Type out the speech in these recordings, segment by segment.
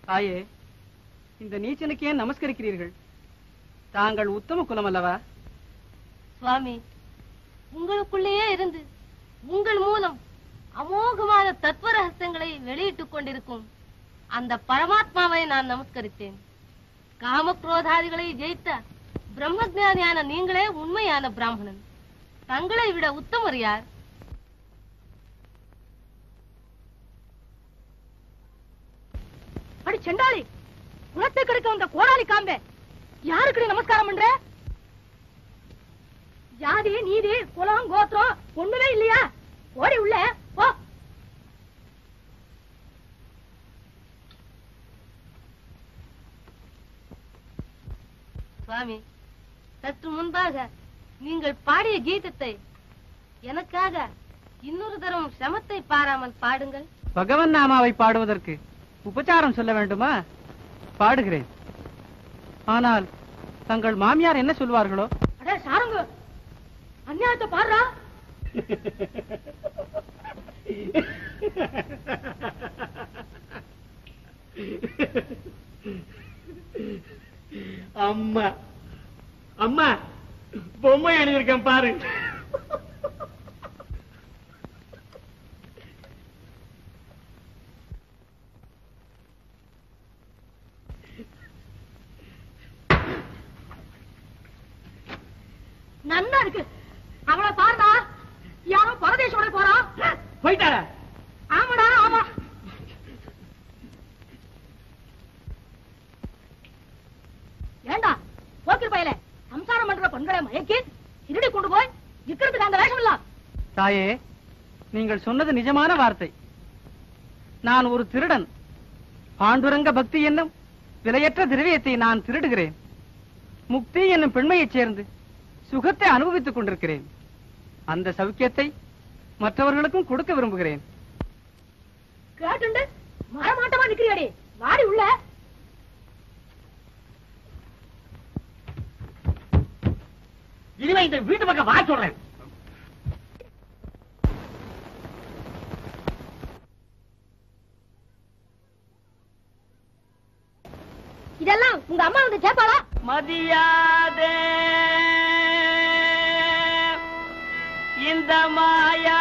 தாயே இந்த நீச்சனுக்கு ஏன் நமஸ்கரிக்கிறீர்கள் தாங்கள் உத்தம குலம் அல்லவா சுவாமி உங்களுக்குள்ளேயே இருந்து உங்கள் மூலம் அமோகமான தத்துவ ரகசியங்களை வெளியிட்டுக் கொண்டிருக்கும் அந்த பரமாத்மாவை நான் நமஸ்கரித்தேன் காமக்ரோதாதிகளை ஜெயித்த பிரம்மஜானியான நீங்களே உண்மையான பிராமணன் தங்களை விட உத்தமர் யார் அடி செண்டாளி குலத்தை கெடுக்க வந்த கோடாளி காம்பே யாருக்கு நமஸ்காரம் பண்ற ஜாதி நீதி குலம் கோத்திரம் ஒண்ணுமே இல்லையா ஓடி உள்ள போ சுவாமி சற்று முன்பாக நீங்கள் பாடிய கீதத்தை எனக்காக இன்னொரு தரம் சிரமத்தை பாராமல் பாடுங்கள் பகவன் நாமாவை பாடுவதற்கு உபச்சாரம் சொல்ல வேண்டுமா பாடுகிறேன் ஆனால் தங்கள் மாமியார் என்ன சொல்வார்களோ அடே சாரங்கு அநியாயத்தை பாடுறா அம்மா அம்மா பொம்மை எழுதியிருக்கேன் பாரு நன்னா இருக்கு அவளை பாருடா யாரோ பரதேசோட போறான் போயிட்டாரா ஆமாடா ஆமா ஏண்டா போக்கில் பயல சம்சாரம் பண்ற பெண்களை மயக்கி திருடி கொண்டு போய் விக்கிறதுக்கு அந்த வேஷம் இல்ல தாயே நீங்கள் சொன்னது நிஜமான வார்த்தை நான் ஒரு திருடன் பாண்டுரங்க பக்தி என்னும் விலையற்ற திரவியத்தை நான் திருடுகிறேன் முக்தி என்னும் பெண்மையைச் சேர்ந்து சுகத்தை அனுபவித்துக் கொண்டிருக்கிறேன் அந்த சௌக்கியத்தை மற்றவர்களுக்கும் கொடுக்க விரும்புகிறேன் கேட்டுண்டு மரமாட்டமா நிக்கிறியாடி வாடி உள்ள இனிமே இந்த வீட்டு பக்கம் வா சொல்றேன் இதெல்லாம் உங்க அம்மா வந்து கேப்பாளா மதியாதே இந்த மாயா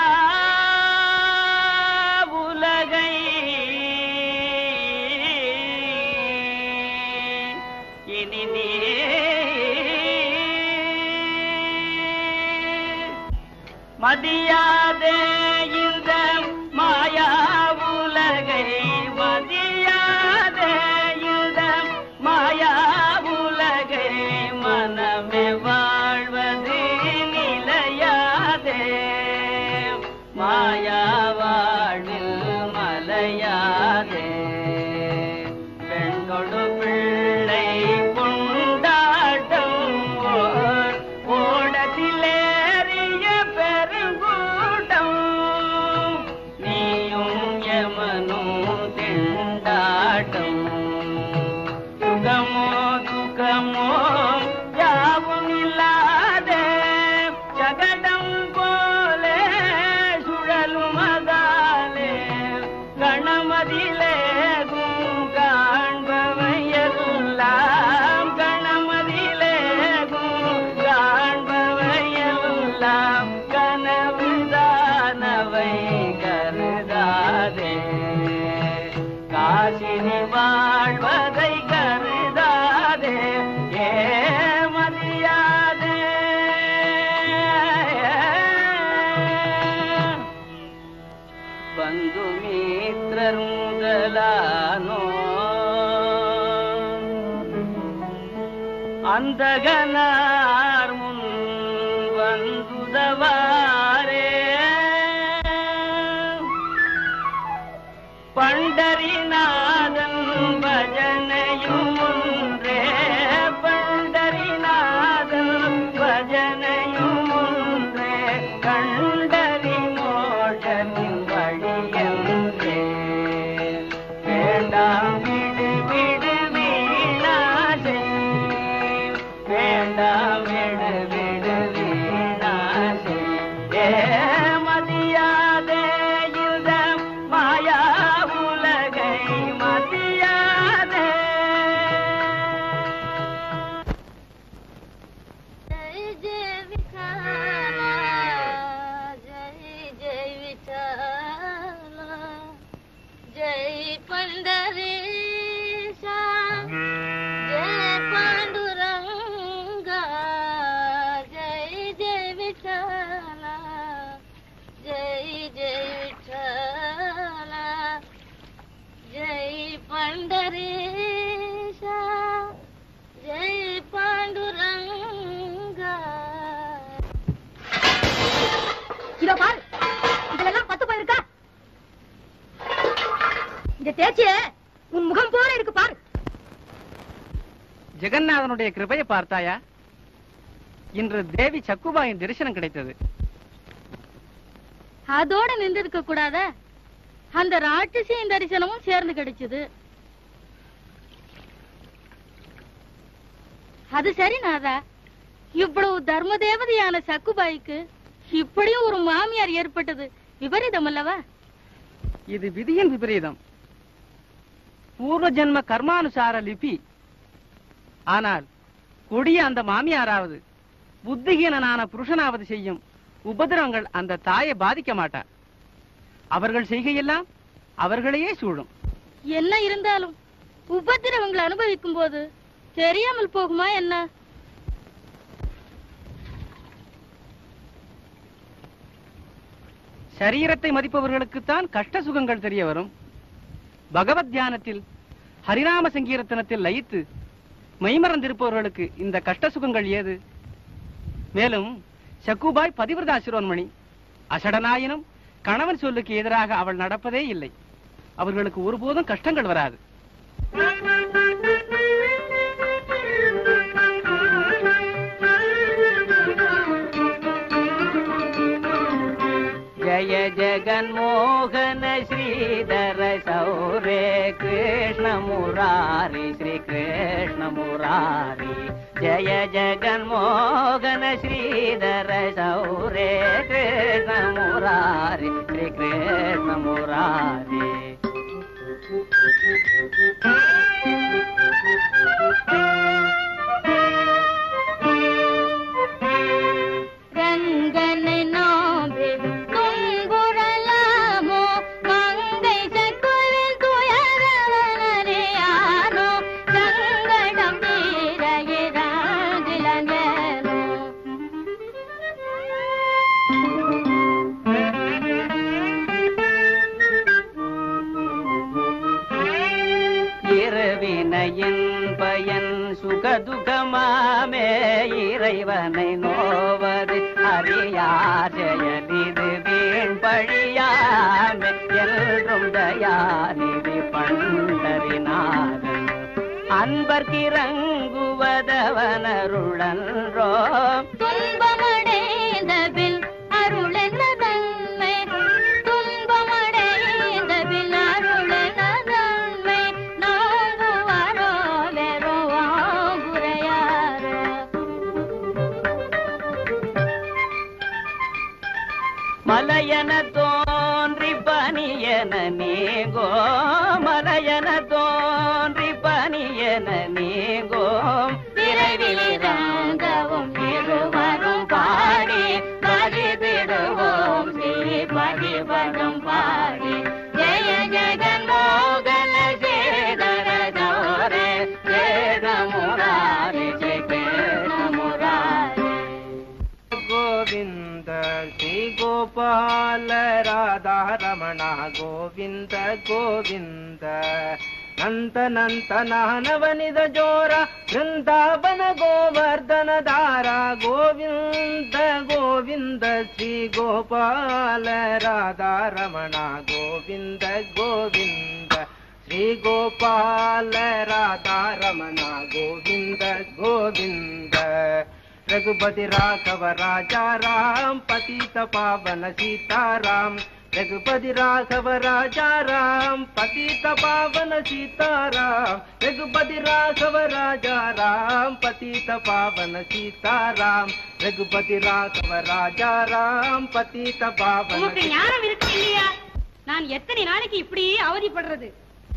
உலகை இனி நீ மதியாதே இந்த மாயா உலகை மதியாதே இந்த மாயா உலகை மனமே வாழ்வது நிலையாதே மாயா வாழ்வில் மலையாதே பெண்கொடு பிள்ளை கொண்டாட்டம் ஓர் ஓடத்திலேறிய பெருங்கூட்டம் நீயும் யமனும் திண்டாட்டம் சுகமோ துக்கமோ யாவும் இல்லாதே ஜகடம் போலே சுழலும் அதாலே கணமதிலே காண்பவையெல்லாம் கணமதிலே காண்பவையெல்லாம் கனவுதானவை கருதாதே காசினி வாழ்வதை கருதாதே ஏமதியாதே பந்து மீத்திரருங்கலானோ அந்தகனார் முன் வந்துதவாரே பண்டரிநாதன் பஜனையும் ஒன்றே பண்டரிநாதன் பஜனையும் ஒன்றே கண்டறி மோஷனின் வழியன்றே வேண்டாம் விடு விடு வீணாசை வேண்டாம் விடு விடு வீணாசை ஏ மதியாதே இந்த மாயா உலகை மதியாதே जय पंढरीशा जय पांडुरंगा जय जय विठ्ठला जय जय विठ्ठला जय पंढरीशा जय पांडुरंगा இதோ பாரு இதெல்லாம் பத்து போயிருக்கா இந்த தேய்ச்சிய உன் முகம் போல இருக்கு பாரு ஜெகநாதனுடைய கிருபையை பார்த்தாயா இன்று தேவி சக்குபாயின் தரிசனம் கிடைத்தது அதோட நின்றுருக்க கூடாத அந்த ராட்சசியின் தரிசனமும் சேர்ந்து கிடைச்சது அது சரி நாதா இவ்வளவு தர்ம தேவதையான சக்குபாய்க்கு இப்படியும் ஒரு மாமியார் ஏற்பட்டது விபரீதம் அல்லவா இது விதியின் விபரீதம் பூர்வ ஜென்ம கர்மானுசார லிபி ஆனால் கொடிய அந்த மாமியாராவது புத்திஹீனனான புருஷனாவது செய்யும் உபதிரவங்கள் அந்த தாயை பாதிக்க மாட்டார் அவர்கள் செய்கையெல்லாம் அவர்களையே சூழும் என்ன இருந்தாலும் உபத்திரவங்களை அனுபவிக்கும் போது தெரியாமல் போகுமா என்ன சரீரத்தை மதிப்பவர்களுக்குத்தான் கஷ்ட சுகங்கள் தெரிய வரும் பகவத் தியானத்தில் ஹரிநாம சங்கீர்த்தனத்தில் லயித்து மெய்மறந்திருப்பவர்களுக்கு இந்த கஷ்ட சுகங்கள் ஏது மேலும் சக்குபாய் பதிவிரதா சிரோன்மணி அசடனாயினும் கணவன் சொல்லுக்கு எதிராக அவள் நடப்பதே இல்லை அவர்களுக்கு ஒருபோதும் கஷ்டங்கள் வராது ஜய ஜகன்மோகன ஸ்ரீதர சௌரே கிருஷ்ண முராரி ஸ்ரீ கிருஷ்ண முராரி ஜய ஜகன்மோகன ஸ்ரீதர சௌரே கிருஷ்ண முராரி ஸ்ரீ கிருஷ்ண முராரி ரங்கனை நாமே துன்புறலாமோ மங்கை சக்குவில் துயரவனறியானோ சங்கடம் தீர இறங்கிலங்கேனோ இரவினையின் பயன் சுகதுகமாமே இறைவனை நோவது அறியார் செயலிது வீண் பழியாமே என்றும் தயாநிதி பண்டறினாரன் அன்பர்கிறங்குவதவனருளன்றோ துன்பமடைந்த பின் அருளென்ன தன்மை துன்பமடைந்த பின் அருளென்ன தன்மை நாங்குவாரோ வெறுவாங்குறையாரோ மலையன தோன்றி பனியன நீங்கோ மலையன தோன்றி பனியன நீங்கோ விரைவில் இறங்கவும் இருவரும் பாடி பரிதிடுவோம் ஸ்ரீ பரிபதம் பாடி ஜெய ஜெகன் மோகன சேதர கௌரே சேத முராரி ஜெய கிருஷ்ண முராரி ಗೋವಿಂದ ಶ್ರೀ ಗೋಪಾಲ ರಾಧಾ ರಮಣ ಗೋವಿಂದ ಗೋವಿಂದ ನಂತ ನಂತ ನವನಿದ ಜೋರ ಬೃಂದಾವನ ಗೋವರ್ಧನ ದಾರ ಗೋವಿಂದ ಗೋವಿಂದ ಶ್ರೀ ಗೋಪಾಲ ರಾಧಾ ರಮಣ ಗೋವಿಂದ ಗೋವಿಂದ ಶ್ರೀ ಗೋಪಾಲ ರಾಧಾ ರಮಣ ಗೋವಿಂದ ಗೋವಿಂದ रघुपति राघव राजा राम पतित पावन सीताराम रघुपति राघव राजा राम पतित पावन सीताराम रघुपति राघव राजा राम पतित पावन सीताराम रघुपति राघव राजा राम पतित पावन உனக்கு ஞானம் இருக்கு இல்லையா நான் எத்தனை நாளைக்கு இப்படி அவதிப்படுறது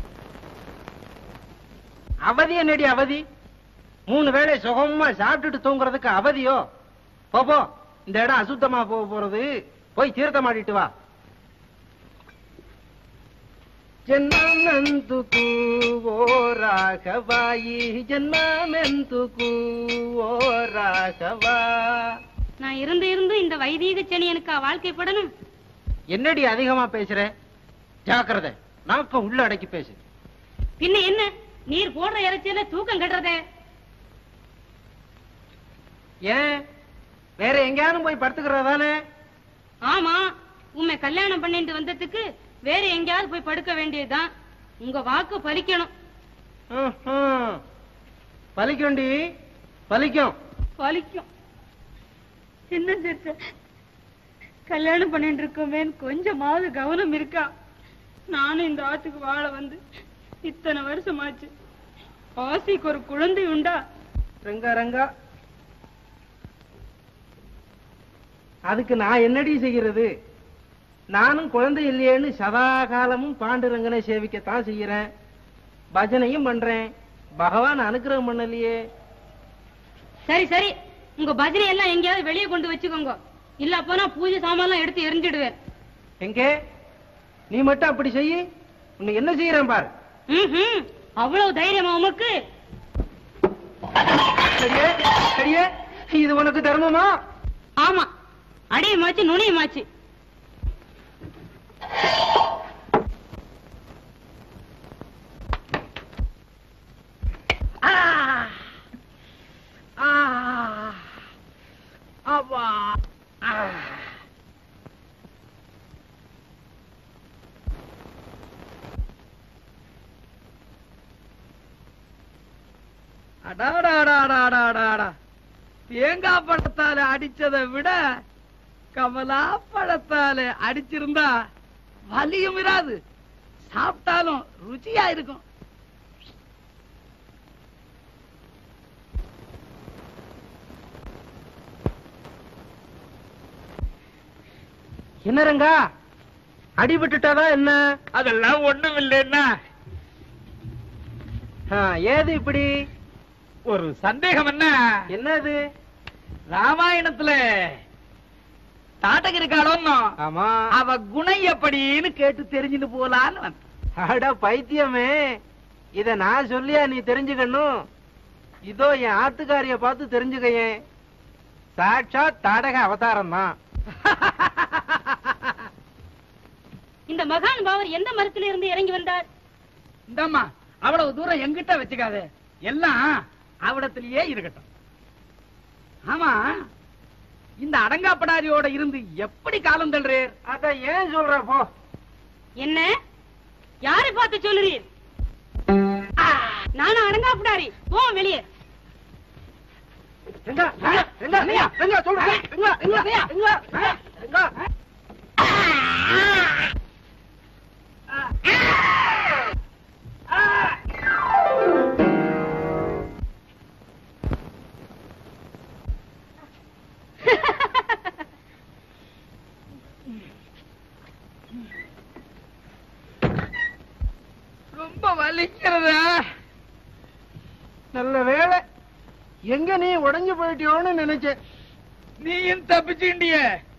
அவதி என்னடி அவதி மூணு வேளை சுகமா சாப்பிட்டுட்டு தூங்குறதுக்கு அவதியோ போ போ இந்த இடம் அசுத்தமா போக போறது போய் தீர்த்தம் ஆடிட்டு வா జన్మమెందుకు ఓ రాఘవా ఈ జన్మమెందుకు ఓ రాఘవా நான் இருந்து இருந்து இந்த வைதீக சனியனுக்கா வாழ்க்கைப்படணும் என்னடி அதிகமா பேசுற ஜாக்கிரதை நாக்க உள்ள அடக்கி பேசு பின்ன என்ன நீர் போடுற இறைச்சியில தூக்கம் கட்டுறதே ஏன் வேற எங்கேயாவது போய் படுத்துக்கிறதானே ஆமா உண்மை கல்யாணம் பண்ணிட்டு வந்ததுக்கு வேற எங்கேயாவது போய் படுக்க வேண்டியதுதான் உங்க வாக்கு பலிக்கணும் ம்ஹும். பலிக்கும்டி பலிக்கும் பலிக்கும் என்ன சேர்த்த கல்யாணம் பண்ணிட்டு இருக்கோமேன்னு கொஞ்சமாவது கவனம் இருக்கா நானும் இந்த ஆத்துக்கு வாழ வந்து இத்தனை வருஷமாச்சு ஆசைக்கு ஒரு குழந்தை உண்டா ரங்கா ரங்கா அதுக்கு நான் என்னடி செய்கிறது நானும் குழந்தை இல்லையேன்னு சதா காலமும் பாண்டுரங்கனை சேவிக்கத்தான் செய்யறேன் பஜனையும் பண்றேன் பகவான் அனுக்கிரகம் பண்ணலையே சரி சரி உங்க பஜனை எல்லாம் எங்கேயாவது வெளியே கொண்டு வச்சுக்கோங்க இல்ல போனா பூஜை சாமான்லாம் எடுத்து எரிஞ்சிடுவேன் எங்கே நீ மட்டும் அப்படி செய்யி உன்னை என்ன செய்யறேன் பாரு ம்ஹும். அவ்வளவு தைரியமா உமக்கு சரியே சரியே இது உனக்கு தர்மமா ஆமா அடையமாச்சு நுழையமாச்சு அப்பா அடாடாடாடாடாடா தேங்காய் பழத்தால அடிச்சதை விட கமலா பழத்தால அடிச்சிருந்தா வலியும் இராது சாப்பிட்டாலும் ருச்சியா இருக்கும் என்ன ரங்கா அடிபட்டுட்டாதா என்ன அதெல்லாம் ஒண்ணும் இல்லைன்னா ஆ, ஏது இப்படி ஒரு சந்தேகம் என்ன என்னது ராமாயணத்துல தாட்டகிரி காலம் ஆமா அவ குணம் எப்படின்னு கேட்டு தெரிஞ்சுட்டு போலான்னு வந்தேன். அட பைத்தியமே இத நான் சொல்லியா நீ தெரிஞ்சுக்கணும் இதோ என் ஆத்துக்காரிய பார்த்து தெரிஞ்சுக்கையேன் சாட்சாத் தாடக அவதாரம் தான் இந்த மகான் பாவர் எந்த மரத்தில இருந்து இறங்கி வந்தார் இந்தாம்மா அவ்வளவு தூரம் எங்கிட்ட வச்சுக்காத எல்லாம் அவடத்திலேயே இருக்கட்டும் ஆமா இந்த அடங்காப்படாரியோட இருந்து எப்படி காலம் தள்ளுறீர் அத ஏன் சொல்ற போ என்ன யாரை பார்த்து சொல்லுறீர் நானும் அடங்காப்பிடாரி போ வெளியே எங்க எங்க எங்க எங்க சொல்ற எங்க எங்க எங்க எங்க ரொம்ப வலிக்கிறதா நல்ல வேலை எங்க நீ உடைஞ்சு போயிட்டியோன்னு நினைச்சேன் நீயும் தப்பிச்சுண்டிய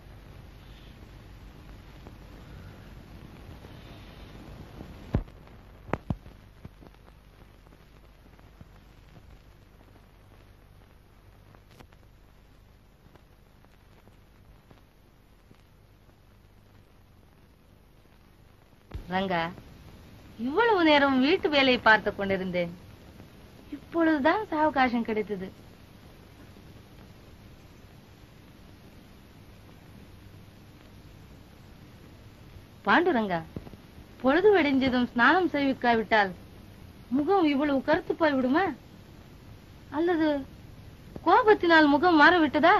ரங்கா இவ்வளவு நேரம் வீட்டு வேலையை பார்த்து கொண்டிருந்தேன் இப்பொழுதுதான் சாவகாசம் கிடைத்தது பாண்டுரங்கா பொழுது வெடிஞ்சதும் ஸ்நானம் செய்விக்காவிட்டால் முகம் இவ்வளவு கருத்து போய் விடுமா அல்லது கோபத்தினால் முகம் மாறிவிட்டதா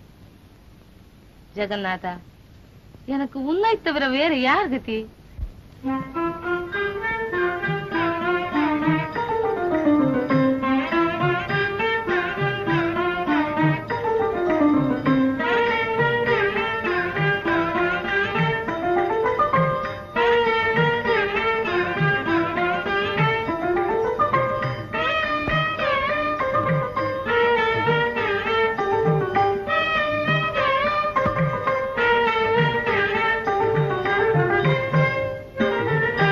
ஜெகநாதா எனக்கு உன்னை தவிர வேற யார் கதி ஆ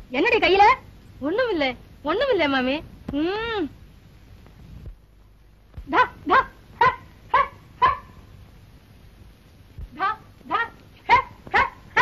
என்னடி கையில ஒண்ணும் இல்ல ஒண்ணும் இல்ல மாமி ம் தா, தா, ஹ, ஹ, ஹ. தா, தா, ஹ, ஹ, ஹ.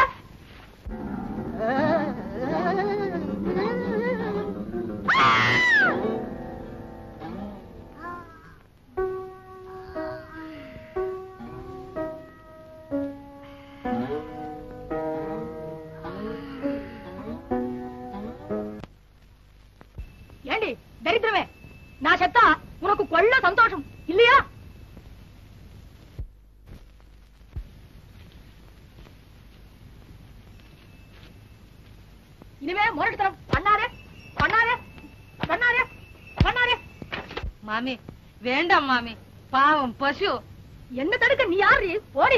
ஏண்டி தரித்திரமே நான் செத்தா உனக்கு கொள்ள சந்தோஷம் இல்லையா இனிமே முரட்டுத்தனம் பண்ணாரே பண்ணாரே பண்ணாரே பண்ணாரே மாமி வேண்டாம் மாமி பாவம் பசு என்ன தடுக்க நீ யாரு ஓடி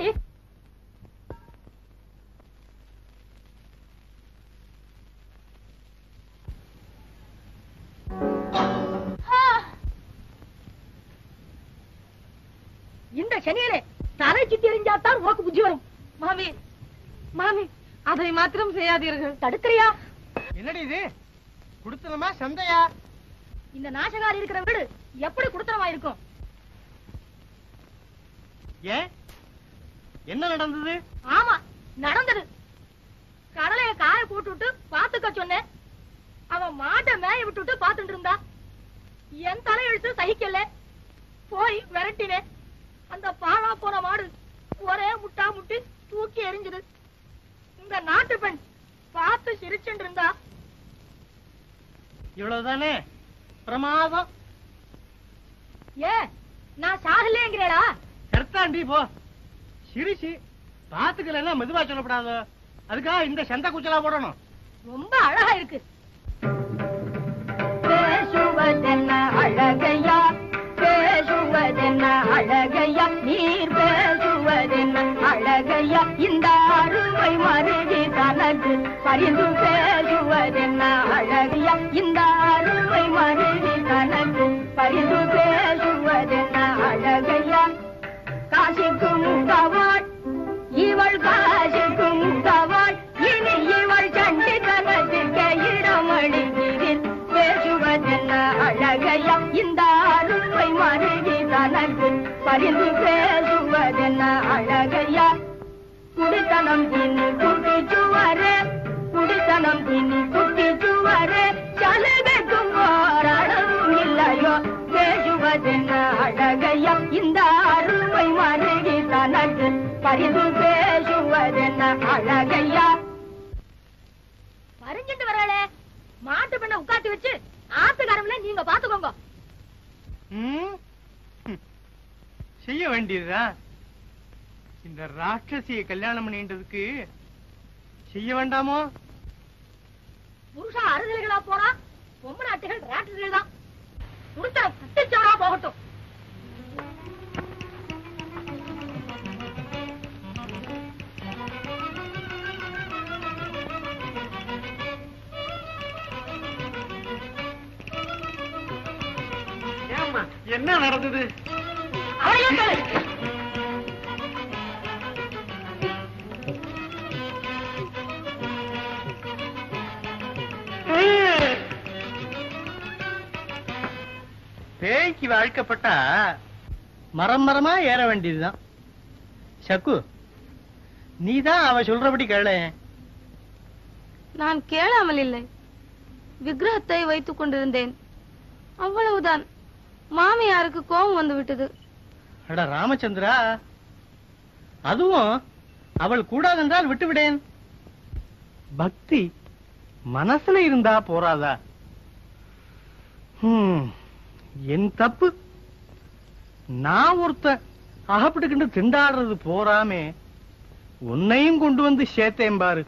இந்த சனியனே தலை சுத்தி எறிஞ்சாத்தான் உனக்கு புத்தி வரும் மாமி மாமி அதை மாத்திரம் செய்யாதீர்கள் தடுக்கிறியா என்னடி இது குடுத்தனமா சந்தையா இந்த நாசகாரி இருக்கிற வீடு எப்படி குடுத்தனமா இருக்கும் ஏன் என்ன நடந்தது ஆமா நடந்தது கடலைய காய போட்டுட்டு பாத்துக்க சொன்னேன் அவன் மாட்டை மேய விட்டுட்டு பாத்துட்டு இருந்தா என் தலையெழுத்து சகிக்கல போய் விரட்டினேன் அந்த பாழா போன மாடு ஒரே முட்டா முட்டி தூக்கி எறிஞ்சது இந்த நாட்டு பெண் பார்த்து சிரிச்சுட்டு இருந்தா இவ்வளவுதானே பிரமாதம் ஏ நான் சாகலேங்கிறேடா கருத்தாண்டி போ சிரிச்சு பாத்துக்கல மெதுவா சொல்லப்படாத அதுக்காக இந்த சந்தை குச்சலா போடணும் ரொம்ப அழகா இருக்கு பேசுவதென்ன அழகையா பேசுவதென்ன அழகையா நீர் பேசுவதென்ன அழகையா இந்த அருமை மருதி தனக்கு பரிந்து பேசுவதென்ன அழகையா இந்த அருமை மருதி தனக்கு பரிந்து பேசுவதென்ன அழகையா காசிக்கு முகவாள் இவள் காசிக்கு முகவாள் இனி இவள் சண்டித்தனத்திற்கு இடமளிக்கிறேன் பேசுவதென்ன அழகையா இந்த அருமை மருகி தனக்கு பரிந்து பேசுவதென்ன அழகையா குடித்தனம் தின்னு குட்டி சுவரே குடித்தனம் தின்னு குட்டி சுவரே சலுகைக்கும் ஓரளவும் இல்லையோ பேசுவதென்ன அழகையா இந்த அருமை மருகி தனக்கு பரிந்து பேசுவதென்ன அழகையா வரைஞ்சிட்டு வராளே மாட்டு பண்ண உட்காந்து வச்சு ஆத்துக்காரங்கள நீங்க பாத்துக்கோங்க ம்? ம். செய்ய வேண்டியதுதான் இந்த ராட்சசியை கல்யாணம் பண்ணின்றதுக்கு செய்ய வேண்டாமோ புருஷா அறுதல்களா போனா பொம்ம நாட்டுகள் ராட்டுகள் தான் குடுத்தன குட்டிச்சவரா போகட்டும் ஏம்மா என்ன நடந்தது அவளையும் சொல்லு. பேய்க்கு வாழ்க்கப்பட்டா மரம் மரமா ஏற வேண்டியதுதான் சக்கு நீதான் அவ சொல்றபடி கேள நான் கேளாமல் இல்லை விக்கிரகத்தை வைத்துக் கொண்டிருந்தேன் அவ்வளவுதான் மாமியாருக்கு கோபம் வந்து விட்டது அட ராமச்சந்திரா அதுவும் அவள் கூடாதென்றால் விட்டுவிடேன் பக்தி மனசுல இருந்தா போறாதா ஹம், என் தப்பு நான் ஒருத்த அகப்பட்டுக்கிட்டு திண்டாடுறது போறாமே உன்னையும் கொண்டு வந்து சேர்த்தேன் பாரு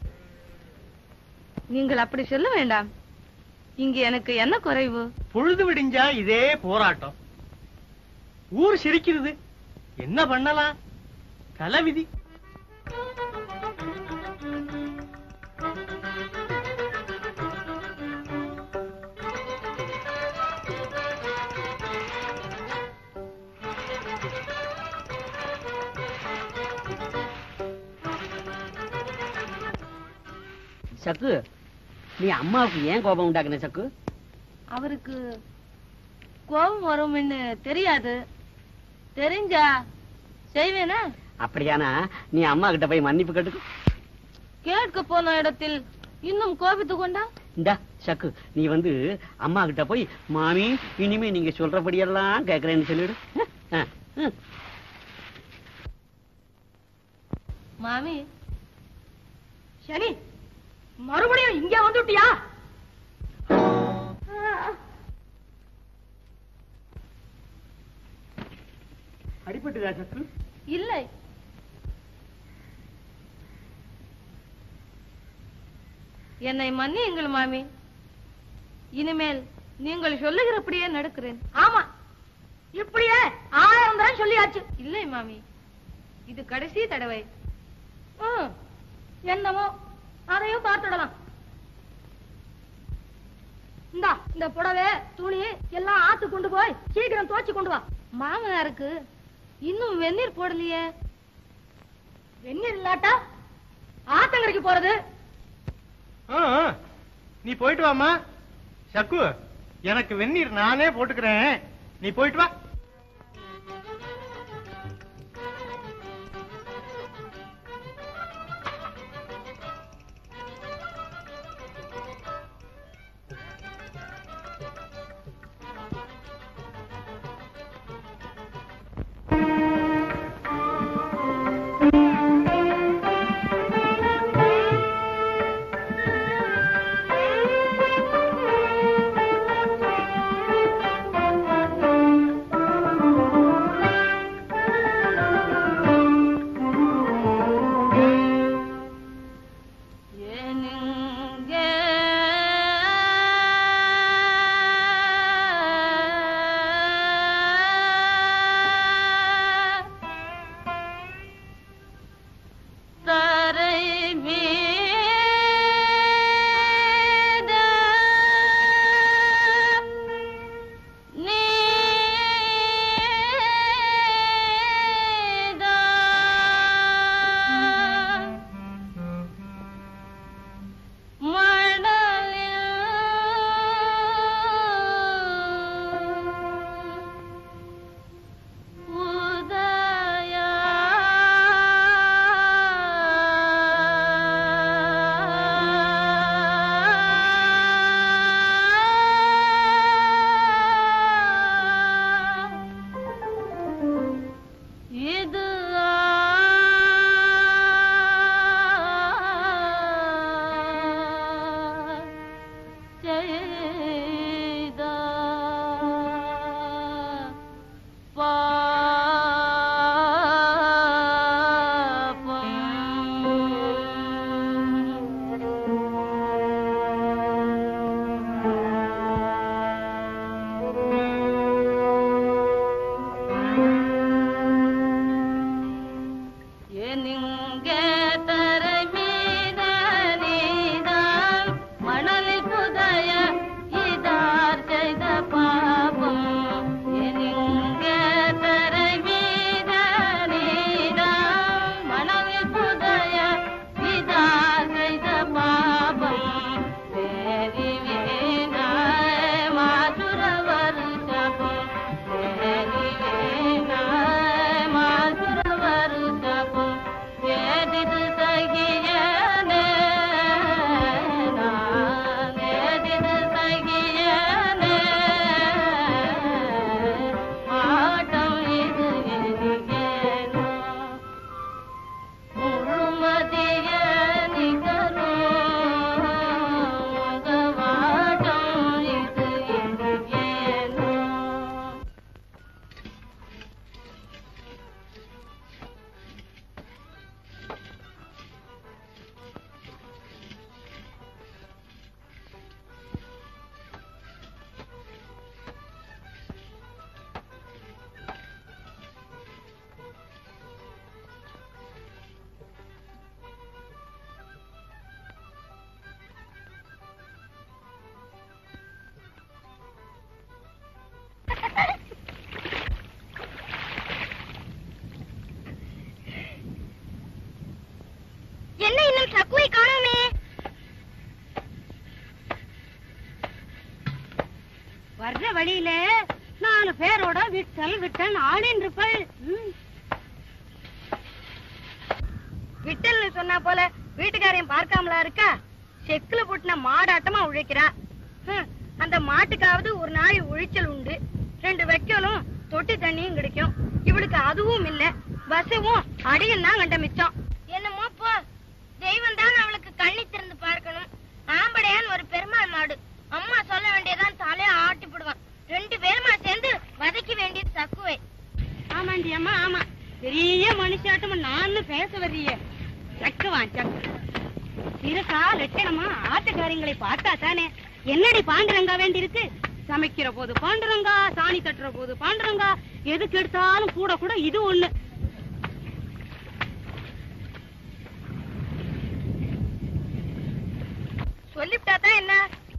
நீங்கள் அப்படி சொல்ல வேண்டாம் இங்கு எனக்கு என்ன குறைவு பொழுது விடிஞ்சா இதே போராட்டம் ஊர் சிரிக்கிறது என்ன பண்ணலாம் தலைவிதி சக்கு நீ அம்மாவுக்கு ஏன் கோபம் உண்டாக்குன சக்கு அவருக்கு கோபம் வரும்னு தெரியாது தெரிஞ்சா செய்வேனா அப்படியானா நீ அம்மா கிட்ட போய் மன்னிப்பு கேட்டுக்கு கேட்க போன இடத்தில் இன்னும் கோபித்து கொண்டா இந்தா சக்கு நீ வந்து அம்மா கிட்ட போய் மாமி இனிமே நீங்க சொல்றபடியெல்லாம் கேக்குறேன்னு சொல்லிடு ஆ, ஆ. மாமி சனி மறுபடியும் இங்க வந்துட்டியா அடிபட்டுதா சக்கு இல்லை என்னை மன்னியுங்கள் மாமி இனிமேல் நீங்கள் சொல்லுகிறபடியே நடக்கிறேன் ஆமா இப்படியே ஆயிரம் தடவை சொல்லியாச்சு இல்லை மாமி இது கடைசி தடவை ம், என்னமோ அதையும் பார்த்துடலாம் இந்தா இந்த புடவை துணி எல்லாம் ஆத்து கொண்டு போய் சீக்கிரம் துவைச்சு கொண்டு வா மாமனாருக்கு இன்னும் வெந்நீர் போடலையே வெந்நீர் இல்லாட்டா ஆத்தங்கரைக்கு போறது ஆ, ஆ. நீ போயிட்டு வாமா சக்கு எனக்கு வெந்நீர் நானே போட்டுக்கிறேன் நீ போயிட்டு வா ஆ வழியில நாலு பேரோட விட்டல் விட்டல் ஆடின்னு இருப்பள் விட்டல்னு சொன்னா போல வீட்டுக்காரையும் பார்க்காமலா இருக்கா செக்குல புட்டின மாடாட்டமா உழைக்கிறா ஹம், அந்த மாட்டுக்காவது ஒரு நாள் உழைச்சல் உண்டு ரெண்டு வைக்கலும் தொட்டி தண்ணியும் கிடைக்கும் இவளுக்கு அதுவும் இல்ல வசவும் அடியும் தான் கண்ட மிச்சம் என்னமோ போ தெய்வம் தான் அவளுக்கு கண்ணி திறந்து பார்க்கணும் ஆம்படையான் ஒரு பெருமாள் மாடு அம்மா சொல்ல வேண்டியதான் தலைய ஆட்டி போடுவான் ரெண்டு பேருமா சேர்ந்து வதைக்க வேண்டியது தக்குவை ஆமாண்டி அம்மா ஆமா பெரிய மனுஷாட்டம் நான் பேச வர்றியே சக்குவான் சக்கு சிறுசா லட்சணமா ஆட்டுக்காரியங்களை பார்த்தா தானே என்னடி பாண்டுரங்கா வேண்டி இருக்கு சமைக்கிற போது பாண்டுரங்கா சாணி தட்டுற போது பாண்டுரங்கா எதுக்கு எடுத்தாலும் கூட கூட இது ஒண்ணு சொல்லிவிட்டா தான் என்ன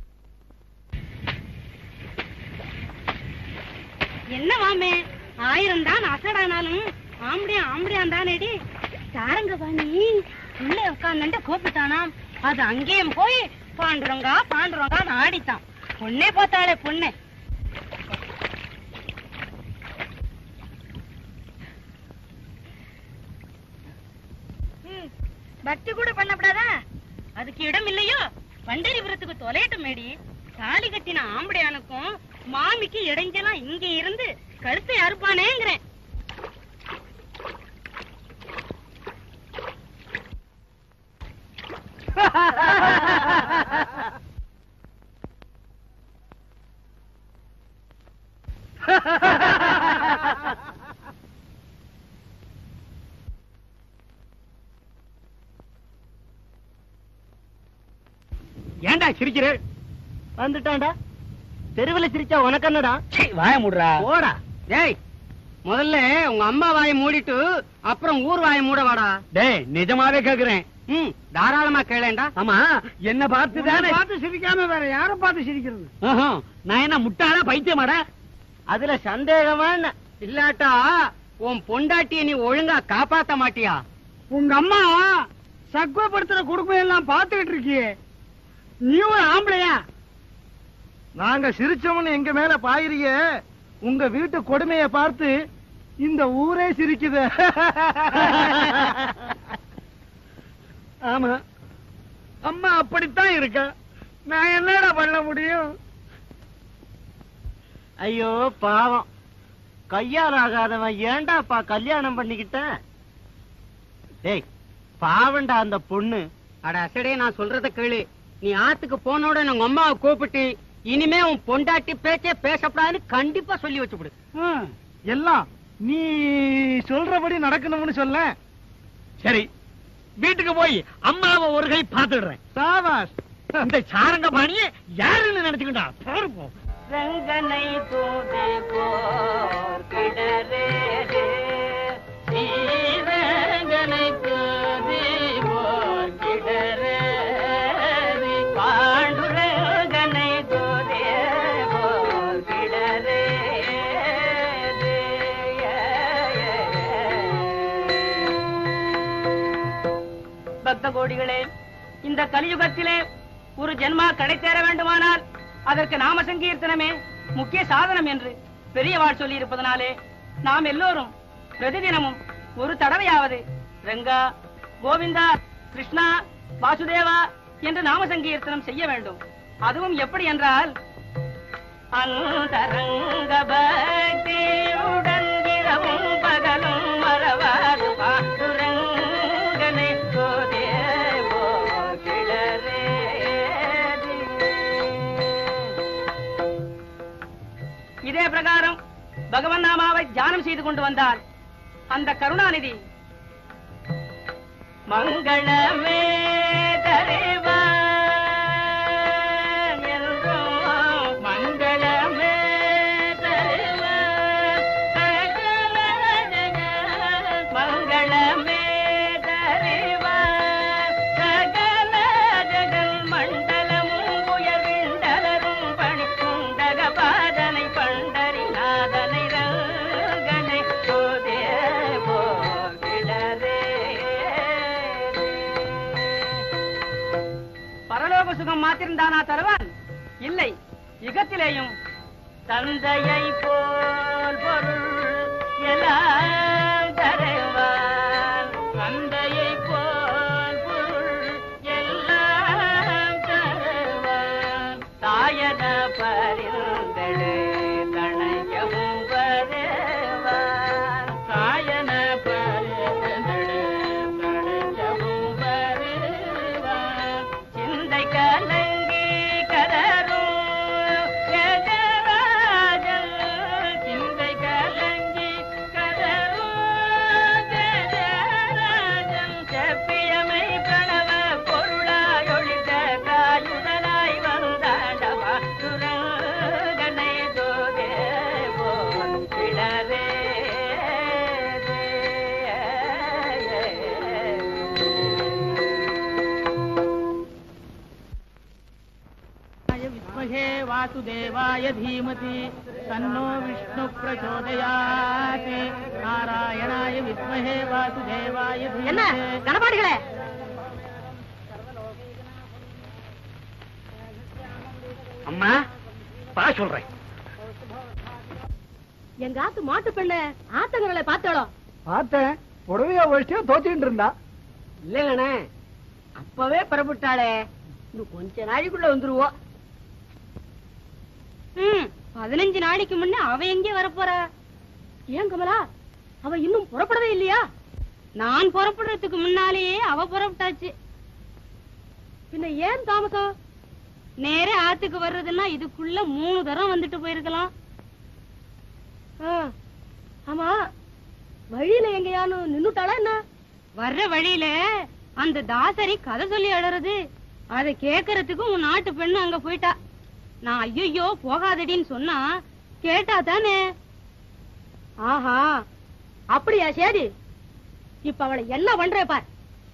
என்ன மாமே ஆயிரம் தான் அசடானாலும் ஆம்படியா ஆம்படியான் தானேடி சாரங்க பாணி உள்ள உட்கார்ந்து கூப்பிட்டானாம் அது அங்கேயும் போய் பாண்டுறங்கா பாண்டுறங்கா ஆடித்தான் பொண்ணே பார்த்தாளே பொண்ணே ம், பக்தி கூட பண்ணப்படாதா அதுக்கு இடம் இல்லையோ பண்டரிபுரத்துக்கு தொலையட்டும் மேடி தாலி கட்டின ஆம்படியானுக்கும் மாமிக்கு இடைஞ்சலாம் இங்க இருந்து கழுத்தை அறுப்பானேங்கிறேன் ஏன்டா சிரிக்கிற வந்துட்டான்டா தெருவுல சிரிச்சா உனக்கு என்னடா வாய மூடுறா போடா டேய் முதல்ல உங்க அம்மா வாயை மூடிட்டு அப்புறம் ஊர் வாயை மூட வாடா டேய் நிஜமாவே கேக்குறேன் ம் தாராளமா கேளேன்டா ஆமா என்ன பார்த்து தானே பார்த்து சிரிக்காம வேற யாரை பார்த்து சிரிக்கிறது ஆஹா, நான் என்ன முட்டாளா பைத்தியமாடா அதுல சந்தேகமா என்ன இல்லாட்டா உன் பொண்டாட்டிய நீ ஒழுங்கா காப்பாத்த மாட்டியா உங்க அம்மா சக்குவப்படுத்துற குடும்பம் எல்லாம் பாத்துக்கிட்டு இருக்கியே நீ ஒரு ஆம்பளையா நாங்க சிரிச்சோம்னு எங்க மேல பாயிரிய உங்க வீட்டு கொடுமைய பார்த்து இந்த ஊரே சிரிக்குது ஆமா அம்மா அப்படித்தான் இருக்கா நான் என்னடா பண்ண முடியும் ஐயோ பாவம் கையால் ஆகாதவன் ஏன்டாப்பா கல்யாணம் பண்ணிக்கிட்ட டேய் பாவண்டா அந்த பொண்ணு அட அசடே நான் சொல்றத கேளு நீ ஆத்துக்கு போனோட உங்க அம்மாவை கூப்பிட்டு இனிமே உன் பொண்டாட்டி பேச்சே பேசப்படாதுன்னு கண்டிப்பா சொல்லி வச்சுவிடு ஹம், எல்லாம் நீ சொல்றபடி நடக்கணும்னு சொல்ல சரி வீட்டுக்கு போய் அம்மாவை ஒரு கை பாத்துடுறேன் சாபாஸ் இந்த சாரங்க பாணிய யாருன்னு நினைச்சுக்கிட்டா பாருப்போம் ரங்கனை தூதே போர் கிடரே ஸ்ரீரங்கனை தூதே போர் கிடரே பாண்டுரங்கனை தூதே போர் கிடரே பக்த கோடிகளே இந்த கலியுகத்திலே ஒரு ஜென்மா கடை சேர வேண்டுமானால் அதற்கு நாம சங்கீர்த்தனமே முக்கிய சாதனம் என்று பெரியவாள் சொல்லி இருப்பதனாலே நாம் எல்லோரும் பிரதிதினமும் ஒரு தடவையாவது ரங்கா கோவிந்தா கிருஷ்ணா வாசுதேவா என்று நாம சங்கீர்த்தனம் செய்ய வேண்டும் அதுவும் எப்படி என்றால் அந்தரங்க பக்தியுடன் இரவும் பகலும் மறவாது பாண்டுரங்கனை கோதேவோ கிளரே இதே பிரகாரம் பகவன் நாமாவை தியானம் செய்து கொண்டு வந்தால் அந்த கருணாநிதி மங்களமே தருவான் என்றும் மங்களமே தருவான் சகல ஜெகத் மங்களமே தருவான் சகல ஜெகல் மண்டலமும் உயர்விண்டலரும் பணி குண்டக பாதனை பண்டரிநாதனை ரங்கனை போதே போகிடரே பரலோக சுகம் மாத்திருந்தானா தருவான் இல்லை யுகத்திலேயும் தந்தையை போல் பொருள் எல்லாம் தருவான் தந்தையை போல் பொருள் எல்லாம் தருவான் தாயன பரிந்தடு தணையமும் வருவான் தாயன பரிந்தடு தணையமும் வருவான் சிந்தை கலங்கி கதரும் கஜராஜன் சிந்தை கலங்கி கதரும் கஜராஜன் செப்பியமை பிரணவ பொருளாயொழித்த காயுதலாய் வந்தாண்டவா துரகனை தோதே போல் கிளரே विद्महे वासुदेवाय धीमति तन्नो विष्णु प्रचोदयात् नारायणाय विद्महे वासुदेवाय என்ன धीमहि கணபாடிகளே அம்மா பா சொல்றேன் எங்க ஆத்து மாட்டு பெண்ண ஆத்தங்கரலை பார்த்தாளோ பார்த்தேன் புடவையா வச்சுட்டே தோத்திட்டு இருந்தா இல்லங்கண்ணே அப்பவே புறப்பட்டாளே இன்னும் கொஞ்ச நாளைக்குள்ள வந்துருவோம் ம் பதினஞ்சு நாளைக்கு முன்ன அவ எங்கே வரப்போறா ஏன் கமலா அவ இன்னும் புறப்படவே இல்லையா நான் புறப்படுறதுக்கு முன்னாலேயே அவ புறப்பட்டாச்சு பின்ன ஏன் தாமசம் நேரே ஆத்துக்கு வர்றதுன்னா இதுக்குள்ள மூணு தரம் வந்துட்டு போயிருக்கலாம் ஆ, ஆமா வழியில எங்கேயானு நின்னுட்டாளா என்ன வர்ற வழியில அந்த தாசரி கதை சொல்லி அழறது அத கேக்குறதுக்கு உன் நாட்டு பெண்ணு அங்க போயிட்டா நான் ஐயோ போகாதடின்னு சொன்னா கேட்டா தானே ஆஹா அப்படியா சரி இப்ப அவளை என்ன பண்றே பார்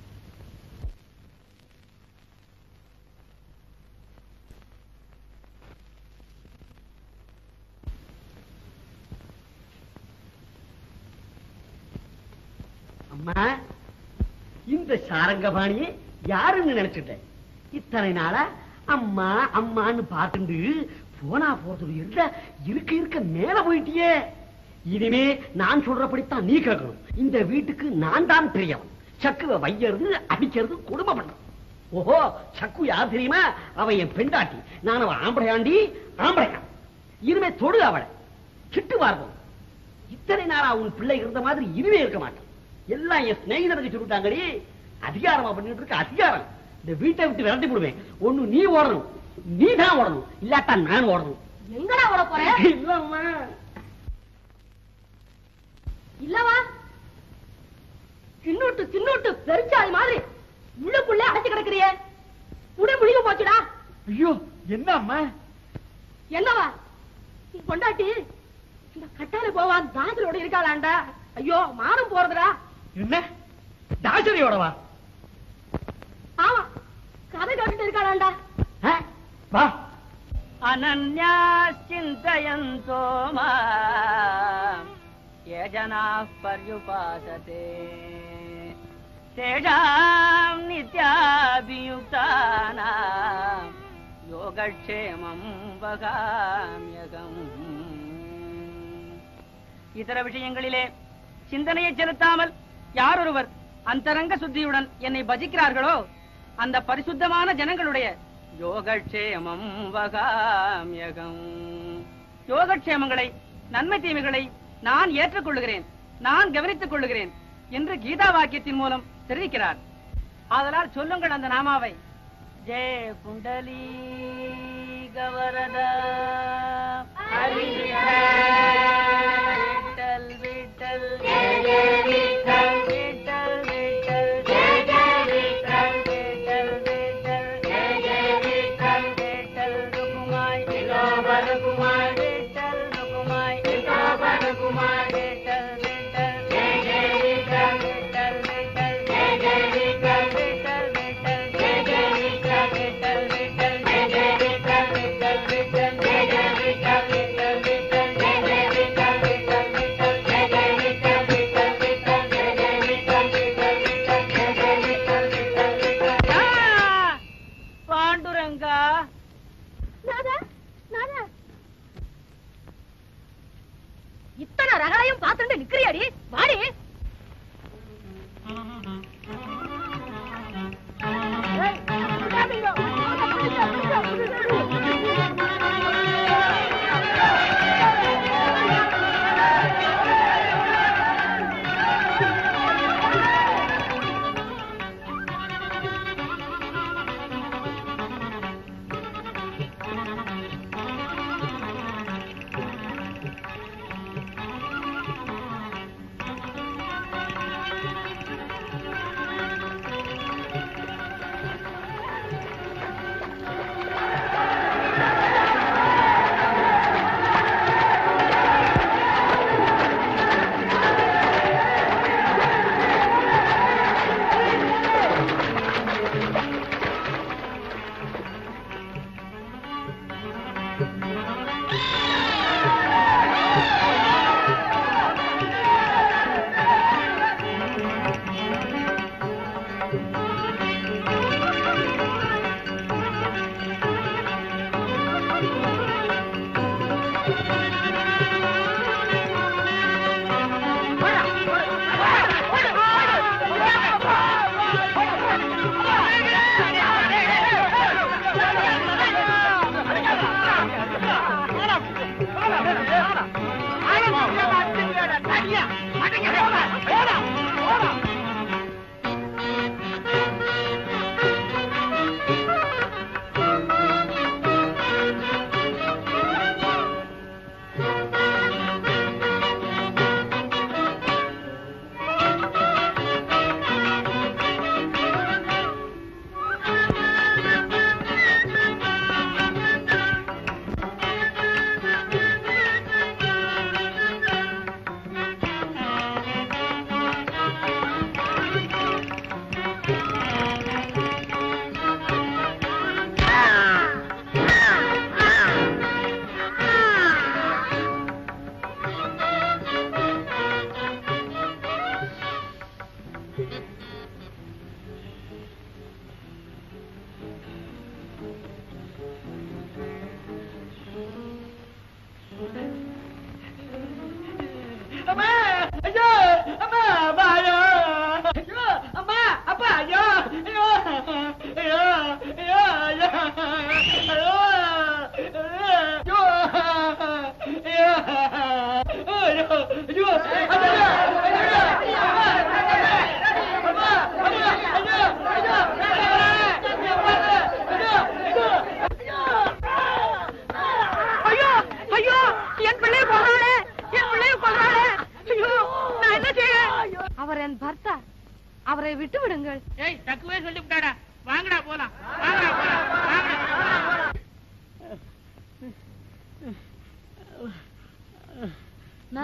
அம்மா இந்த சாரங்கபாணியை யாருன்னு நினைச்சிட்டேன் இத்தனை நாளா அம்மா அம்மான்னு பார்த்துண்டு போனா போறது இருக்க இருக்க இருக்க மேல போயிட்டியே இனிமே நான் சொல்றபடித்தான் நீ கேட்கணும் இந்த வீட்டுக்கு நான் தான் பெரியவன் சக்குவ வையறது அடிக்கிறது குடும்பம் பண்றது ஓஹோ சக்கு யார் தெரியுமா அவன் என் பெண்டாட்டி நான் அவன் ஆம்படையாண்டி ஆம்படையான் இனிமே தொடு அவளை சிட்டு பார்ப்போம் இத்தனை நாளா உன் பிள்ளை இருந்த மாதிரி இனிமே இருக்க மாட்டேன் எல்லாம் என் சிநேகிதனுக்கு சொல்லிட்டாங்கடி அதிகாரமா பண்ணிட்டு இருக்க அதிகாரம் இந்த வீட்டை விட்டு விரட்டி விடுவேன் ஒண்ணு நீ ஓடணும் நீ தான் ஓடணும் இல்லாட்டா நான் ஓடணும் எங்கடா ஓட போற இல்லம்மா இல்லவா தின்னுட்டு தின்னுட்டு பெருச்சாளி மாதிரி உள்ளுக்குள்ளே அடைச்சு கிடக்குறியே உடை முழுக போச்சுடா ஐயோ என்ன அம்மா என்னவா உன் பொண்டாட்டி இந்த கட்டால போவான் தாசரோட இருக்காளாண்டா ஐயோ மானம் போறதுடா என்ன தாசரியோடவா ஆமா கதை கேட்டுட்டு இருக்காளாண்டா ஆ? வா அனன்யா சிந்தயந்தோ மாம் ये जनाः पर्युपासते तेषाम् नित्याभियुक्तानाम् योगक्षेमम् वகாமியகம் இதர விஷயங்களிலே சிந்தனையை செலுத்தாமல் யாரொருவர் அந்தரங்க சுத்தியுடன் என்னை பஜிக்கிறார்களோ அந்த பரிசுத்தமான ஜனங்களுடைய யோகக்ஷேமம் வகாமியகம் யோகக்ஷேமங்களை நன்மை தீமைகளை நான் ஏற்றுக்கொள்ளுகிறேன் நான் கவனித்துக் கொள்ளுகிறேன் என்று கீதா வாக்கியத்தின் மூலம் தெரிவிக்கிறார் ஆதலால் சொல்லுங்கள் அந்த நாமாவை ஜெய குண்டலி கவரதா விட்டல் விட்டல் விட்டல் விட்டல் விட்டல் விட்டல் விட்டல் விட்டல் விட்டல் ருக்குமாய் ருக்குமாய் விட்டல் ருக்குமாய் ருக்குமாய் விட்டல் விட்டல் விட்டல் விட்டல் விட்டல் விட்டல் விட்டல் விட்டல் விட்டல் விட்டல் விட்டல் விட்டல் விட்டல்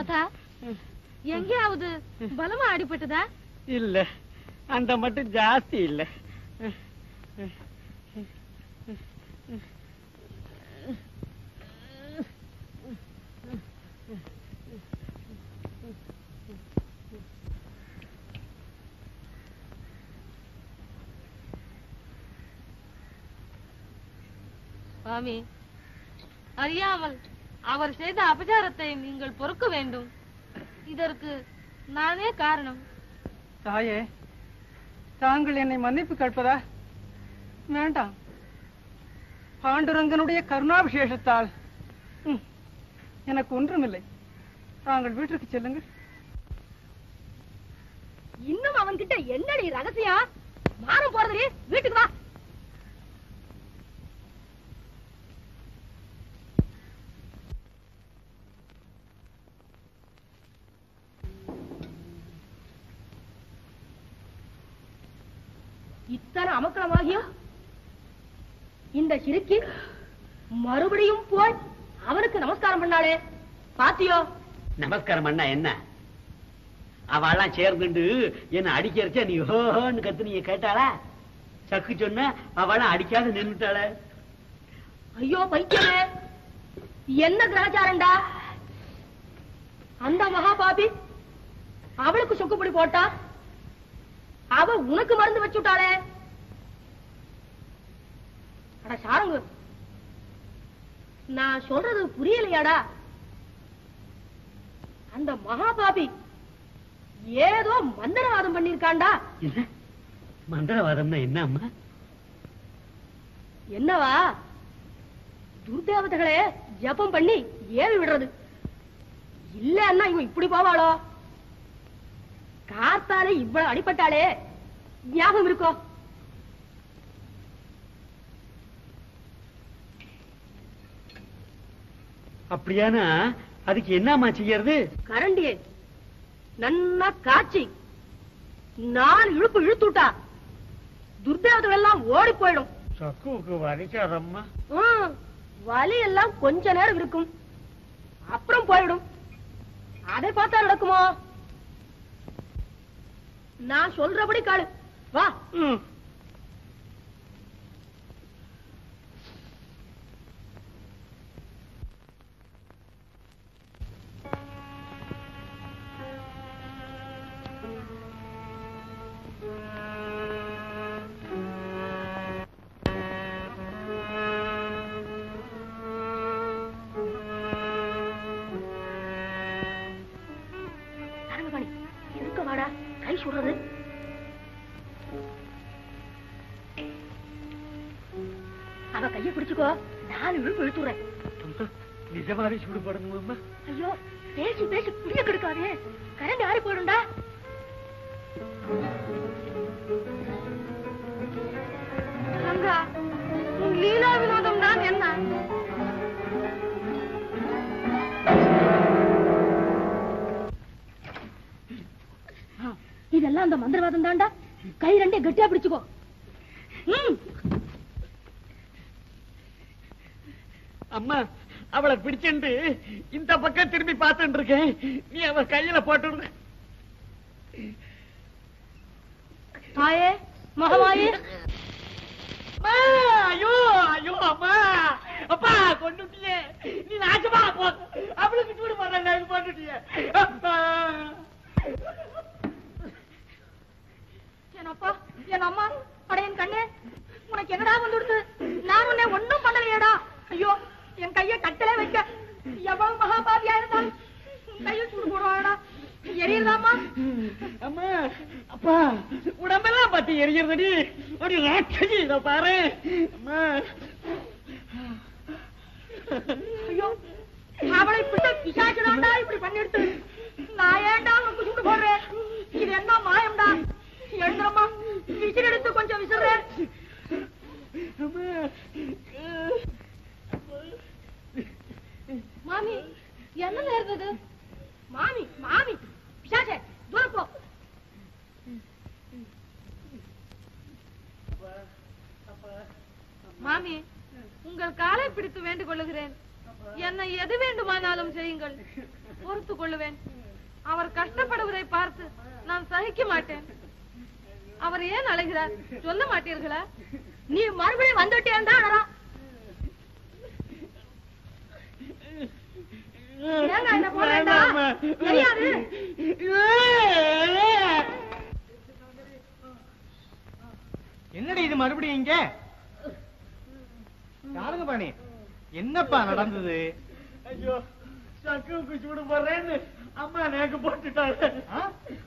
தாத்தா எங்கேயாவது பலமா அடிபட்டதா இல்ல அந்த மட்டும் ஜாஸ்தி இல்ல சுவாமி அறியாமல் அவர் செய்த அபச்சாரத்தை நீங்கள் பொறுக்க வேண்டும் இதற்கு நானே காரணம் தாயே தாங்கள் என்னை மன்னிப்பு கேட்பதா வேண்டாம் பாண்டுரங்கனுடைய கருணாபிஷேகத்தால் ம், எனக்கு ஒன்றுமில்லை தாங்கள் வீட்டிற்கு செல்லுங்கள் இன்னும் அவன்கிட்ட என்னடி ரகசியம் மானம் போறதுடி வீட்டுக்கு வா இத்தனை அமக்கலமாகியும் இந்த சிறுக்கி மறுபடியும் போய் அவனுக்கு நமஸ்காரம் பண்ணாளே பாத்தியோ நமஸ்காரம் அண்ணா என்ன அவெல்லாம் சேர்ந்துண்டு என்ன அடிக்கிறச்ச நீ ஹோன்னு கத்து நீ கேட்டாளா சக்கு சொன்ன அவெல்லாம் அடிக்காத நின்னுட்டாள ஐயோ பைத்தியமே என்ன கிரகச்சாரண்டா அந்த மகாபாபி அவளுக்கு சொக்குப்படி போட்டா அவ உனக்கு மருந்து வச்சுட்டாளே அட சாரங்கு நான் சொல்றது புரியலையாடா அந்த மகாபாபி ஏதோ மந்திரவாதம் பண்ணிருக்காண்டா என்ன மந்திரவாதம்னா என்ன அம்மா என்னவா துர்தேவதைகளே ஜபம் பண்ணி ஏவி விடுறது இல்ல அண்ணா இவன் இப்படி போவாளோ காத்தாலே இவ்வளவு அடிபட்டாளே ஞாபகம் இருக்கோ அப்படியானா அதுக்கு என்னம்மா செய்யறது கரண்டியே நன்னா காய்ச்சி நாலு இழுப்பு இழுத்துட்டா துர்தேவதைகள் எல்லாம் ஓடி போயிடும் சக்குவுக்கு வலிக்காதம்மா ம், வலி எல்லாம் கொஞ்ச நேரம் இருக்கும் அப்புறம் போயிடும் அதை பார்த்தா நடக்குமோ நான் சொல்றபடி காடு வா ம். தரங்கபாணி இருக்க வாடா கை சுடுறது அவ கைய பிடிச்சுக்கோ நாலு இழுப்பு இழுத்துறேன் நிஜமாவே சூடுபடணுமா ஐயோ பேசி பேசி புரிய கெடுக்காதே கரண்ட் ஆறி போயிடும்டா ரங்கா உன் லீலா வினோதம் தான் என்ன இதெல்லாம் அந்த மந்திரவாதம் தான்டா கை ரெண்டே கட்டியா பிடிச்சுக்கோ ம் அம்மா அவளை பிடிச்சுண்டு இந்த பக்கம் திரும்பி பார்த்துட்டு இருக்கேன் நீ அவ கையில போட்டு தாயே மகமாயே ஐயோ ஐயோ அம்மா அப்பா கொண்டுட்டியே நீ நாச்சமா போ அவளுக்கு சூடு போடுறாங்க இது போட்டுட்டியே அப்பா என் அப்பா என் அம்மா அட என் கண்ணே உனக்கு என்னடா வந்து கொடுத்து நான் உன்னை ஒண்ணும் பண்ணலையேடா ஐயோ என் கைய கட்டலே வைக்க எவ்வளவு மகாபாவியா இருந்தாலும் உன் கையை சூடு போடுவாடா எரியுதாம்மா அம்மா அப்பா உடம்பெல்லாம் பத்தி எரிகிறதடி ஒரு ராட்சசி இத பாரு அம்மா ஐயோ அவளை பிடிச்ச பிசாசுதான்டா இப்படி பண்ணிடுத்து நான் ஏன்டா உனக்கு சூடு போடுறேன் இது என்ன மாயம்டா எழுந்துறம்மா விசில் எடுத்து கொஞ்சம் விசிறேன் அம்மா மாமி என்ன நேர்ந்தது மாமி மாமி பிசாசே தூரம் போ மாமி உங்கள் காலை பிடித்து வேண்டிக் கொள்ளுகிறேன் என்னை எது வேண்டுமானாலும் செய்யுங்கள் பொறுத்துக் கொள்ளுவேன் அவர் கஷ்டப்படுவதை பார்த்து நான் சகிக்க மாட்டேன் அவர் ஏன் அழைகிறார் சொல்ல மாட்டீர்களா நீ மறுபடியும் வந்துட்டேன் தான் அழறா ஏங்க என்ன போடுறேன்டா? தெரியாது. என்னடி இது மறுபடியும் இங்க யாருங்க பாணி என்னப்பா நடந்தது ஐயோ சக்குவுக்கு சூடு போடுறேன்னு அம்மா நேக்கு போட்டுட்டாங்க ஆ?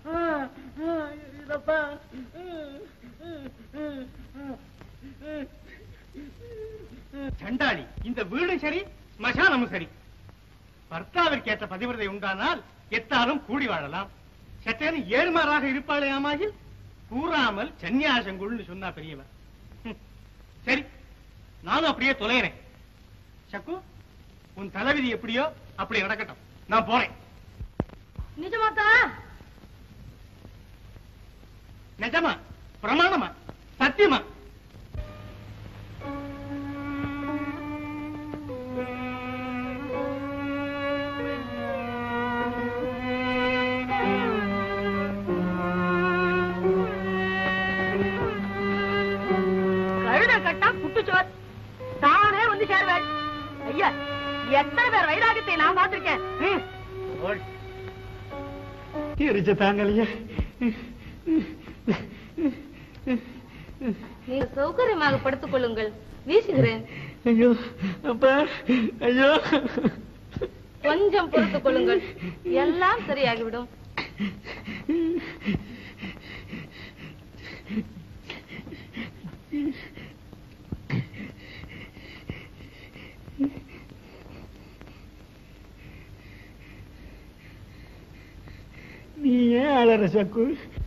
இதப்பா சண்டாளி இந்த வீடும் சரி ஸ்மசானமும் சரி பர்த்தாவிற்கேற்ற பதிவிரதை உண்டானால் எத்தாலும் கூடி வாழலாம் சற்றேனும் ஏழ்மாறாக இருப்பாளே ஆமாகில் கூறாமல் சந்நியாசங்குள்னு சொன்னா பெரியவன் ஹம். சரி நானும் அப்படியே தொலைகிறேன் சக்கு உன் தலைவிதி எப்படியோ அப்படி நடக்கட்டும் நான் போறேன் நிஜமாத்தா நிஜமா பிரமாணமா சத்தியமா கழுத கட்டா குட்டுச்சோர் தானே வந்து சேருவேன் ஐயா எத்தனை பேர் வைராகத்தை நான் பார்த்திருக்கேன் ம். எரிச்ச தாங்கலையே நீங்கள் சௌகரியமாக படுத்துக் கொள்ளுங்கள் வீசுகிறேன் ஐயோ அப்பா ஐயோ கொஞ்சம் பொறுத்துக் கொள்ளுங்கள் எல்லாம் சரியாகிவிடும் நீ ஏன் அழற சக்கு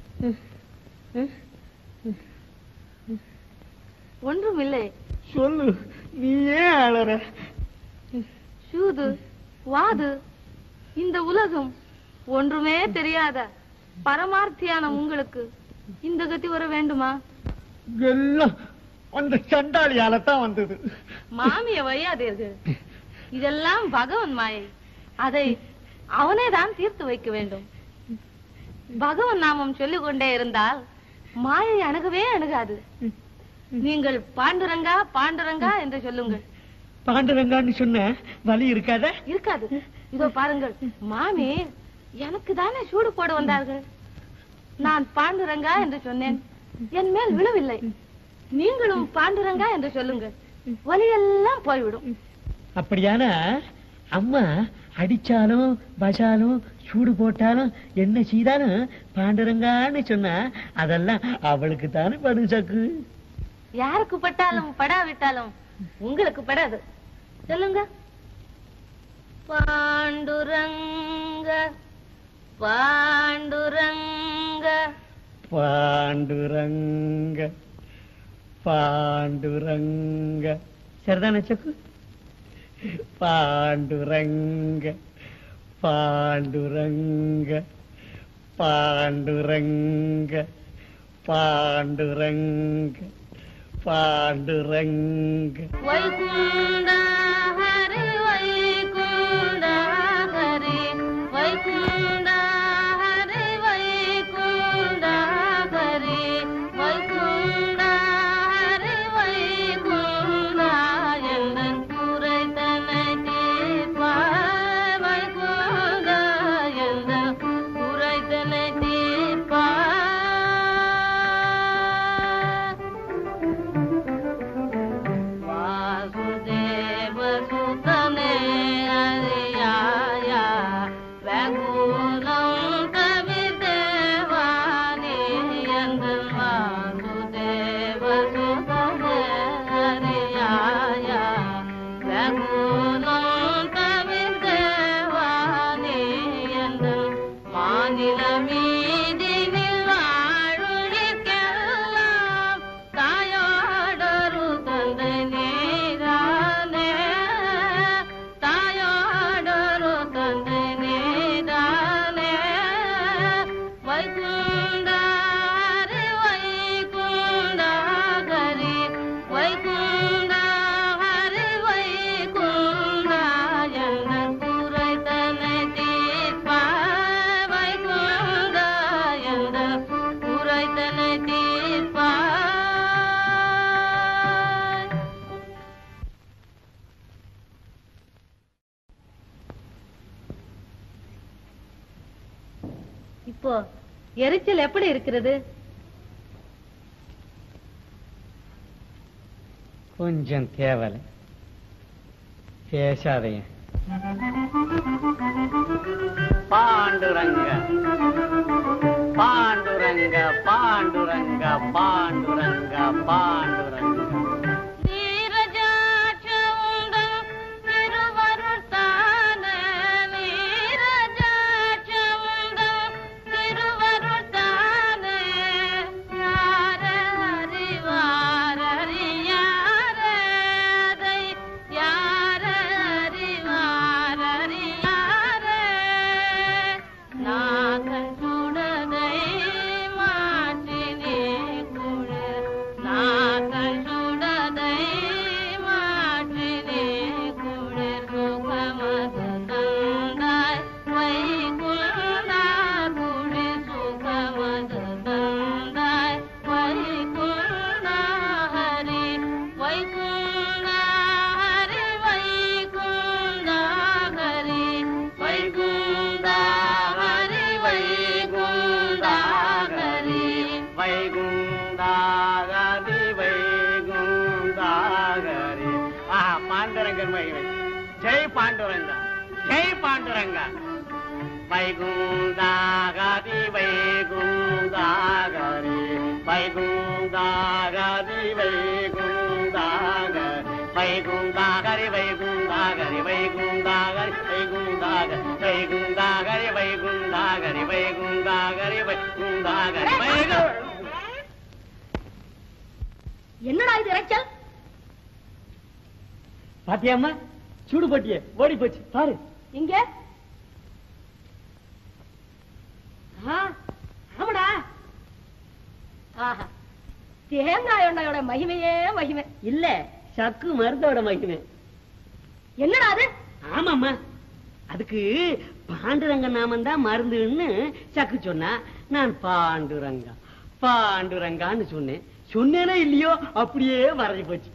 ஒன்றுமில்லை சொல்லு நீ ஏன் அழற சூது வாது இந்த உலகம் ஒன்றுமே தெரியாத பரமார்த்தியான உங்களுக்கு இந்த கதி வர வேண்டுமா எல்லாம் அந்த சண்டாளியால தான் வந்தது மாமிய வையாதீர்கள் இதெல்லாம் பகவன் மாயை அதை அவனே தான் தீர்த்து வைக்க வேண்டும் பகவன் நாமம் சொல்லிக் கொண்டே இருந்தால் மாயை அணுகவே அணுகாது நீங்கள் பாண்டுரங்கா பாண்டுரங்கா என்று சொல்லுங்கள் பாண்டரங்கான்னு சொன்ன வலி இருக்காத இருக்காது இதோ பாருங்கள் மாமி எனக்கு தானே சூடு போட வந்தார்கள் நான் பாண்டுரங்கா என்று சொன்னேன் என் மேல் விழவில்லை நீங்களும் பாண்டுரங்கா என்று சொல்லுங்கள் வலியெல்லாம் போய்விடும் அப்படியான அம்மா அடிச்சாலும் பசாலும் சூடு போட்டாலும் என்ன செய்தாலும் பாண்டரங்கான்னு சொன்னா அதெல்லாம் அவளுக்கு தானே படும் சக்கு யாருக்கு பட்டாலும் படாவிட்டாலும் உங்களுக்கு படாது சொல்லுங்க பாண்டுரங்க பாண்டுரங்க பாண்டுரங்க பாண்டுரங்க சரிதானே சக்கு பாண்டுரங்க பாண்டுரங்க பாண்டுரங்க பாண்டுரங்க பாண்டுரங்க வைகுண்ட ஹரி வைகுண்ட ஹரி வைகுண்ட ஹரி வைகுண்ட ஹரி வைகுண்ட ஹரி வைகுண்ட எந்தன் குறைதனை தீர்ப்பாய் வைகுண்ட எந்தன் குறைதனை தீர்ப்பாய் வாசுதேவ இப்போ எரிச்சல் எப்படி இருக்கிறது கொஞ்சம் தேவலை பேசாதைய பாண்டுரங்க பாண்டுரங்க பாண்டுரங்க பாண்டுரங்க பாண்டுரங்க நீரஜாட்சவுந்தம் திருவருட்தான நீரஜாட்சவுந்தம் திருவருட்தான யார அறிவாரறியாரே அதை யார அறிவாரறியாரே நாகன் சுடதை மாற்றினே குளிர் நாகன் சுடதை மாற்றினே குளிர் சுகமது தந்தாய் வைகுந்தா குளிர் சுகமது தந்தாய் வைகுந்தா ஹரி வைகுந்தா ஹரி வைகுந்தா ஹரி வைகுந்தா ஹரி வைகுந்தா ஹரி வைகுந்தாகதி வைகுந்தாகரி ஆஹா பாண்டுரங்கன் மகிமை ஜெய் பாண்டுரங்கா ஜெய் பாண்டுரங்கா வைகுந்தாகதி வைகுந்தாகரி வைகுந்தாகதி வைகுந்தாகரி வைகுந்தாகரி வைகுந்தாகரி வைகுந்தாகரி வைகுந்தாகரி வைகுந்தாகரி வைகுந்தாகரி வைகுந்தாகரி வைகுந்தாகரி வைகு என்னடா இது இறைச்சல் பாத்தியாம்மா சூடு பட்டிய ஓடி போச்சு பாரு இங்க ஆ, ஆமாடா ஆஹா தேங்காய் எண்ணெயோட மகிமையே மகிமை இல்ல சக்கு மருந்தோட மகிமை என்னடா அது ஆமாம்மா அதுக்கு பாண்டுரங்க நாமம் தான் மருந்துன்னு சக்கு சொன்னா நான் பாண்டுரங்கா பாண்டுரங்கான்னு சொன்னேன் சொன்னேனே இல்லையோ அப்படியே மறைஞ்சு போச்சு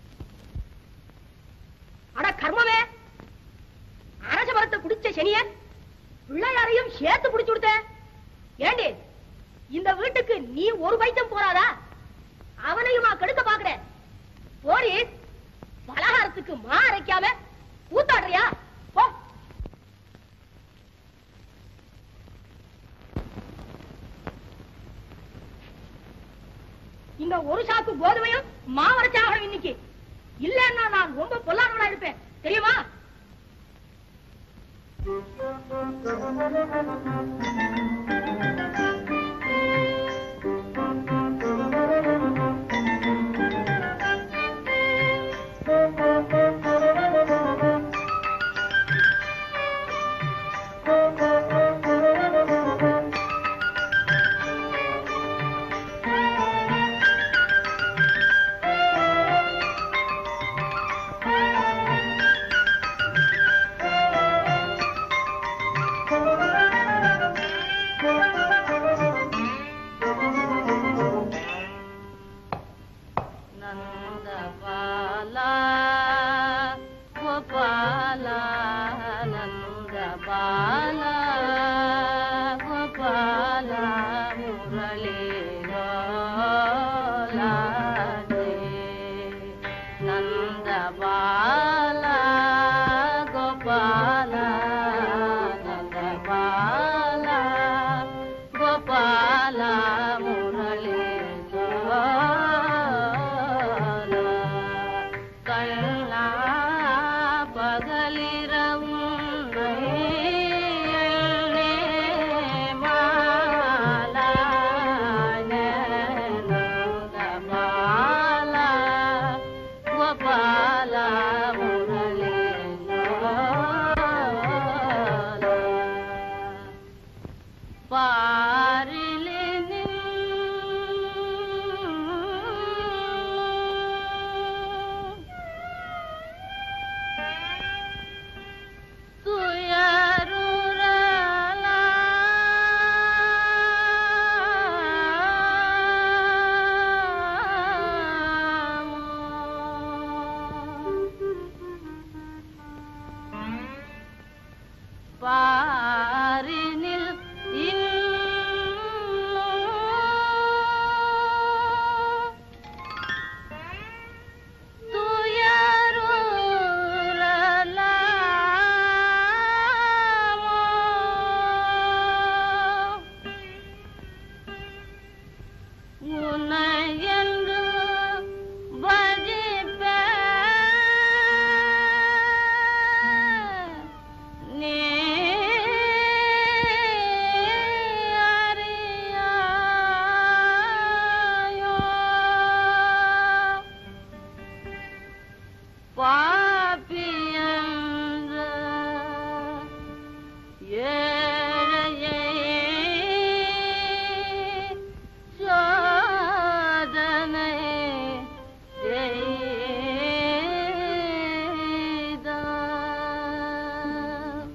அட கர்மமே அரச மரத்தை குடிச்ச சனியன் பிள்ளையாரையும் சேர்த்து புடிச்சு கொடுத்த ஏண்டி இந்த வீட்டுக்கு நீ ஒரு வைத்தியம் போறாதா அவனையுமா கெடுக்க பாக்குற போடி பலகாரத்துக்கு மா அரைக்காம கூத்தாடுறியா போ இங்க ஒரு சாக்கு கோதுமையும் மாவரைச்சாகணும் இன்னைக்கு இல்லன்னா நான் ரொம்ப பொல்லாதவனா இருப்பேன் தெரியுமா நந்தபாலா கோபாலா நந்தபாலா கோபாலா முரளிரோலாடே நந்தபாலா கோபாலா நந்தபாலா கோபாலா முரளிரோலா கண்ணா பகலிரவும் நையனே மாலா நந்தபாலா கோபாலா முரளிரோலா பாரிலே துயருறலா பாப்பியன்ற ஏழையை சோதனை செய்தான்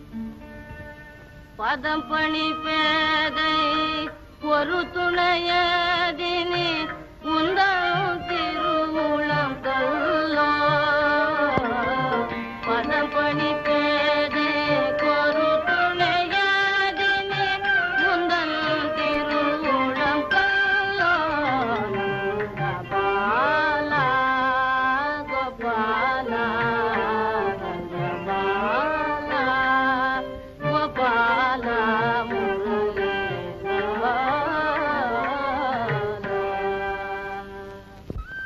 பதம் பணி பேதை ஒரு துணையதினி உந்தம் திருவுளம் கல்லோ பதம் பணி பேதை ஒரு துணையதினி உந்தம் திருவுளம் கல்லோ கோபாலா கோபாலா கோபாலா கோபால முரளிதர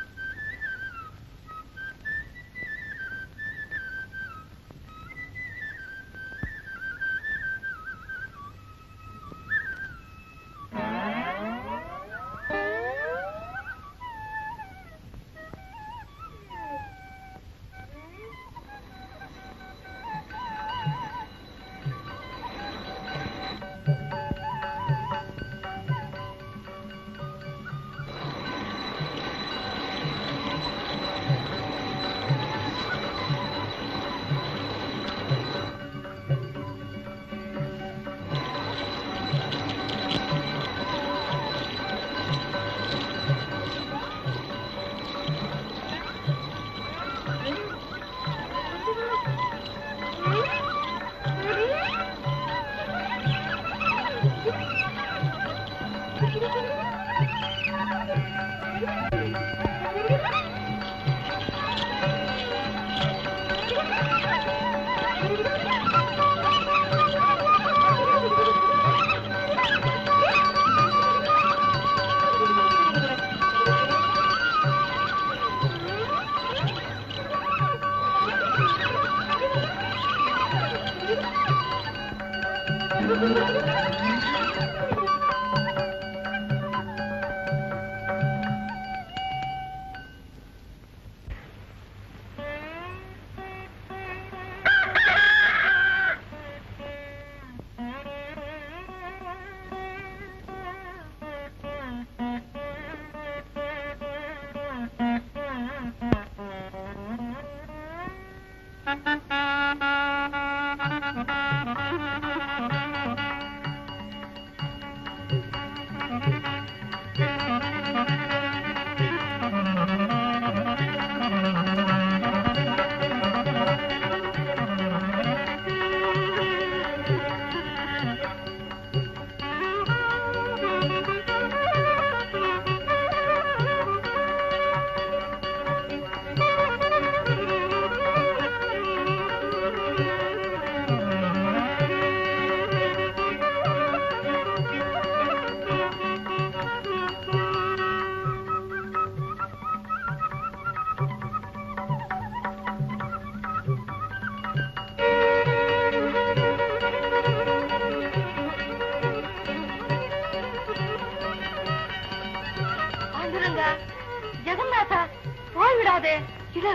பாண்டுரங்கா ஜெகநாதா போய் விடாதே இது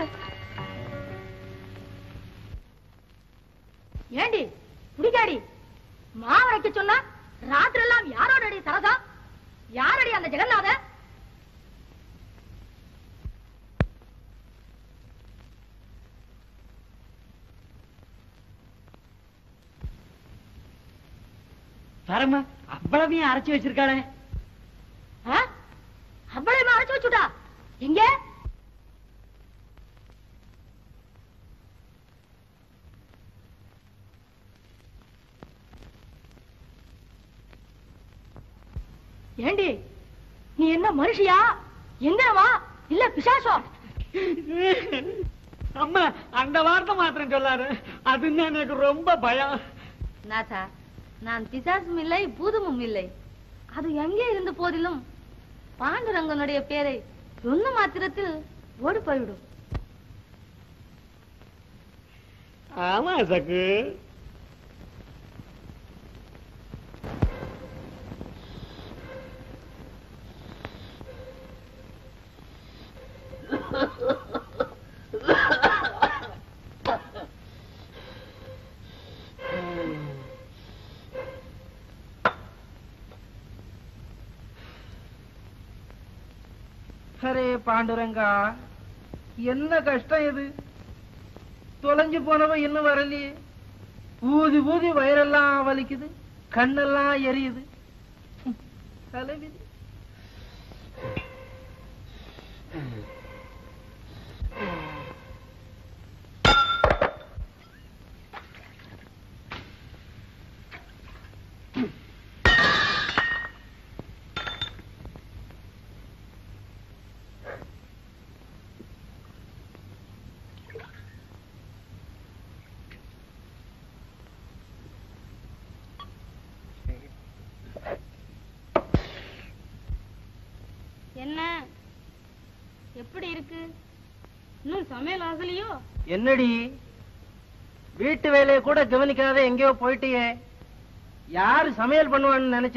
ஏண்டி குடிகாடி மாவரைக்க சொன்னா ராத்திரி எல்லாம் யாரோட சரதா யாரடி அந்த ஜெகநாத தரமா அவ்வளவையும் அரைச்சு வச்சிருக்காளே அவ்வளவு அரைச்சு வச்சுட்டா எங்க ஏண்டி நீ என்ன மனுஷியா எந்திரவா இல்ல பிசாசம் அம்மா அந்த வார்த்தை மாத்திரம் சொல்லாரு அதுன்னு எனக்கு ரொம்ப பயம் நாதா நான் பிசாசும் இல்லை பூதமும் இல்லை அது எங்கே இருந்த போதிலும் பாண்டுரங்கனுடைய பேரை சொன்ன மாத்திரத்தில் ஓடி போய்விடும் ஆமா சக்கு பாண்டுரங்கா என்ன கஷ்டம் இது தொலைஞ்சு போனவ இன்னும் வரலையே ஊதி ஊதி வயிறெல்லாம் வலிக்குது கண்ணெல்லாம் எரியுது ம், தலைவிதி என்ன எப்படி இருக்கு இன்னும் சமையல் ஆகலையோ என்னடி வீட்டு வேலையை கூட கவனிக்காத எங்கேயோ போயிட்டியே யாரு சமையல் பண்ணுவான்னு நினைச்ச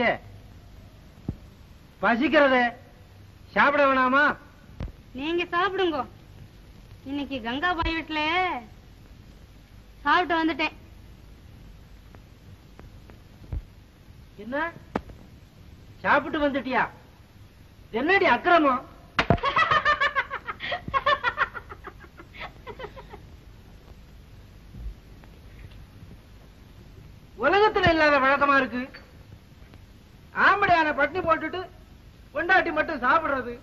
பசிக்கிறத சாப்பிட வேணாமா நீங்க சாப்பிடுங்க இன்னைக்கு கங்காபாய் வீட்டுல சாப்பிட்டு வந்துட்டேன் என்ன சாப்பிட்டு வந்துட்டியா என்னடி அக்கிரமம் உலகத்துல இல்லாத வழக்கமா இருக்கு ஆம்படையான பட்டினி போட்டுட்டு பொண்டாட்டி மட்டும் சாப்பிடுறது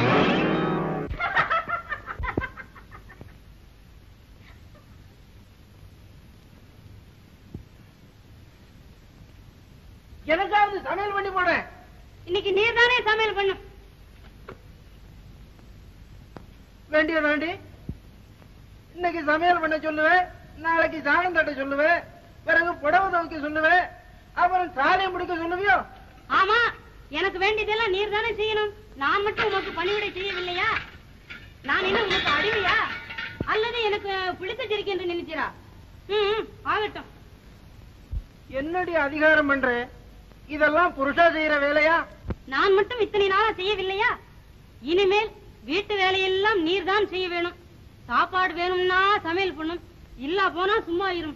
எனக்காவது சமையல் பண்ணி போனேன் இன்னைக்கு நீர் தானே சமையல் பண்ணும் வேண்டிய வேண்டி இன்னைக்கு சமையல் பண்ண சொல்லுவேன் நாளைக்கு சாணம் தட்ட சொல்லுவேன் பிறகு புடவை துவைக்க சொல்லுவேன் அப்புறம் சாலையை முடிக்க சொல்லுவியோ ஆமா எனக்கு வேண்டியதெல்லாம் நீர் தானே செய்யணும் நான் மட்டும் உனக்கு பணிவிடை செய்யவில்லையா நான் என்ன உனக்கு அடிமையா அல்லது எனக்கு பிடித்த சிரிக்கு என்று நினைக்கிறா ம் ம், ஆகட்டும் என்னடி அதிகாரம் பண்ற இதெல்லாம் புருஷா செய்யற வேலையா நான் மட்டும் இத்தனை நாளா செய்யவில்லையா இனிமேல் வீட்டு வேலையெல்லாம் நீர் தான் செய்ய வேணும் சாப்பாடு வேணும்னா சமையல் பண்ணும் இல்லா போனா சும்மா இரும்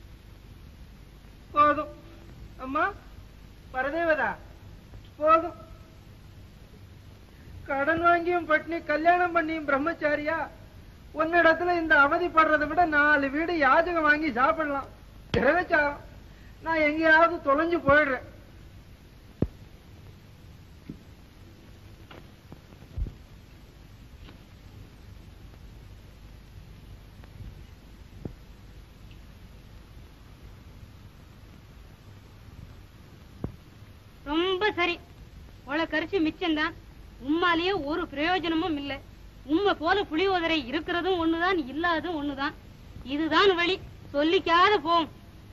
போதும் அம்மா பரதேவதா போதும் கடன் வாங்கியும் பட்னி கல்யாணம் பண்ணியும் பிரம்மச்சாரியா உன்னிடத்துல இந்த அவதிப்படுறதை விட நாலு வீடு யாஜகம் வாங்கி சாப்பிடலாம் கிரகச்சாரம் நான் எங்கேயாவது தொலைஞ்சு போயிடுறேன் ரொம்ப சரி உள்ள கரிச்சு மிச்சம்தான் உம்மாலேயே ஒரு பிரயோஜனமும் இல்ல உம்மை போல புளியோதரை இருக்கிறதும் ஒண்ணுதான் இல்லாததும் ஒண்ணுதான் இதுதான் வழி சொல்லிக்காத போம்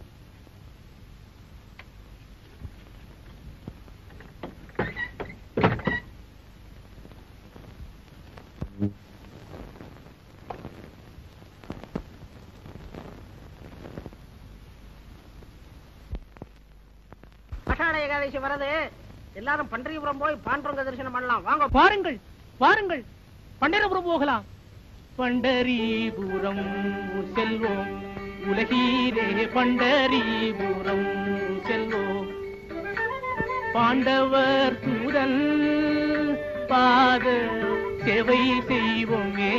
ஆஷாட ஏகாதசி வரது எல்லாரும் பண்டரிபுரம் போய் பாண்டுரங்க தரிசனம் பண்ணலாம் வாங்க வாருங்கள் வாருங்கள் பண்டரபுரம் போகலாம் பண்டரிபுரம் செல்வோம் உலகீரே பண்டரிபுரம் செல்வோம் பாண்டவர் தூதன் பாத சேவை செய்வோமே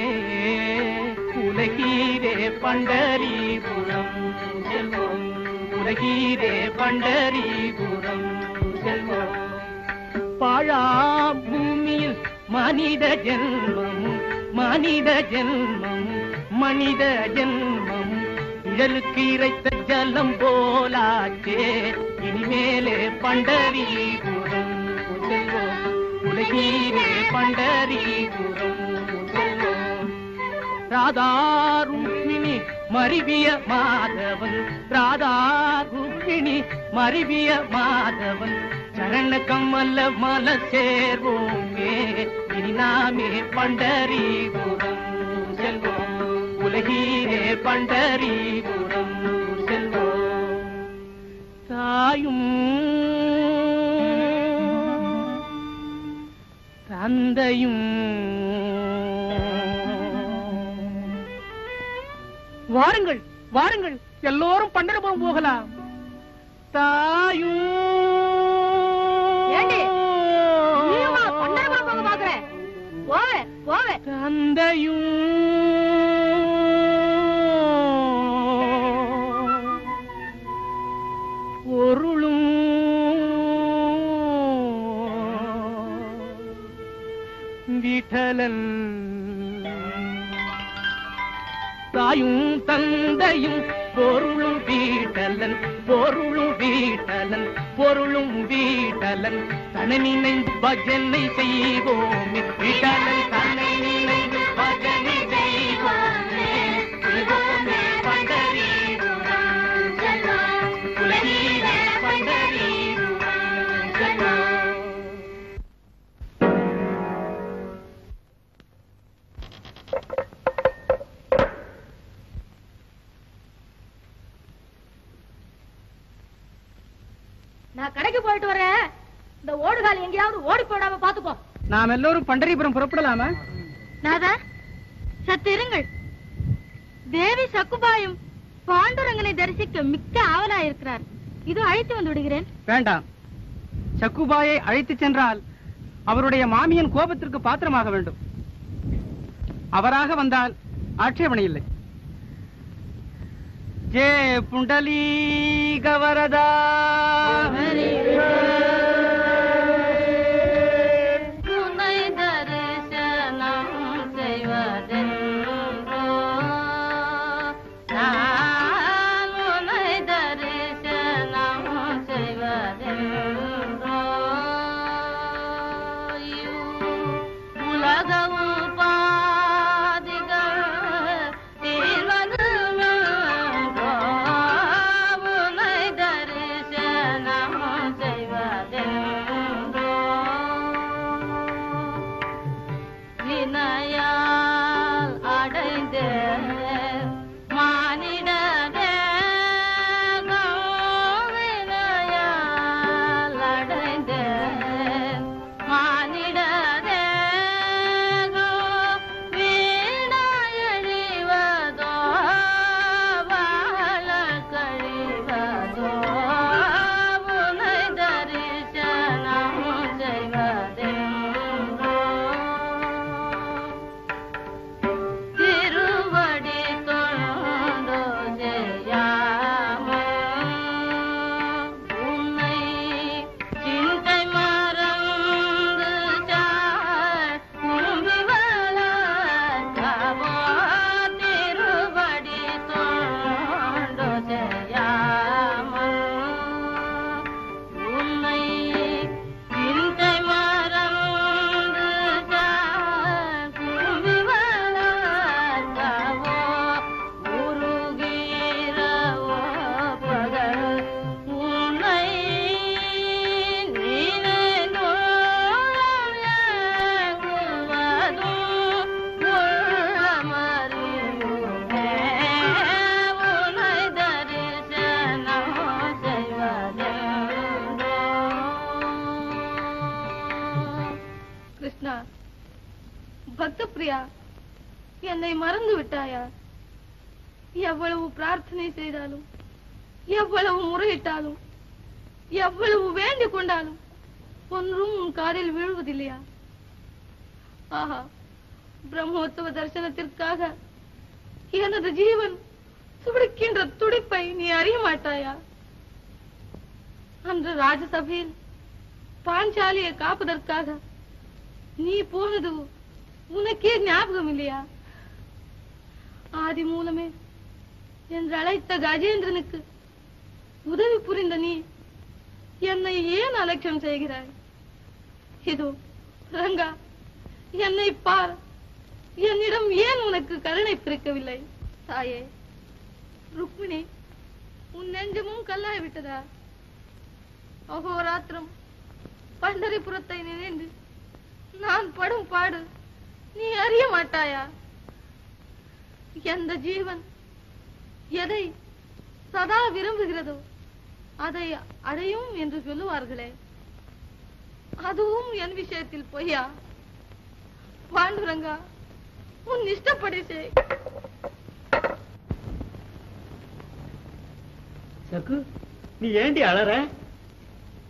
உலகீரே பண்டரிபுரம் செல்வோம் உலகீரே பண்டரிபுரம் செல்வோம் பாழாம் பூமியில் மனித ஜென்மம் மனித ஜென்மம் மனித ஜென்மம் இழலுக்கு இறைத்த ஜலம் போலாச்சே இனிமேலே பண்டரிபுரம் செல்வோம் உலகீரே பண்டரிபுரம் செல்வோம் ராதா ருக்மிணி மருவிய மாதவன் ராதா ருக்மிணி மருவிய மாதவன் சரண கம்மல்ல மல சேர்வோமே இனி நாமே பண்டரிபுரம் செல்வோம் உலகீரே பண்டரிபுரம் செல்வோம் தாயும் தந்தையும் வாருங்கள் வாருங்கள் எல்லோரும் பண்டரபுரம் போகலாம் தாயும் ஏண்டி? நீயுமா பண்டரிபுரம் போக பாக்குற? போவேன் போவேன் தந்தையும் பொருளும் விட்டலன் தாயும் தந்தையும் பொருளும் வீட்டலன் பொருளும் வீட்டலன் பொருளும் வீட்டலன் தன்னை நினைந்து பஜனை செய்வோமே வீட்டலன் தன்னை நினைந்து பஜனை செய்வோமே செய்வோமே பண்டரீபுரம் செல்லோ. உலகீரே பண்டரீபுரம் செல்லோ. நான் கடைக்கு போயிட்டு வரேன் இந்த ஓடுகால் எங்கேயாவது ஓடி போடாம பாத்துக்கோ நாம் எல்லோரும் பண்டரிபுரம் புறப்படலாமா நாதா சத்து இருங்கள் தேவி சக்குபாயும் பாண்டுரங்கனை தரிசிக்க மிக்க ஆவலா இருக்கிறார் இது அழைத்து வந்து விடுகிறேன் வேண்டாம் சக்குபாயை அழைத்துச் சென்றால் அவருடைய மாமியின் கோபத்திற்கு பாத்திரமாக வேண்டும் அவராக வந்தால் ஆட்சேபனை இல்லை ஜே புண்டலீகவரதா துணை தரிசனம் செய்வதென்றோ நான் உன்னை தரிசனம் செய்வதென்றோ உலக உபாதிகள் தீர்வது வென்றோ உன்னை தரிசனம் செய்வதென்றோ வினையால் அடைந்த மானிடரே வினையால் அடைந்த மானிடரே வீணாயழிவதோ வாழ கழிவதோ உனை தரிசனம் செய்வதென்றோ திருவடி தொழந்தோ செய்யாமல் உன்னை சிந்தை மறந்து சார் கும்பி வளர்க்கவோ திருவடி தொழந்தோ செய்யாமல் உன்னை சிந்தை மறந்து சார் கும்பி வளர்க்கவோ உருகிறவோ பகல் உன்னை நினைந்துவதும் உள்ளமறியுமே உன்னை தரிசனம் செய்வதென்றோ கிருஷ்ணா பக்த பிரியா என்னை மறந்து விட்டாயா எவ்வளவு பிரார்த்தனை செய்தாலும் எவ்வளவு முறையிட்டாலும் எவ்வளவு வேண்டிக் கொண்டாலும் ஒன்றும் உன் காதில் விழுவதில்லையா ஆஹா பிரம்மோத்சவ தரிசனத்திற்காக எனது ஜீவன் துடிக்கின்ற துடிப்பை நீ அறிய மாட்டாயா அன்று ராஜசபையில் பாஞ்சாலியை காப்பதற்காக நீ போனது உனக்கே ஞாபகம் இல்லையா ஆதி மூலமே என்று அழைத்த கஜேந்திரனுக்கு உதவி புரிந்த நீ என்னை ஏன் அலட்சியம் செய்கிறாய் இதோ ரங்கா என்னை பார் என்னிடம் ஏன் உனக்கு கருணை பிறக்கவில்லை தாயே ருக்மிணி உன் நெஞ்சமும் கல்லாய் விட்டதா அகோராத்திரம் பண்டரிபுரத்தை நினைந்து நான் படும் பாடு நீ அறிய மாட்டாயா எந்த ஜீவன் எதை சதா விரும்புகிறதோ அதை அடையும் என்று சொல்லுவார்களே அதுவும் என் விஷயத்தில் பொய்யா பாண்டுரங்கா உன் இஷ்டப்படி செய் சக்கு நீ ஏண்டி அழற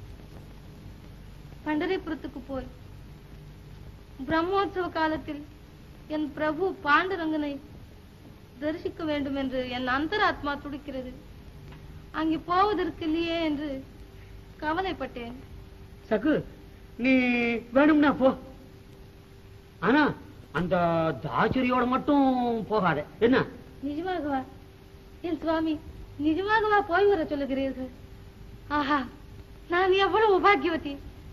பண்டரிபுரத்துக்கு போய் பிரம்மோற்சவ காலத்தில் என் பிரபு பாண்டுரங்கனை தரிசிக்க வேண்டும் என்று என் அந்தராத்மா துடிக்கிறது அங்கே போவதற்கு இல்லையே என்று கவலைப்பட்டேன் சக்கு நீ வேணும்னா போ ஆனா அந்த தாச்சரியோட மட்டும் போகாத என்ன நிஜமாகவா என் சுவாமி நிஜமாகவா போய் வர சொல்லுகிறீர்கள் ஆஹா நான் எவ்வளவு பாக்கியவதி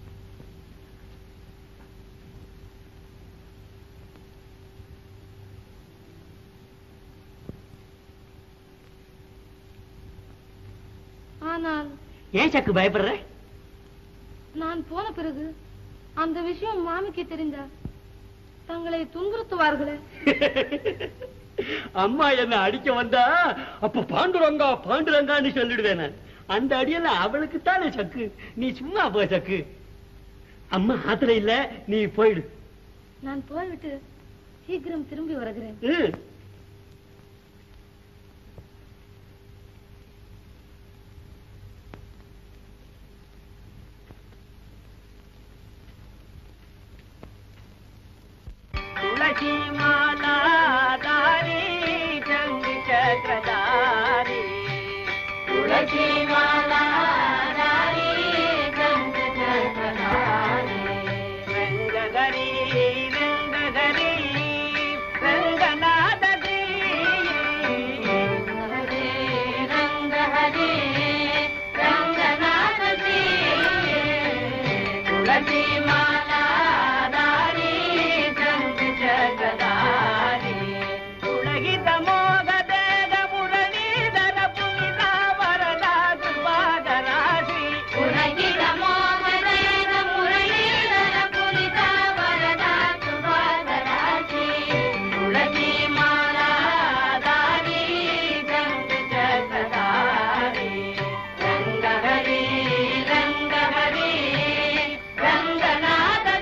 ஆனால் ஏன் சக்கு பயப்படுற நான் போன பிறகு அந்த விஷயம் மாமிக்கு தெரிஞ்சா தங்களை துன்புறுத்துவார்களே அம்மா என்ன அடிக்க வந்தா அப்ப பாண்டுரங்கா பாண்டுரங்கான்னு சொல்லிடுவேன் நான் அந்த அடியெல்லாம் அவளுக்கு தானே சக்கு நீ சும்மா போ சக்கு அம்மா ஆத்திரம் இல்ல நீ போயிடு நான் போய்விட்டு சீக்கிரம் திரும்பி வருகிறேன் ம். तुलसी माला दारी जंग चक्रधारी तुलसी माला दारी जंग चक्रधारी रंगधरी रंगधरी रंगनाथ हरे रंग हरे रंगनाथ तुलसी माला दारी जंग जगदारी उलगित मोग देग मुरलीधर पुनिता वरदा कृपाधराशी उलगित मोग देग मुरलीधर पुनिता वरदा कृपाधराशी तुलसी माला दारी जंग जगदारी रंग हरी रंग हरी रंगनाथ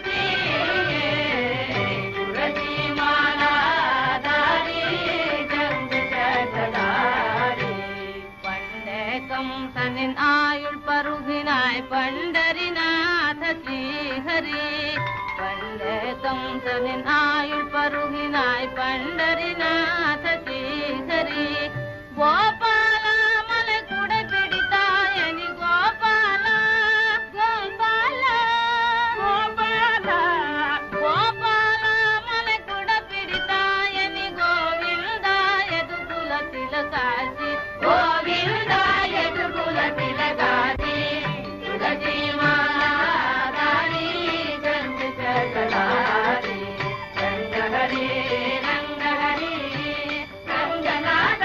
तुलसी माला दारी जंग जगदारी பண்டேகம் தன்னின் ஆயுள் பருகினாய் பண்டரிநாத ஸ்ரீஹரி பண்டேகம் தன்னின் ஆயுள் பருகினாய் பண்டரிநாத ஸ்ரீஹரி கோபாலா மலை கூட பிடித்தாயனி கோபாலா கோபாலா கோபாலா கோபாலா மலை கூட பிடித்தாயனி கோவிந்தா எது குலத்தில காசி கோவிந்தா எதுகுல திலகாதி துளசி மாலா தாரி ஜంగ ஜகதாரி ரங்கஹரி ரங்கஹரி ரங்கநாத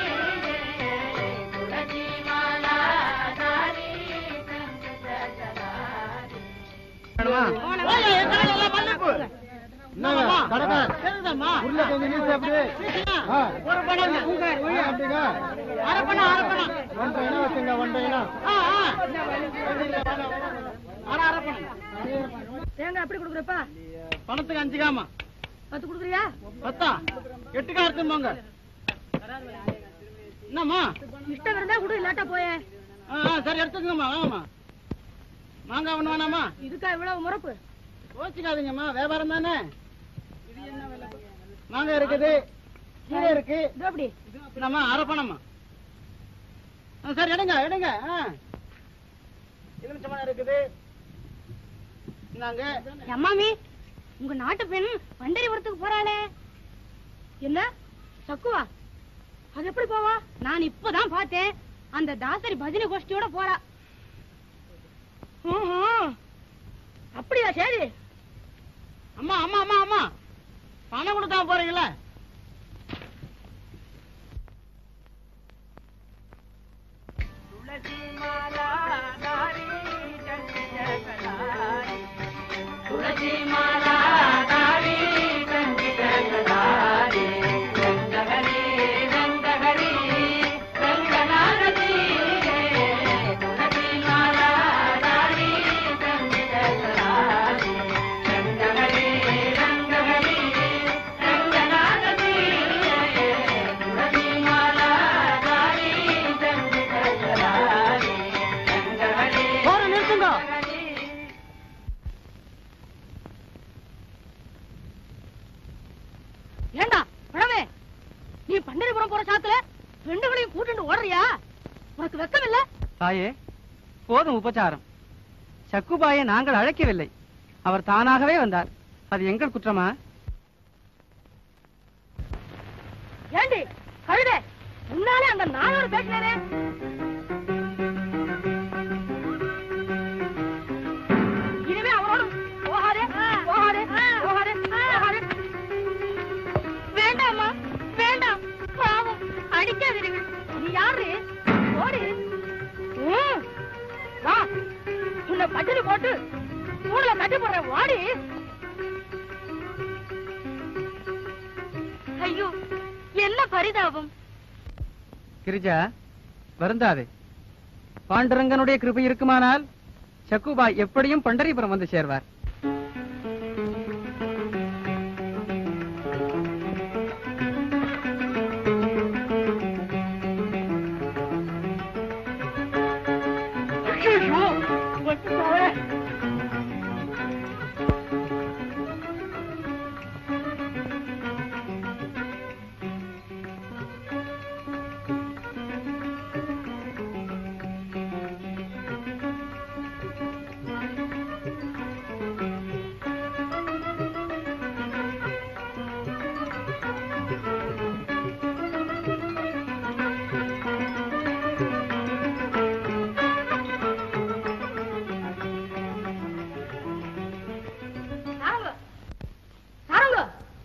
துளசி மாலா தாரி ஜంగ ஜகதாரி தேங்காய் எப்படி கொடுக்குறப்பா பணத்துக்கு அஞ்சுக்காமா பத்து கொடுக்குறியா பத்தா எட்டுக்கா எடுத்துமாங்க என்னம்மா இஷ்டம் இருந்தா கொடு இல்லாட்டா போயே ஆ, ஆ, சரி எடுத்துக்கங்கம்மா வாங்கம்மா மாங்காய் ஒண்ணு வேணாமா இதுக்கா இவ்வளவு முறப்பு கோச்சிக்காதீங்கம்மா வியாபாரம் தானே மாங்காய் இருக்குது கீரை இருக்கு இது எப்படி என்னம்மா அரை பணம்மா ஆ, சரி எடுங்க எடுங்க ஆ. எலுமிச்சம்பழம் இருக்குது இந்தாங்க அம்மாமி உங்க நாட்டு பெண் பண்டரிபுரத்துக்கு போறாளே என்ன சக்குவா அது எப்படி போவா நான் இப்பதான் பார்த்தேன் அந்த தாசரி பஜனை கோஷ்டியோட போறா ம்ஹும். அப்படியா சரி அம்மா அம்மா அம்மா அம்மா பணம் கொடுத்தா போறீங்களா तुलसी माला दारी जंग जगदारी तुलसी माला दारी जंग जगदारी रंग हरी रंग हरी रंगनाथ तुलसी माला दारी जंग जगदारी रंग हरी रंग हरी रंगनाथ तुलसी माला दारी जंग जगदारी பண்டரிபுரம் போற சாத்துல ரெண்டுகளையும் கூட்டிட்டு ஓடுறியா உனக்கு வெக்கம் இல்ல தாயே போதும் உபச்சாரம் சக்குபாயை நாங்கள் அழைக்கவில்லை அவர் தானாகவே வந்தார் அது எங்கள் குற்றமா ஏண்டி கழுத முன்னாலே அந்த நாயோடு பேசினேனே இனிமே அவரோடு போகாதே போகாதே போகாதே போகாதே வேண்டாமா வேண்டாம் பாவம் அடிக்காதீர்கள் நீ யாரு ஓடி ம், வா உன்னை பட்டினி போட்டு மூணுல கட்டி போடுறேன் வாடி ஐயோ என்ன பரிதாபம் கிரிஜா வருந்தாதே பாண்டுரங்கனுடைய கிருபை இருக்குமானால் சக்குபாய் எப்படியும் பண்டரிபுரம் வந்து சேர்வார் சாரங்க சாரங்க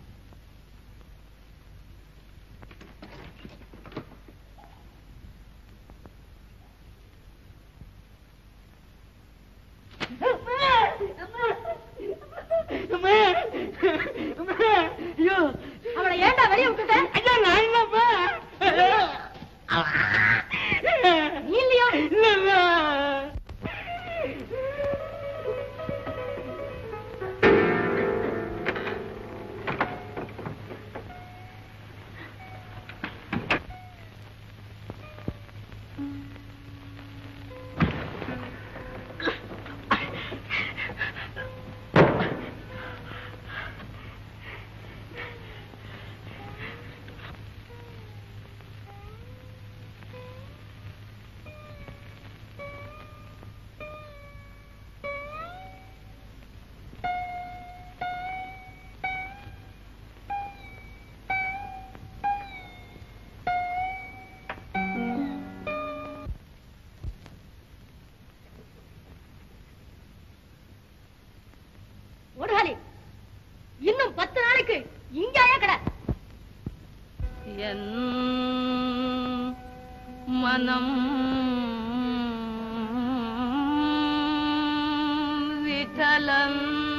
அவனை ஏன்டா வெளிய விட்டுட்ட நீ இல்லையா ஓடுகாலி இன்னும் பத்து நாளைக்கு இங்கேயே கடை என் மனம் விட்டலம்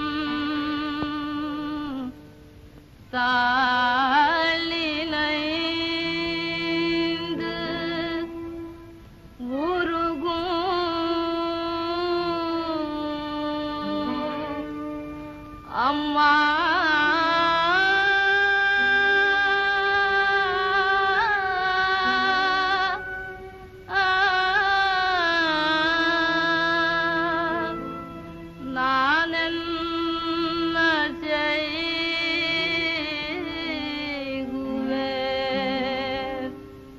தாளினைந்து உருகும் அம்மா நானென்ன செய்குவேன்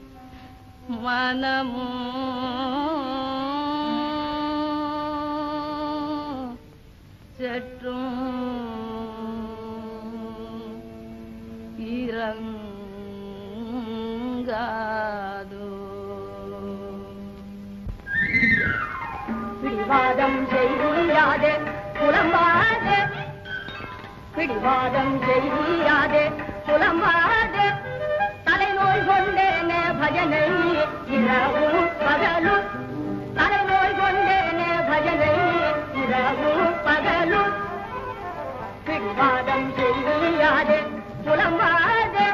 மனமும் சற்றும் இறங்காதோ பிடிவாதம் செய்யாதே புலம்பாதே பிடிவாதம் செய்யாதே புலம்பாதே தலைநோய் கொண்டேனே பஜனை இரவும் பகலும் தலைநோய் கொண்டேனே பஜனை இரவும் பகலும் பிடிவாதம் செய்யாதே புலம்பாதே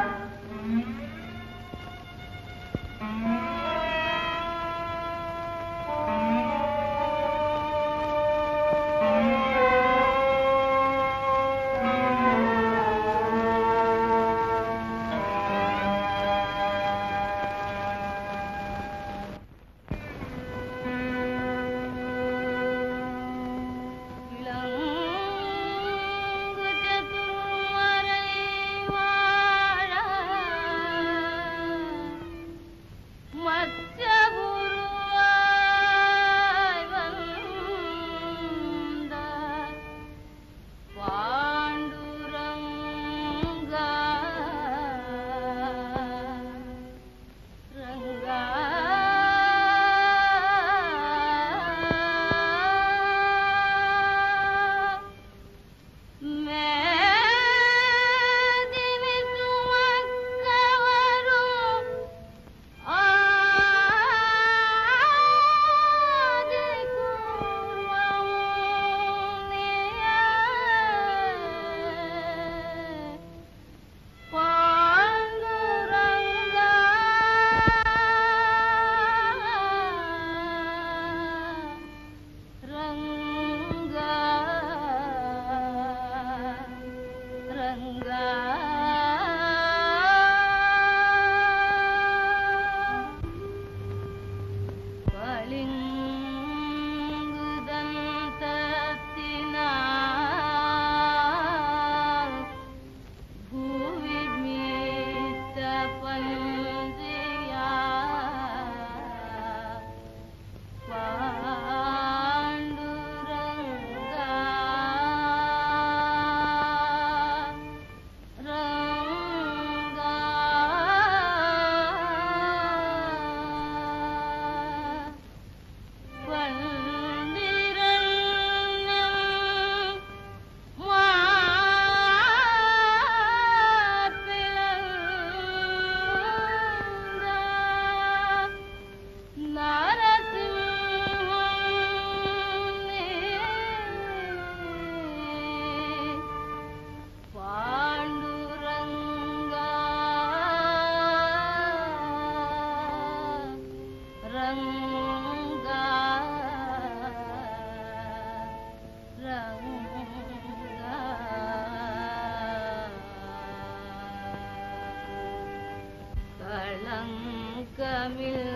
கமில்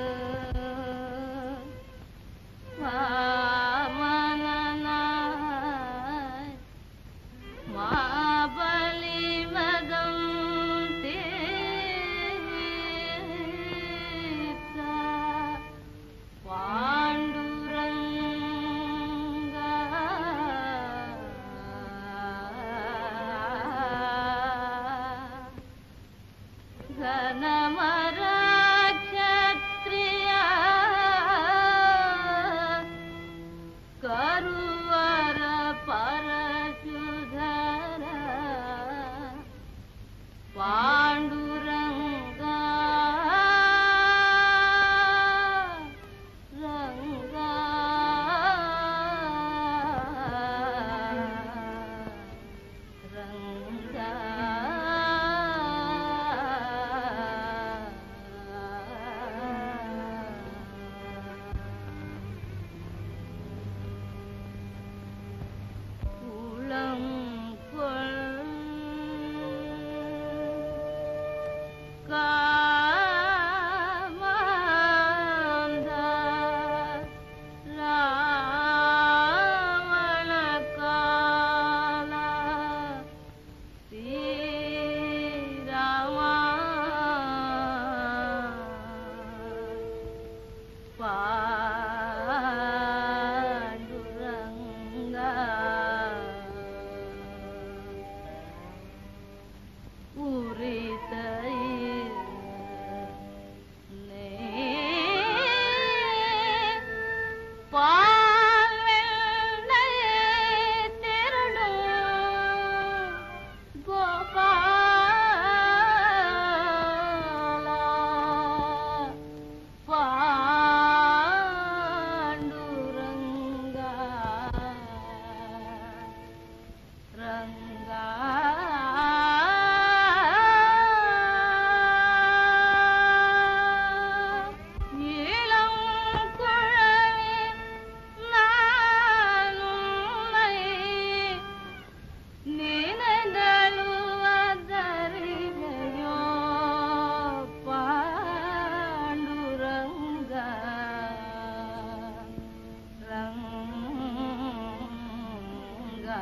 மாமனனாய் மாபலி மதம் தீர்த்த பாண்டுரங்கா ಘನಮರಕ್ಷತ್ರಿಯ ಕರುವರ ಪರಶುಧರ ಪಾಂಡುರಂಗ ರಂಗ ರಂಗ உளம் கொள் காமந்த ராவண கால ஸ்ரீராமா பாண்டுரங்கா உரிதையில் நே பால்வெண்ணை திரளும் கோபாலா பாண்டுரங்கா ரங்கா இளம் குழவி நான் உன்னை நினைந்தழுவதறிவையோ பாண்டுரங்கா ரங்கா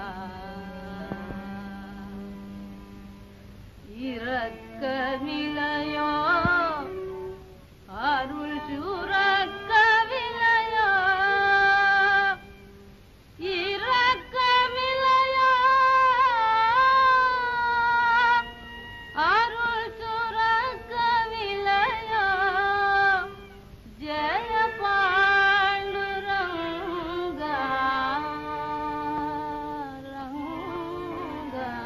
இரக்கமிலையோ அருள் சுரக்கவிலையோ இரக்கமிலையோ அருள் சுரக்கவிலையோ ஜெய பாண்டுரங்கா ரங்கா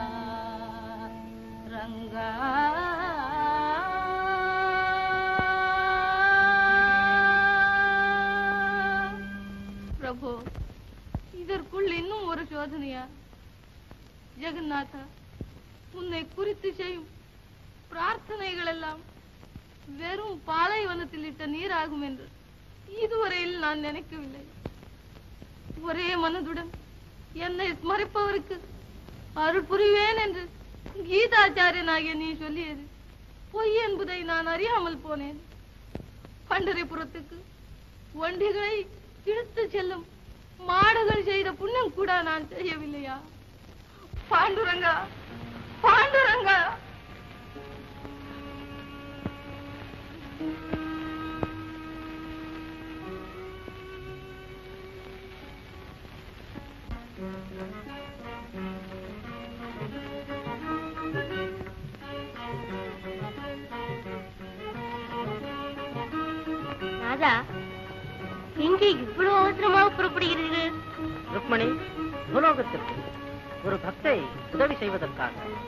ரங்கா பிரபு இதற்குள் இன்னும் ஒரு சோதனையா ஜெகநாதா உன்னை குறித்து செய்யும் பிரார்த்தனைகள் எல்லாம் வெறும் பாலைவனத்தில் இட்ட நீராகும் என்று இதுவரையில் நான் நினைக்கவில்லை ஒரே மனதுடன் என்னை ஸ்மரிப்பவருக்கு அருள் புரிவேன் என்று கீதாச்சாரியனாகிய நீ சொல்லியது பொய் என்பதை நான் அறியாமல் போனேன் பண்டரிபுரத்துக்கு வண்டிகளை இழுத்து செல்லும் மாடுகள் செய்த புண்ணியம் கூட நான் செய்யவில்லையா பாண்டுரங்கா பாண்டுரங்கா ராஜா எங்கே இவ்வளவு அவசரமாக புறப்படுகிறீர்கள் ருக்மணி பூலோகத்திற்கு ஒரு பக்தை உதவி செய்வதற்காக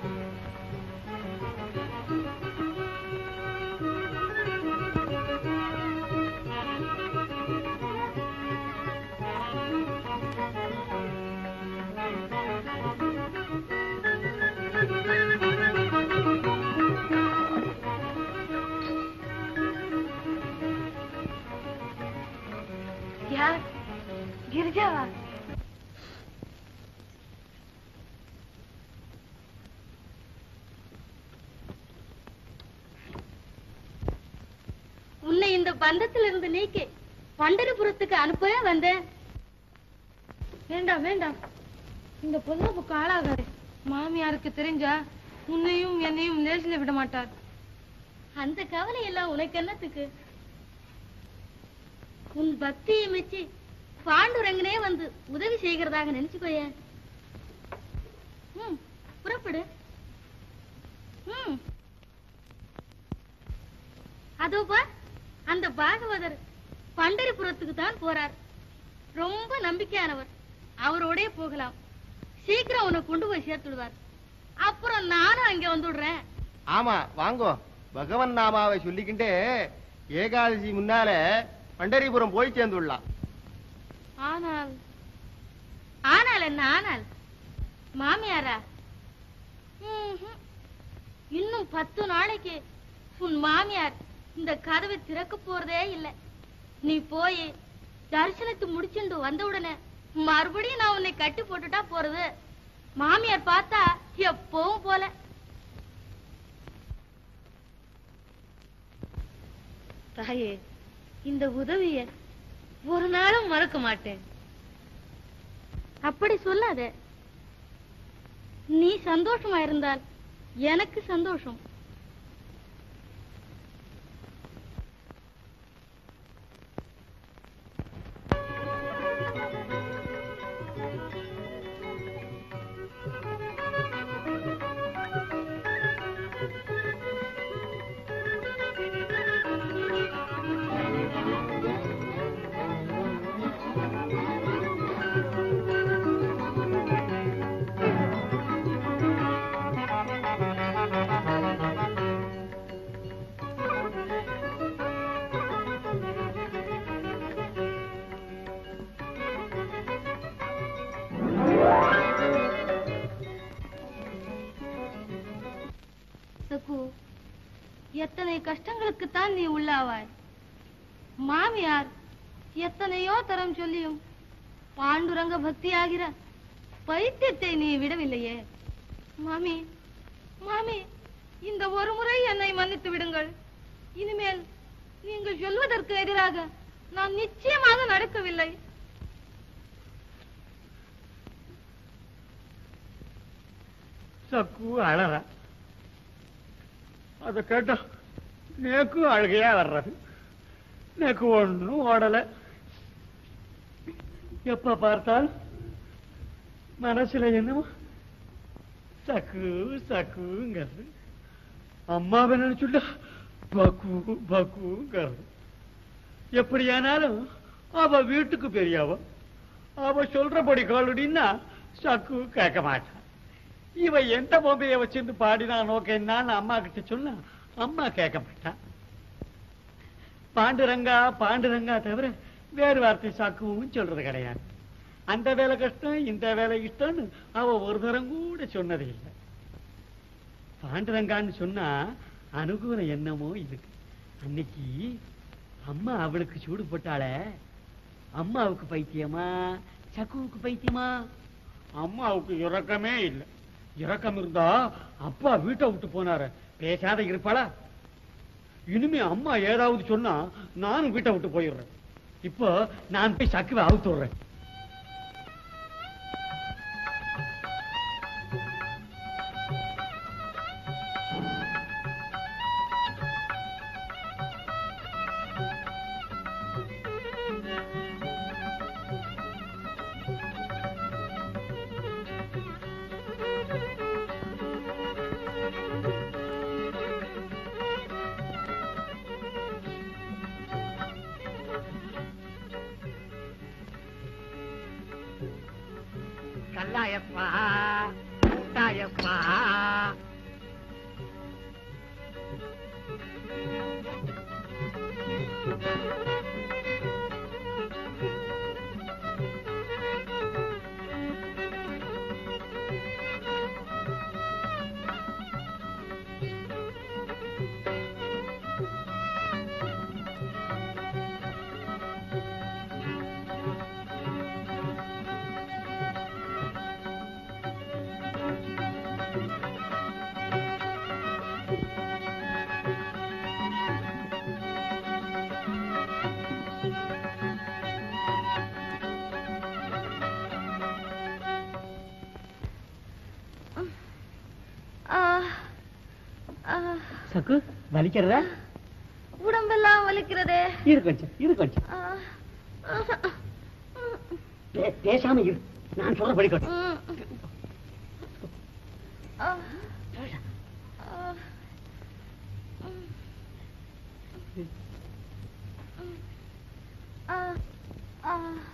யார் கிரிஜாவா பந்தத்திலிருந்து நீக்கி பண்டரிபுரத்துக்கு அனுப்பவே வந்தேன் வேண்டாம் வேண்டாம் இந்த பொல்லாப்புக்கு ஆளாகாது மாமியாருக்கு தெரிஞ்சா உன்னையும் என்னையும் லேசில விட மாட்டார் அந்த கவலை எல்லாம் உனக்கு என்னத்துக்கு உன் பக்தியை மெச்சி பாண்டுரங்கனே வந்து உதவி செய்கிறதாக நினைச்சுக்கோய ம் புறப்படு ம் அதோ பார் அந்த பாகவதர் பண்டரிபுரத்துக்கு தான் போறார் ரொம்ப நம்பிக்கையானவர் அவரோடே போகலாம் சீக்கிரம் உன்னை கொண்டு போய் சேர்த்துடுவார் அப்புறம் நானும் அங்க வந்துடுறேன் ஆமா வாங்கோ பகவன் நாமாவை சொல்லிக்கிட்டே ஏகாதசி முன்னால பண்டரிபுரம் போய் சேர்ந்துடலாம் ஆனால் ஆனால் என்ன ஆனால் மாமியாரா ம்ஹும். இன்னும் பத்து நாளைக்கு உன் மாமியார் இந்த கதவை திறக்க போறதே இல்ல நீ போய் தரிசனத்தை முடிச்சுட்டு வந்த உடனே மறுபடியும் நான் உன்னை கட்டி போட்டுட்டா போறது மாமியார் பார்த்தா எப்பவும் போல தாயே இந்த உதவிய ஒரு நாளும் மறக்க மாட்டேன் அப்படி சொல்லாத நீ சந்தோஷமா இருந்தால் எனக்கு சந்தோஷம் சகு எத்தனை கஷ்டங்களுக்குத்தான் நீ உள்ளாவாய் மாமியார் எத்தனையோ தரம் சொல்லியும் பாண்டுரங்க பக்தி ஆகிற பைத்தியத்தை நீ விடவில்லையே மாமி மாமி இந்த ஒரு முறை என்னை மன்னித்து விடுங்கள் இனிமேல் நீங்கள் சொல்வதற்கு எதிராக நான் நிச்சயமாக நடக்கவில்லை சக்கு அழற அத கேட்டா நேக்கும் அழுகையா வர்றது நேக்கு ஒண்ணும் ஓடல எப்ப பார்த்தால் மனசுல என்னமோ சக்கு சக்குங்கிறது அம்மாவை நினைச்சுட்டா பக்கு பக்குங்கிறது எப்படியானாலும் அவ வீட்டுக்கு பெரியவ அவ சொல்றபடி காலுடின்னா சக்கு கேட்க மாட்டான் இவ எந்த பொம்மையை வச்சிருந்து பாடினா நோக்கேன்னான்னு அம்மா கிட்ட சொன்னா அம்மா கேட்க மாட்டான் பாண்டுரங்கா பாண்டுரங்கா தவிர வேறு வார்த்தை சாக்குவும் சொல்றது கிடையாது அந்த வேலை கஷ்டம் இந்த வேலை இஷ்டம்னு அவ ஒரு தரம் கூட சொன்னது இல்லை பாண்டுரங்கான்னு சொன்னா அனுகூலம் என்னமோ இருக்கு அன்னைக்கு அம்மா அவளுக்கு சூடு போட்டாளே அம்மாவுக்கு பைத்தியமா சக்குவுக்கு பைத்தியமா அம்மாவுக்கு இறக்கமே இல்லை இறக்கம் இருந்தா அப்பா வீட்டை விட்டு போனாரு பேசாத இருப்பாளா இனிமே அம்மா ஏதாவது சொன்னா நானும் வீட்டை விட்டு போயிடுறேன் இப்போ நான் போய் சக்குவை அவுத்து விடுறேன் கல்லாயப்பா முட்டாயப்பா சக்கு வலிக்கிறதா உடம்பெல்லாம் வலிக்கிறதே இரு கொஞ்சம் இரு கொஞ்சம் ஆ, ஆ, பே- பேசாம இரு நான் சொல்ற படிக்கட்டும் ம். ஆ, ஆ, ஆ, ஆ,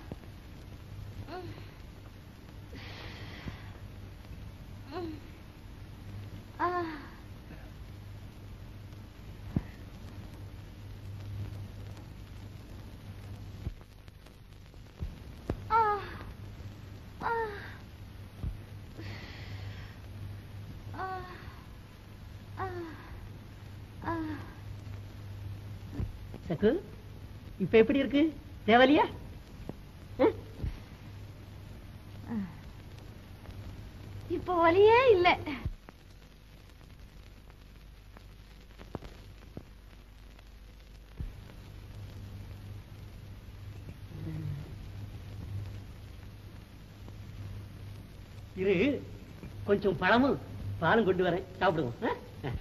ஆ. ஆ, ஆ. ஆ, ஆ, ஆ. சக்கு இப்ப எப்படி இருக்கு தேவலியா இப்போ வலியே இல்ல இரு கொஞ்சம் பழமும் பாலும் கொண்டு வரேன் சாப்பிடுவோம் ஆ? ஆ.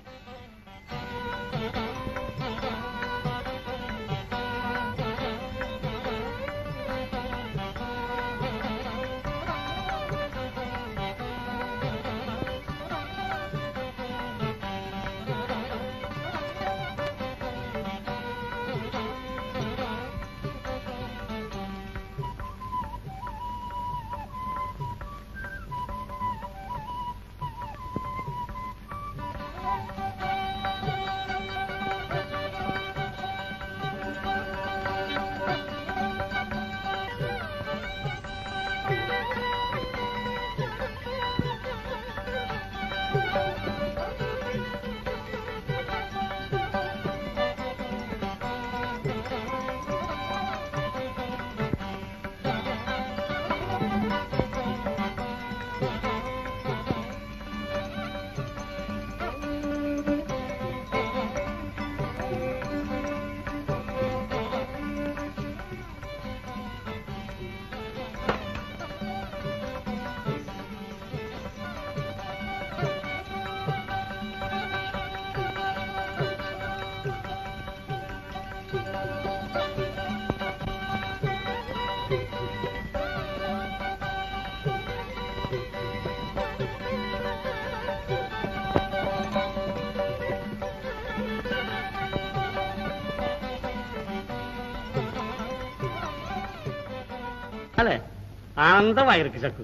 அதனால ஆனந்தமா இருக்கு சக்கு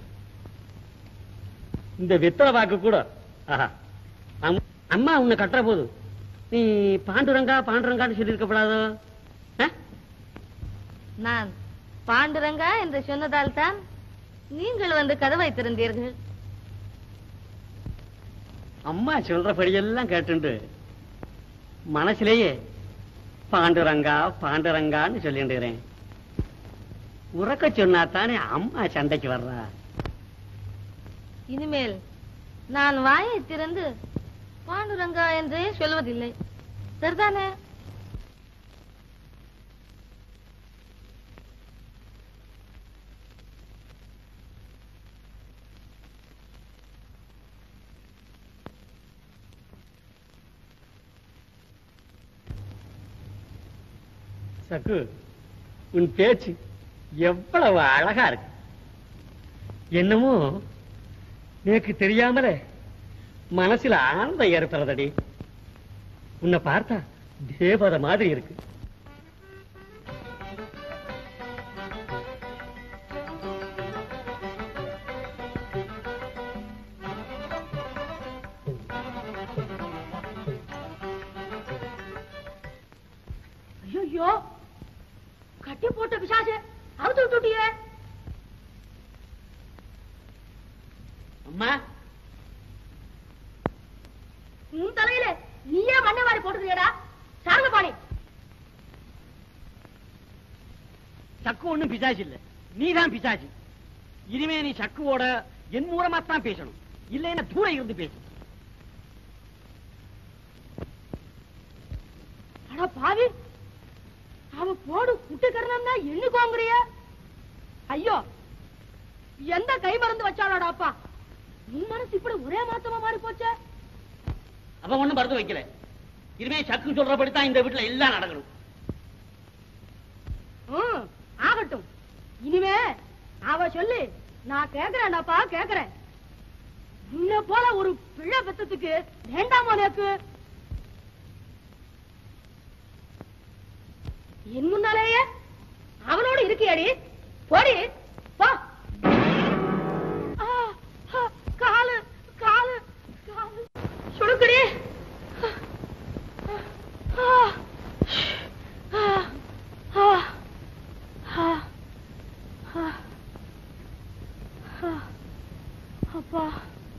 இந்த வெத்தலை பாக்கு கூட ஆஹா அம்- அம்மா உன்னை கட்டுற போது நீ பாண்டுரங்கா பாண்டுரங்கான்னு சொல்லியிருக்கப்படாதோ ஆ? நான் பாண்டுரங்கா என்று சொன்னதால் தான் நீங்கள் வந்து கதவை திறந்தீர்கள் அம்மா சொல்றபடியெல்லாம் கேட்டுண்டு மனசுலயே பாண்டுரங்கா பாண்டுரங்கான்னு சொல்லிட்டுறேன் உறக்க சொன்னா தானே அம்மா சண்டைக்கு வர்றா இனிமேல் நான் வாயை திறந்து பாண்டுரங்கா என்றே சொல்வதில்லை சரிதானே சக்கு உன் பேச்சு எவ்வளவு அழகா இருக்கு என்னமோ எனக்கு தெரியாமல மனசுல ஆனந்தம் ஏற்படுறதடி உன்னை பார்த்தா தேவதை மாதிரி இருக்கு ஐயோ கட்டி போட்ட பிசாசு அறுத்து விட்டுட்டியே அம்மா உன் தலையில நீயே மண்ணை வாரி போட்டுறியடா சாரங்க பாணி சக்கு ஒண்ணும் பிசாசு இல்ல நீதான் பிசாசு இனிமே நீ சக்குவோட என் மூலமா தான் பேசணும் இல்லைன்னா தூரம் இருந்து பேசு அட பாவி அவ போடு குட்டுக்கரணம்னா எண்ணுக்கோங்கிறிய ஐயோ எந்த கை மருந்து வச்சாளோட அப்பா உன் மனசு இப்படி ஒரே மாத்தமா மாறி போச்சே அவ ஒண்ணும் மருந்து வைக்கல இனிமே சக்கு சொல்றபடித்தான் இந்த வீட்டுல எல்லாம் நடக்கணும் ம், ஆகட்டும் இனிமே அவ சொல்லு நான் கேக்குறேன்டாப்பா கேக்குறேன் உன்னை போல ஒரு பிள்ளை பெத்தத்துக்கு வேண்டாம் உனக்கு என் முன்னாலேயே அவனோடு இருக்கியாடி போடி போ ஆ, ஆ, காலு காலு காலு சுடுக்குடி ஆ, ஆ, ஆ, ஆ, ஆ, ஆ, அப்பா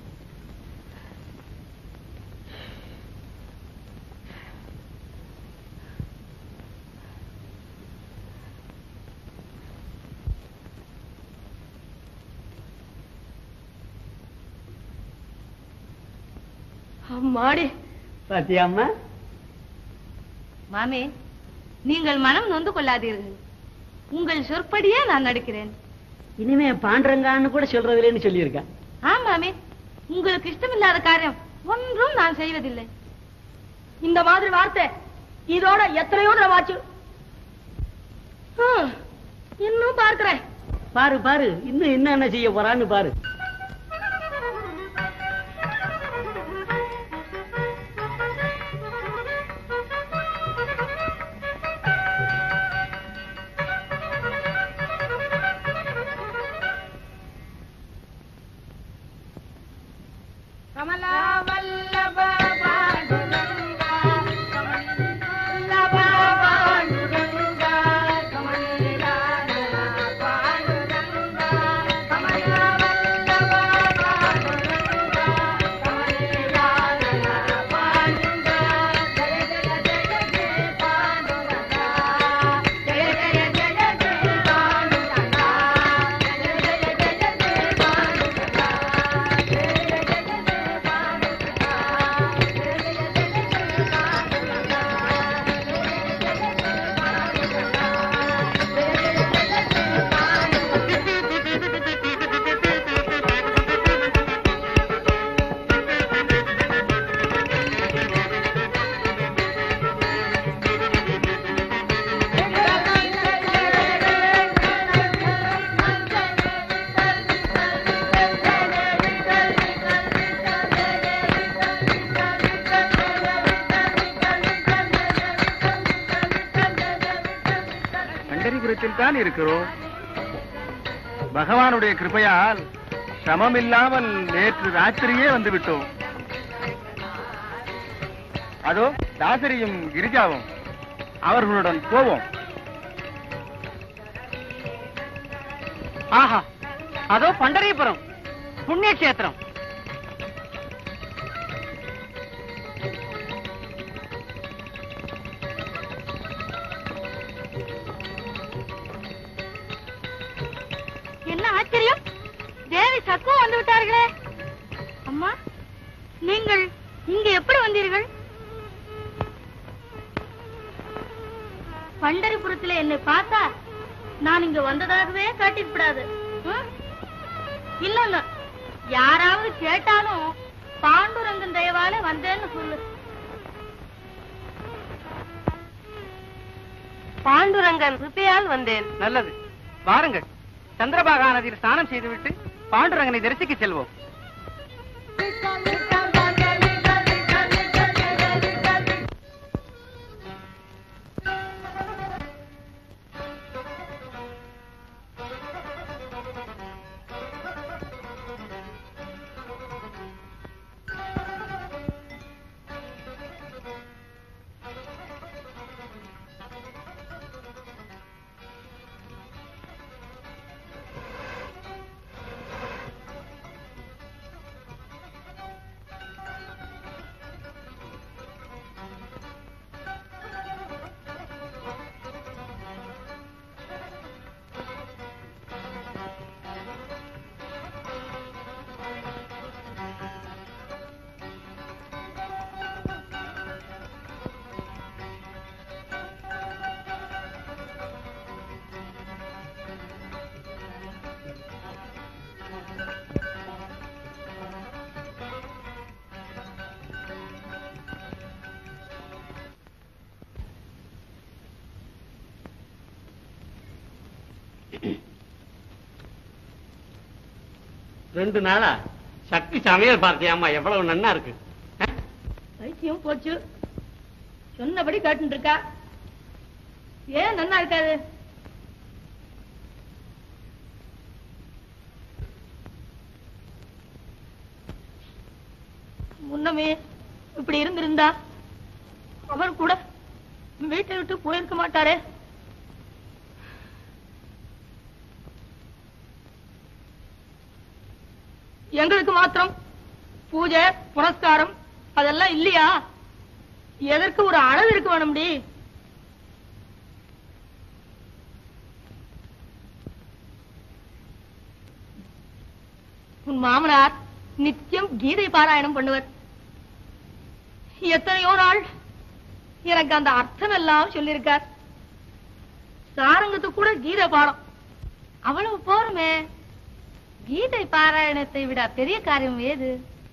அம்மாடி பாத்தியாம்மா மாமி நீங்கள் மனம் நொந்து கொள்ளாதீர்கள் உங்கள் சொற்படியே நான் நடிக்கிறேன் இனிமே பாண்டரங்கான்னு கூட சொல்றதில்லைன்னு சொல்லியிருக்கேன் ஆம் மாமி உங்களுக்கு இஷ்டமில்லாத காரியம் ஒன்றும் நான் செய்வதில்லை இந்த மாதிரி வார்த்தை இதோட எத்தனையோ தடவாச்சு ஹம், இன்னும் பார்க்கிறேன் பாரு பாரு இன்னும் என்ன என்ன செய்ய போறான்னு பாரு கமலா வல்லப பாண்டுரங்கா வல்லப பாண்டுரங்கா கமலீலான பாண்டுரங்கா கமலா வல்லப பாண்டுரங்கா கமலீலான பாண்டுரங்கா ஜய ஜய ஜய ஜய பாண்டுரங்கா ஜய ஜய ஜய ஜய பாண்டுரங்கா ஜய ஜய ஜய ஜய பாண்டுரங்கா பண்டரிபுரத்தில் தான் இருக்கிறோம் பகவானுடைய கிருபையால் சிரமம் இல்லாமல் நேற்று ராத்திரியே வந்து விட்டோம் அதோ தாசரியும் கிரிஜாவும் அவர்களுடன் போவோம் ஆஹா அதோ பண்டரிபுரம் புண்ணிய கஷேத்திரம் என்ன ஆச்சரியம் தேவி சக்கு வந்து விட்டார்களே அம்மா நீங்கள் இங்க எப்படி வந்தீர்கள் பண்டரிபுரத்துல என்னை பார்த்தா நான் இங்க வந்ததாகவே காட்டிவிடாது இல்ல இல்ல யாராவது கேட்டாலும் பாண்டுரங்கன் தயவால வந்தேன்னு சொல்லு பாண்டுரங்கன் கிருப்பையால் வந்தேன் நல்லது வாருங்கள் சந்திரபாகா நதியில் ஸ்நானம் செய்துவிட்டு பாண்டுரங்கனை தரிசிக்க செல்வோம் ரெண்டு நாளா சக்தி சமையல் பார்த்தியாமா எவ்வளவு நன்னா இருக்கு அஹ்? பைத்தியம் போச்சு சொன்னபடி கேட்டு இருக்கா ஏன் நன்னா இருக்காது முன்னமே இப்படி இருந்திருந்தா அவர் கூட வீட்டை விட்டு போயிருக்க மாட்டாரே எங்களுக்கு மாத்திரம் பூஜை புரஸ்காரம் அதெல்லாம் இல்லையா எதற்கு ஒரு அளவு இருக்க வேணும்டி உன் மாமனார் நித்தியம் கீதை பாராயணம் பண்ணுவர் எத்தனையோ நாள் எனக்கு அந்த அர்த்தம் எல்லாம் சொல்லியிருக்கார் சாரங்கத்துக்கு கூட கீதை பாடம் அவ்வளவு போருமே கீதை பாராயணத்தை விட பெரிய காரியம் ஏது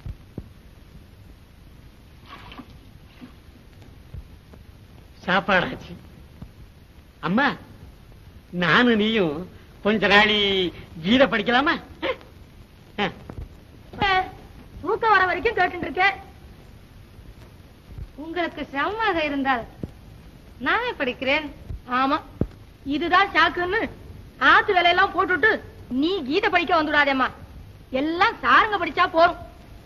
சாப்பாடாச்சு அம்மா நானும் நீயும் கொஞ்ச நாளி கீதை படிக்கலாமா அஹ், அஹ். தூக்கம் வர வரைக்கும் கேட்டு இருக்கேன் உங்களுக்கு சிரமமாக இருந்தால் நானே படிக்கிறேன் ஆமா இதுதான் சாக்குன்னு ஆத்து வேலையெல்லாம் போட்டுட்டு நீ கீதை படிக்க வந்துடாதேம்மா எல்லாம் சாருங்க படிச்சா போறோம்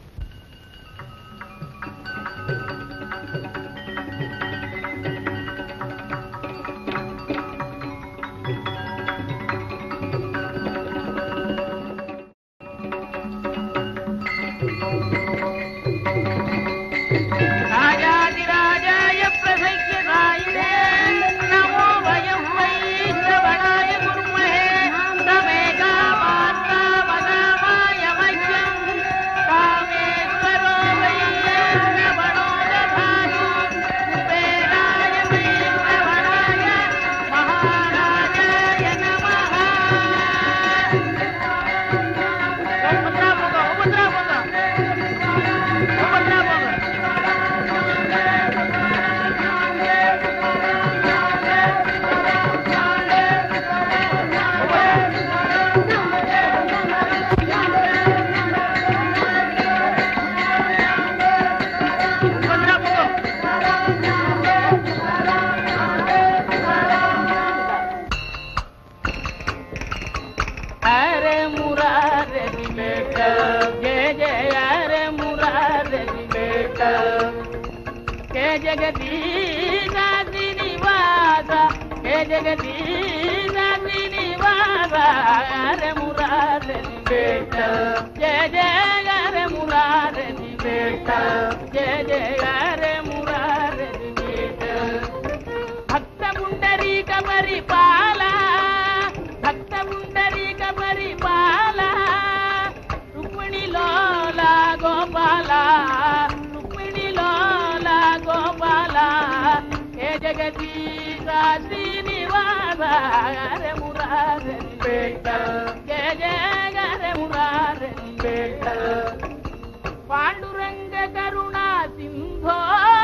ராஜாதிராஜாய பிரசக்கியதாயினே நமோ வயம் வை ஸ்ரவணாய குர்மஹே தமேகா மாத்ரா வதாமாய மஹ்யம் காமேஸ்வரோ வை ஸ்ரவணோ ததாது குபேராய வை ஸ்ரவணாய மகாராஜாய நமः ஒவ்வொன்றா போங்க ஒவ்வொன்றா போங்க ஒவ்வொன்றா போங்க अरे मुरारे बेटा जय जय अरे मुरारे बेटा के जगदीश श्रीनिवास के जगदीश श्रीनिवास अरे मुरारे बेटा जय जय अरे मुरारे बेटा जय जय अरे मुरारे बेटा భక్త పుండరీక పరిపాల భక్త పుండరీక పరిపాల రుక్మిణిలోల గోపాల రుక్మిణిలోల గోపాల హే జగదీశ శ్రీనివాస హరే మురారి బేట జయ జయ హరే మురారి బేట పాండురంగ కరుణా సింధో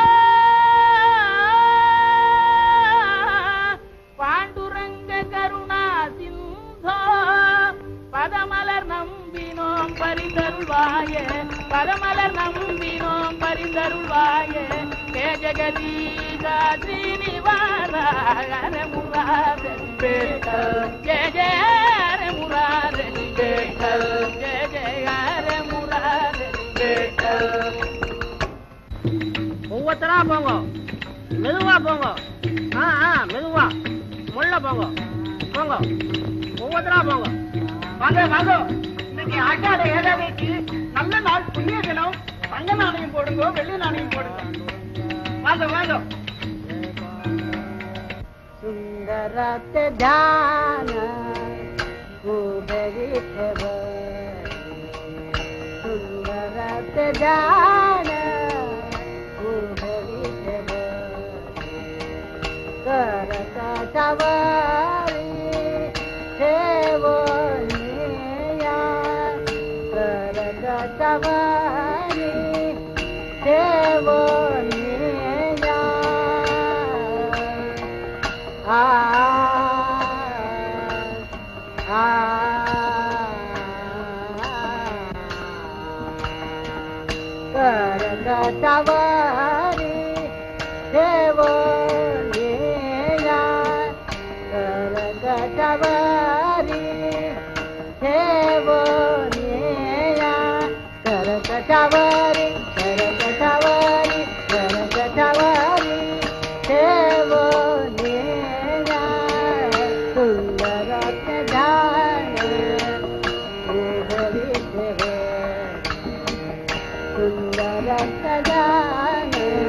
பாண்டுரங்க கருணா சிந்தோ பதமலர் நம்பினோம் பரிந்தருள்வாய பதமலர் நம்பினோம் பரிந்தருள்வாய ஹே ஜெகதீசா ஸ்ரீனிவாச ஹர முராரன் பேட்ட ஜெய ஜெய ஹர முராரன் பேட்ட ஜெய ஜெய ஹர முராரன் பேட்ட ஒவ்வொருத்தரா போங்க மெதுவா போங்க ஆ ஆ மெதுவா முள்ள போங்க போங்க ஒவ்வொருத்தரா போங்க வாங்க வாங்க இன்னைக்கு ஆட்டாட ஏழாவைக்கு நல்ல நாள் புண்ணிய தினம் தங்க நாணயம் போடுங்க வெள்ளி நாணயம் போடுங்க வாங்க வாங்க सुन्दरत ध्यान उभविठव सुन्दरत ध्यान उभविठव करता सवारी ठेवो नेया करता सवारी ठेवो नेया आ கரகட்டவாரி தேவோனேயா கரகட்டவாரி தேவோனேயா கரகட்டவாரி கரகட்டவாரி கரகட்டவாரி தேவோனேயா சுந்தரத்ததான தேவரி தேவே சுந்தரத்ததான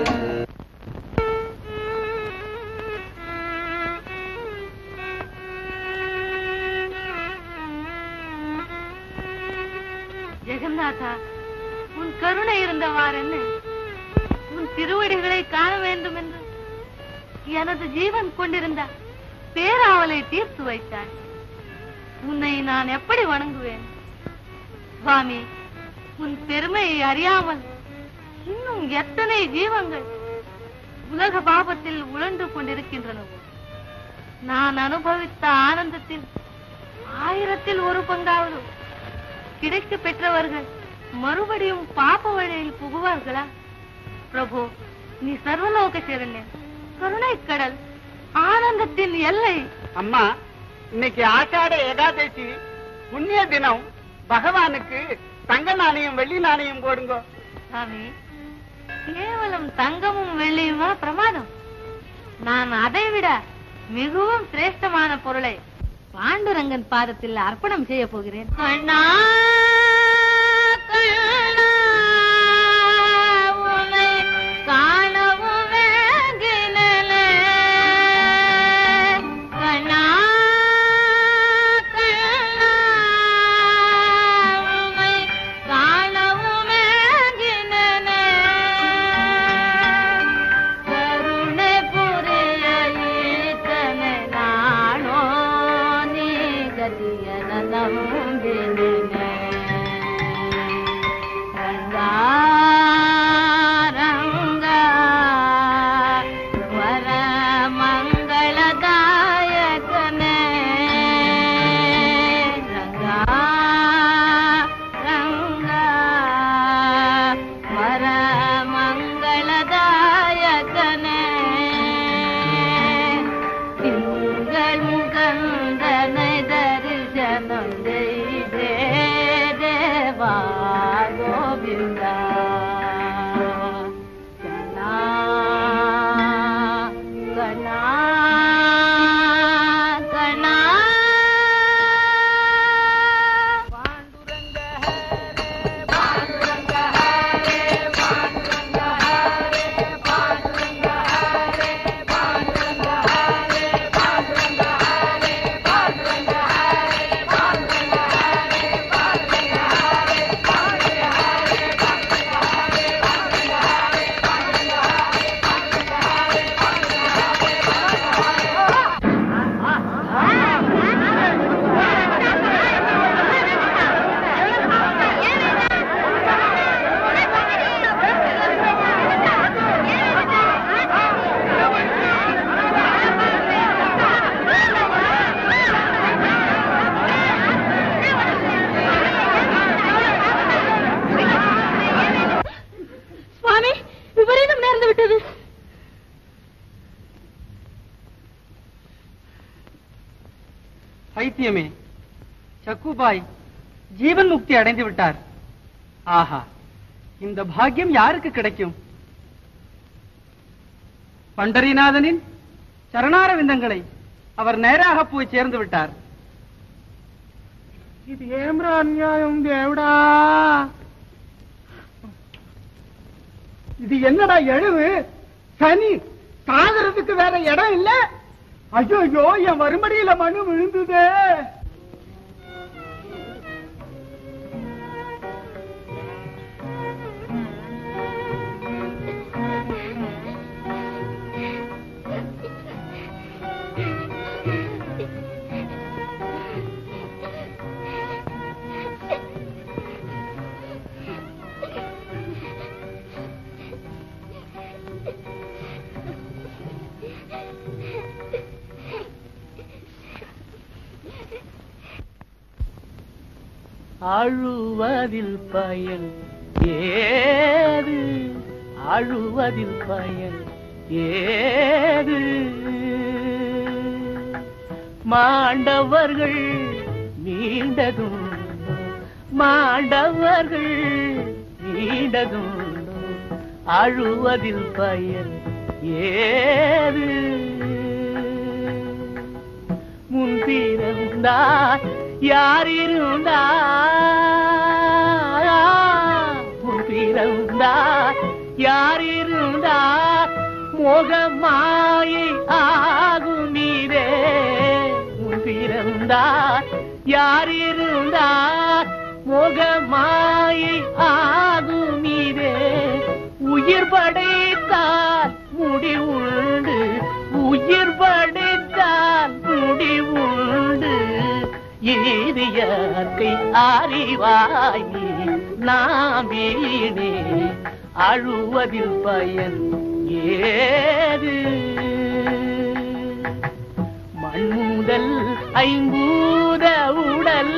ஜெகநாதா உன் கருணை இருந்தவாறென்ன உன் திருவடிகளை காண வேண்டும் என்று எனது ஜீவன் கொண்டிருந்த பேராவலை தீர்த்து வைத்தாய் உன்னை நான் எப்படி வணங்குவேன் சுவாமி உன் பெருமையை அறியாமல் இன்னும் எத்தனை ஜீவங்கள் உலக பாபத்தில் உழன்று கொண்டிருக்கின்றனவோ நான் அனுபவித்த ஆனந்தத்தில் ஆயிரத்தில் ஒரு பங்காவது கிடைக்க பெற்றவர்கள் மறுபடியும் பாப வழியில் புகுவார்களா பிரபு நீ சர்வலோக சரண்யன் கருணை கடல் ஆனந்தத்தின் எல்லை அம்மா இன்னைக்கு ஆஷாட ஏகாதசி புண்ணிய தினம் பகவானுக்கு தங்க நாணயம் வெள்ளி நாணயம் போடுங்க சாமி கேவலம் தங்கமும் வெள்ளியுமா பிரமாதம் நான் அதை விட மிகவும் சிரேஷ்டமான பொருளை பாண்டுரங்கன் பாதத்தில் அர்ப்பணம் செய்ய போகிறேன் கண்ணா கண்ணா, உன்னை காணவும் வேண்டினலே. கண்ணா, கண்ணா, உன்னை காணவும் வேண்டினலே. கருணை புரிய ஈசனை நானோ நீ கதியன நம்பினே ரங்கா ரங்கா வர மங்களதாயகனே ரங்கா ரங்கா வர மங்களதாயகனே திங்கள் முகந்தனை தரிசனம் செய்தே தேவா கோவிந்தா கண்ணா கண்ணா கண்ணா சுவாமி விபரீதம் நேர்ந்து விட்டது பைத்தியமே சக்குபாய் ஜீவன் முக்தி அடைந்து விட்டார் ஆஹா இந்த பாக்கியம் யாருக்கு கிடைக்கும் பண்டரிநாதனின் சரணார விந்தங்களை அவர் நேராக போய் சேர்ந்து விட்டார் இது ஏம்ரா அநியாயம் தேவடா இது என்னடா எழுவு சனி சாகரத்துக்கு வேற இடம் இல்ல ஐயோ ஐயோ என் மறுபடியில மனு விழுந்ததே அழுவதில் பயன் ஏது அழுவதில் பயன் ஏது மாண்டவர்கள் மீண்டதும் மாண்டவர்கள் மீண்டதும் அழுவதில் பயன் ஏது முன் பிறந்தார் யார் இருந்தார் முன் பிறந்தார் யார் இருந்தார் மோகமாயை ஆகுமீரே முன் பிறந்தார் யார் இருந்தார் மோகமாயை ஆகுமீரே உயிர் படைத்தால் முடிவுண்டு உயிர் படைத்தால் முடிவுண்டு இறுதியத்தை அறிவாய் நீ நாம் வீணே அழுவதில் பயன் ஏது மண்முதல் ஐம்பூத உடல்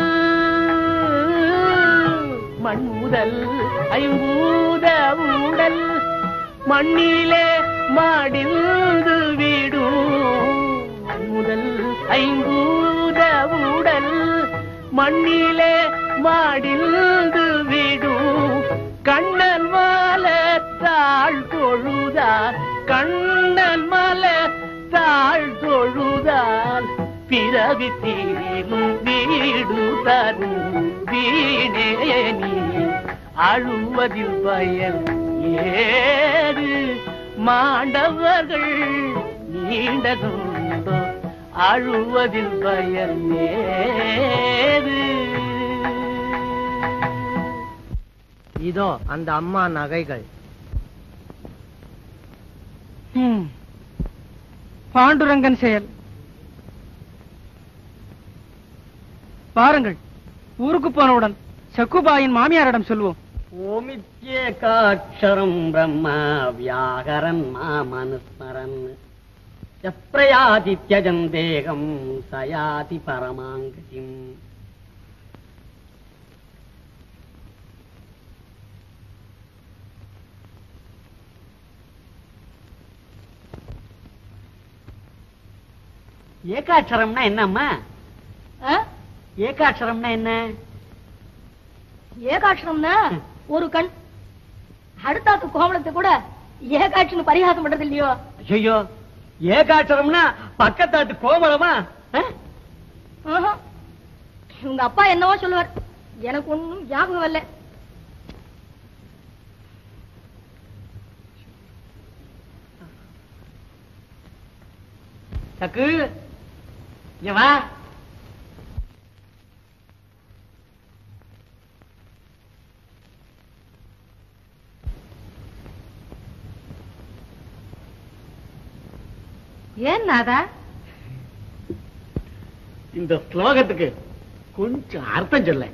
மண்முதல் ஐம்பூத உடல் மண்ணிலே மாடிந்து விடும் முதல் ஐம்பூத உடல் மண்ணிலே மாடிந்து விடும் கண்ணன் மலத்தாள் தொழுதார் கண்ணன் மலத்தாள் தொழுதால் பிறவி தீரும் வீடு தரும் வீணே நீ அழுவதில் பயன் ஏது மாண்டவர்கள் நீண்டதுண்டோ அழுவதில் பயன் ஏது இதோ அந்த அம்மா நகைகள் ம். பாண்டுரங்கன் செயல் பாருங்கள் ஊருக்கு போனவுடன் சக்குபாயின் மாமியாரிடம் சொல்வோம் ஓமித்யேகாட்சரம் பிரம்ம வியாகரன் மாமனுஸ்மரன் பிரயாதித்யஜம் தேகம் சயாதி பரமாங்கதிம் ஏகாட்சரம்னா என்னம்மா ஆ? ஏகாட்சரம்னா என்ன ஏகாட்சரம்னா ஒரு கண் அடுத்தாத்து கோமலத்தை கூட ஏகாட்சின்னு பரிகாசம் பண்றது இல்லையோ ஐயோ ஏகாட்சரம்னா பக்கத்தாட்டு கோமலமா ஆ? ஆஹா. உங்க அப்பா என்னவோ சொல்லுவார் எனக்கு ஒண்ணும் ஞாபகம் வரல சக்கு இங்க வா ஏன் நாதா இந்த ஸ்லோகத்துக்கு கொஞ்சம் அர்த்தம் சொல்ல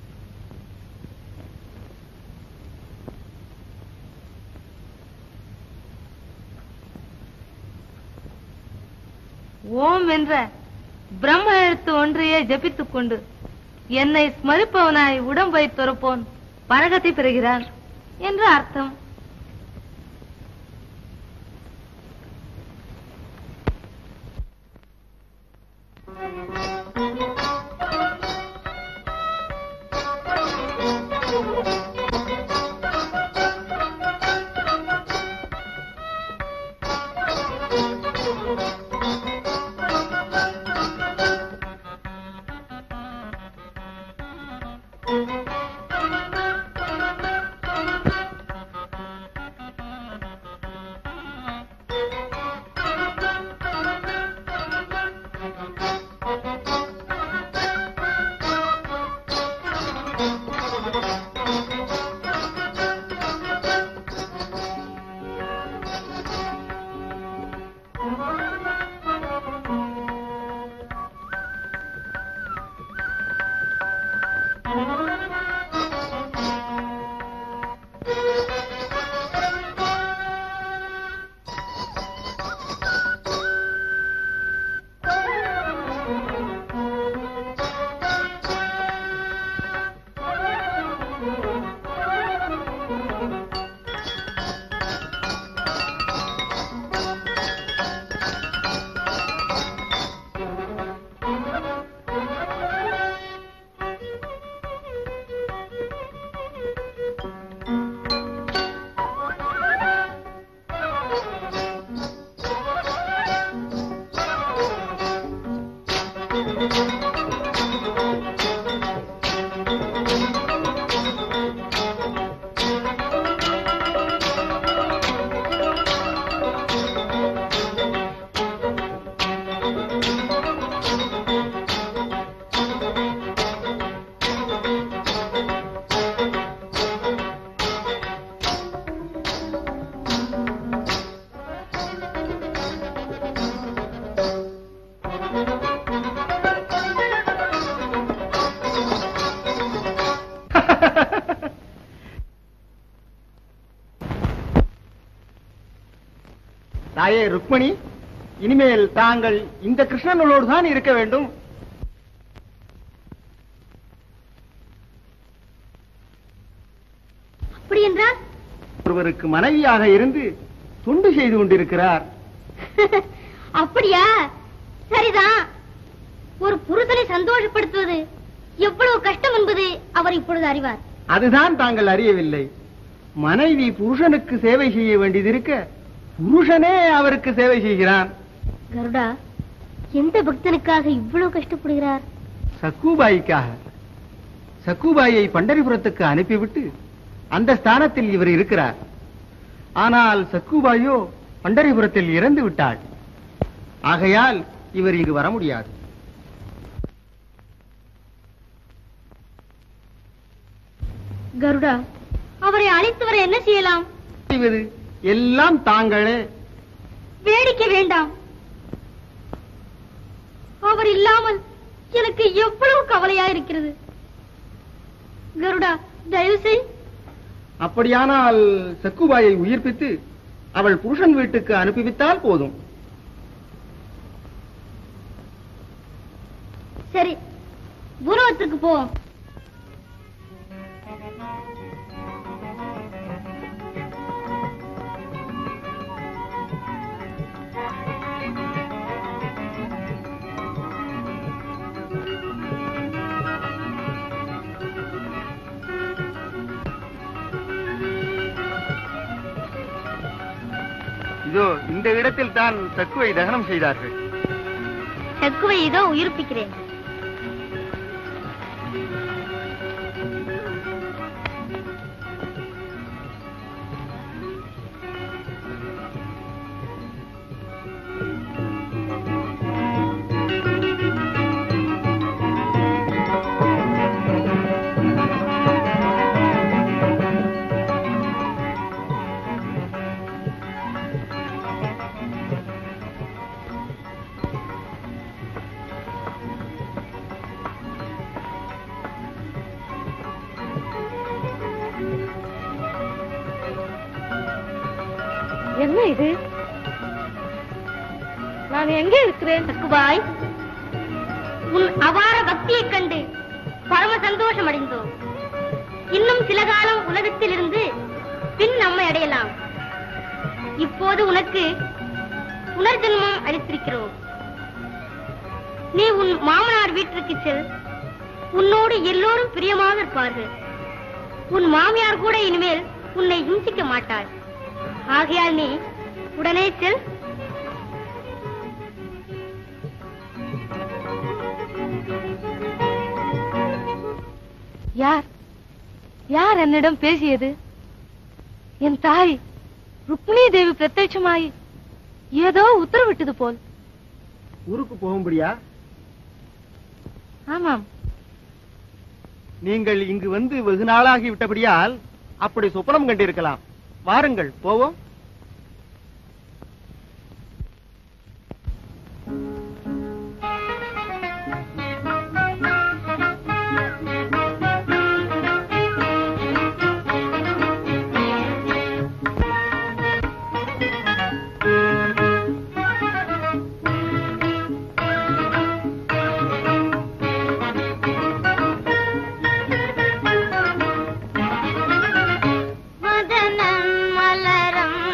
ஓம் என்ற பிரம்ம எழுத்து ஒன்றையே ஜபித்துக் கொண்டு என்னை ஸ்மரிப்பவனாய் உடம்பை துறப்போன் பரகத்தை பெறுகிறான் என்று அர்த்தம் தாயே ருக்மணி இனிமேல் தாங்கள் இந்த கிருஷ்ணனோடு தான் இருக்க வேண்டும் அப்படி என்றால் ஒருவருக்கு மனைவியாக இருந்து தொண்டு செய்து கொண்டிருக்கிறார் அப்படியா சரிதான் ஒரு புருஷனை சந்தோஷப்படுத்துவது எவ்வளவு கஷ்டம் என்பது அவர் இப்பொழுது அறிவார் அதுதான் தாங்கள் அறியவில்லை மனைவி புருஷனுக்கு சேவை செய்ய வேண்டியதிருக்க புருஷனே அவருக்கு சேவை செய்கிறான் கருடா எந்த பக்தனுக்காக இவ்வளவு கஷ்டப்படுகிறார் சக்குபாய்க்காக சக்குபாயை பண்டரிபுரத்துக்கு அனுப்பிவிட்டு அந்த ஸ்தானத்தில் இவர் இருக்கிறார் ஆனால் சக்குபாயோ பண்டரிபுரத்தில் இறந்து விட்டாள் ஆகையால் இவர் இங்கு வர முடியாது கருடா அவரை அழைத்து வர என்ன செய்யலாம் செய்வது எல்லாம் தாங்களே வேடிக்கை வேண்டாம் அவர் இல்லாமல் எனக்கு எவ்வளவு கவலையா இருக்கிறது கருடா தயவு செய் அப்படியானால் சக்குபாயை உயிர்ப்பித்து அவள் புருஷன் வீட்டுக்கு அனுப்பிவித்தால் போதும் சரி பூலோகத்திற்கு போவோம் இதோ இந்த இடத்தில் தான் சக்குவை தகனம் செய்தார்கள் சக்குவை இதோ உயிர்ப்பிக்கிறேன் என்ன இது நான் எங்கே இருக்கிறேன் சக்குபாய் உன் அபார பக்தியைக் கண்டு பரம சந்தோஷம் அடைந்தோம் இன்னும் சில காலம் உலகத்தில் இருந்து பின் நம்மை அடையலாம் இப்போது உனக்கு புனர்ஜென்மம் அளித்திருக்கிறோம் நீ உன் மாமனார் வீட்டிற்கு செல் உன்னோடு எல்லோரும் பிரியமாக இருப்பார்கள் உன் மாமியார் கூட இனிமேல் உன்னை ஹிம்சிக்க மாட்டாள் ஆகையால் நீ உடனே செல் யார் யார் என்னிடம் பேசியது என் தாய் ருக்மிணி தேவி பிரத்யட்சமாயி ஏதோ உத்தரவிட்டது போல் ஊருக்கு போகும்படியா ஆமாம் நீங்கள் இங்கு வந்து வெகு நாளாகி விட்டபடியால் அப்படி சொப்பனம் கண்டிருக்கலாம் வாருங்கள் போவோம் மதனன் மலரம்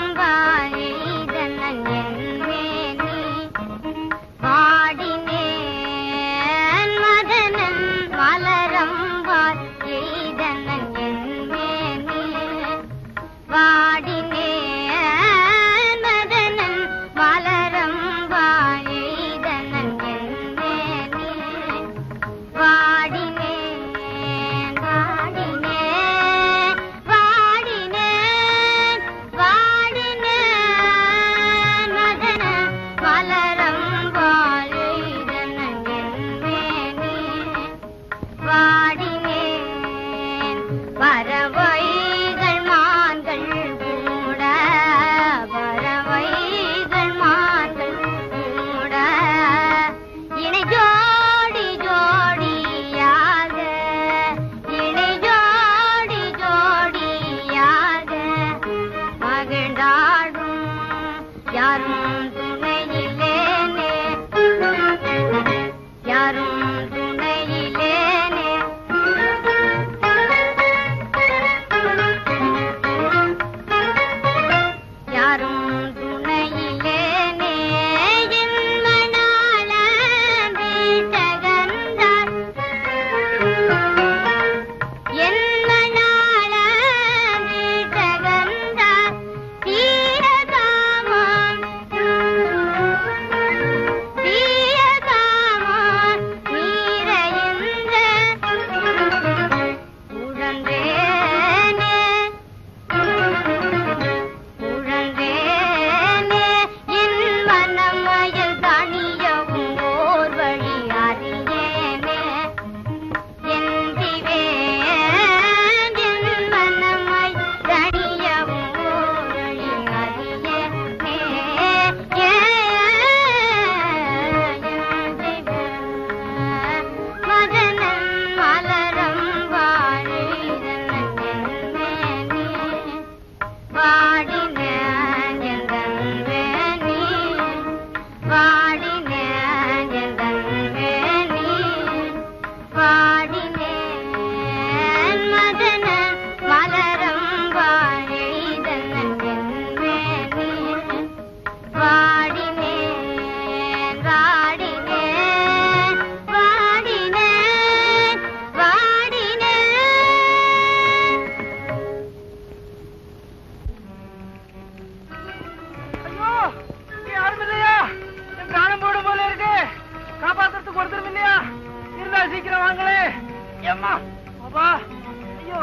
அம்மா அப்பா ஐயோ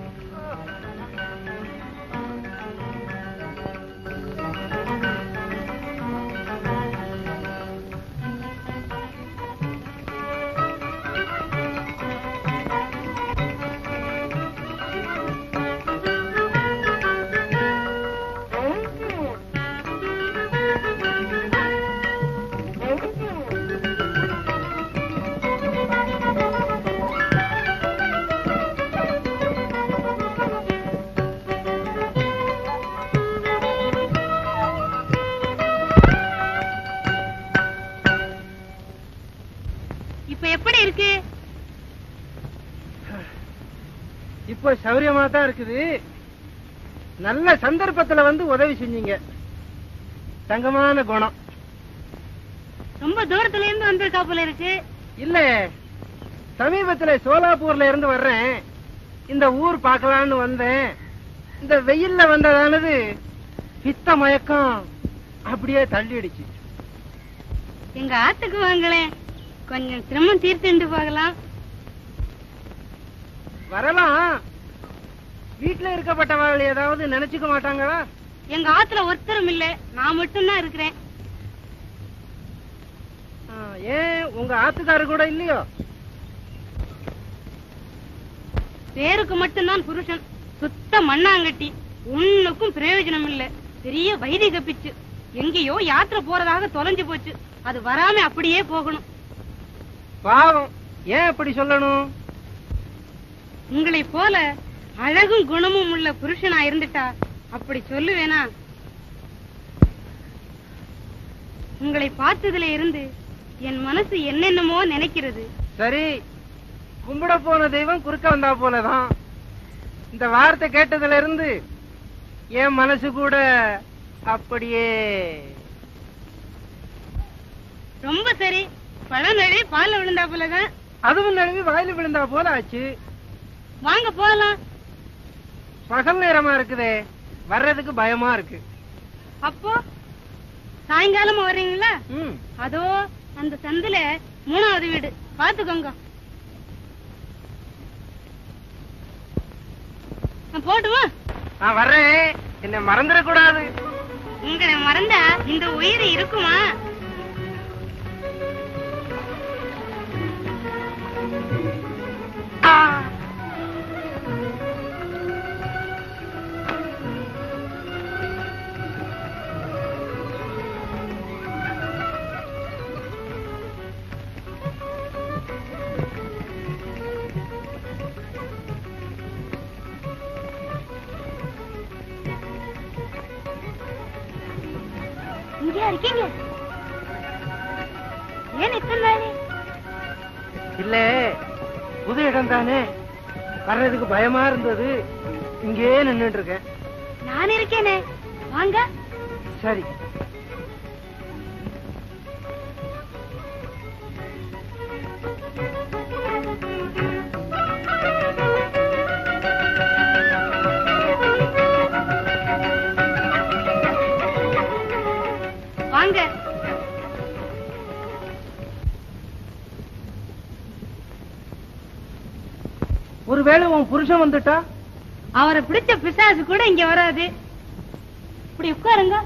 இப்ப எப்படி இருக்கு இப்போ சௌரியமா தான் இருக்குது நல்ல சந்தர்ப்பத்துல வந்து உதவி செஞ்சீங்க தங்கமான குணம் ரொம்ப தூரத்துல இருந்து வந்திருக்கா போல இருக்கு இல்ல சமீபத்துல சோலாப்பூர்ல இருந்து வர்றேன் இந்த ஊர் பார்க்கலான்னு வந்தேன் இந்த வெயில்ல வந்ததானது பித்த மயக்கம் அப்படியே தள்ளிடுச்சு எங்க ஆத்துக்கு வாங்களேன் கொஞ்சம் சிரமம் தீர்த்துண்டு போகலாம் வரலாம் வீட்டுல இருக்கப்பட்டவர்கள் ஏதாவது நினைச்சுக்க மாட்டாங்களா எங்க ஆத்துல ஒருத்தரும் இல்ல நான் மட்டும்தான் இருக்கிறேன் ஆ, ஏன் உங்க ஆத்துக்காரர் கூட இல்லையோ பேருக்கு மட்டும்தான் புருஷன் சுத்த மண்ணாங்கட்டி ஒண்ணுக்கும் பிரயோஜனம் இல்ல பெரிய வைதிக பிச்சு எங்கேயோ யாத்திரை போறதாக தொலைஞ்சு போச்சு அது வராம அப்படியே போகணும் பாவம் ஏன் அப்படி சொல்லணும் உங்களை போல அழகும் குணமும் உள்ள புருஷனா இருந்துட்டா அப்படி சொல்லுவேனா உங்களை பார்த்ததுல இருந்து என் மனசு என்னென்னமோ நினைக்கிறது சரி கும்பிட போன தெய்வம் குறுக்க வந்தா போலதான் இந்த வார்த்தை கேட்டதுல இருந்து என் மனசு கூட அப்படியே ரொம்ப சரி பழம் நழி பால்ல விழுந்தா போலதான் அதுவும் நழுவி வாயில விழுந்தா போல ஆச்சு வாங்க போகலாம் பகல் நேரமா இருக்குதே வர்றதுக்கு பயமா இருக்கு அப்போ சாயங்காலமா வர்றீங்களா ம் அதோ அந்த சந்துல மூணாவது வீடு பாத்துக்கோங்க நான் போட்டுமா நான் வர்றேன் என்ன மறந்துடக்கூடாது உங்களை மறந்தா இந்த உயிர் இருக்குமா இங்கேயா இருக்கீங்க ஏன் இத்தனை நாளே இல்ல புது இடம் தானே வர்றதுக்கு பயமா இருந்தது இங்கேயே நின்னுட்டு இருக்கேன் நான் இருக்கேனே வாங்க சரி வாங்க ஒருவேளை உன் புருஷன் வந்துட்டா அவரை பிடிச்ச பிசாசு கூட இங்க வராது இப்படி உட்காருங்க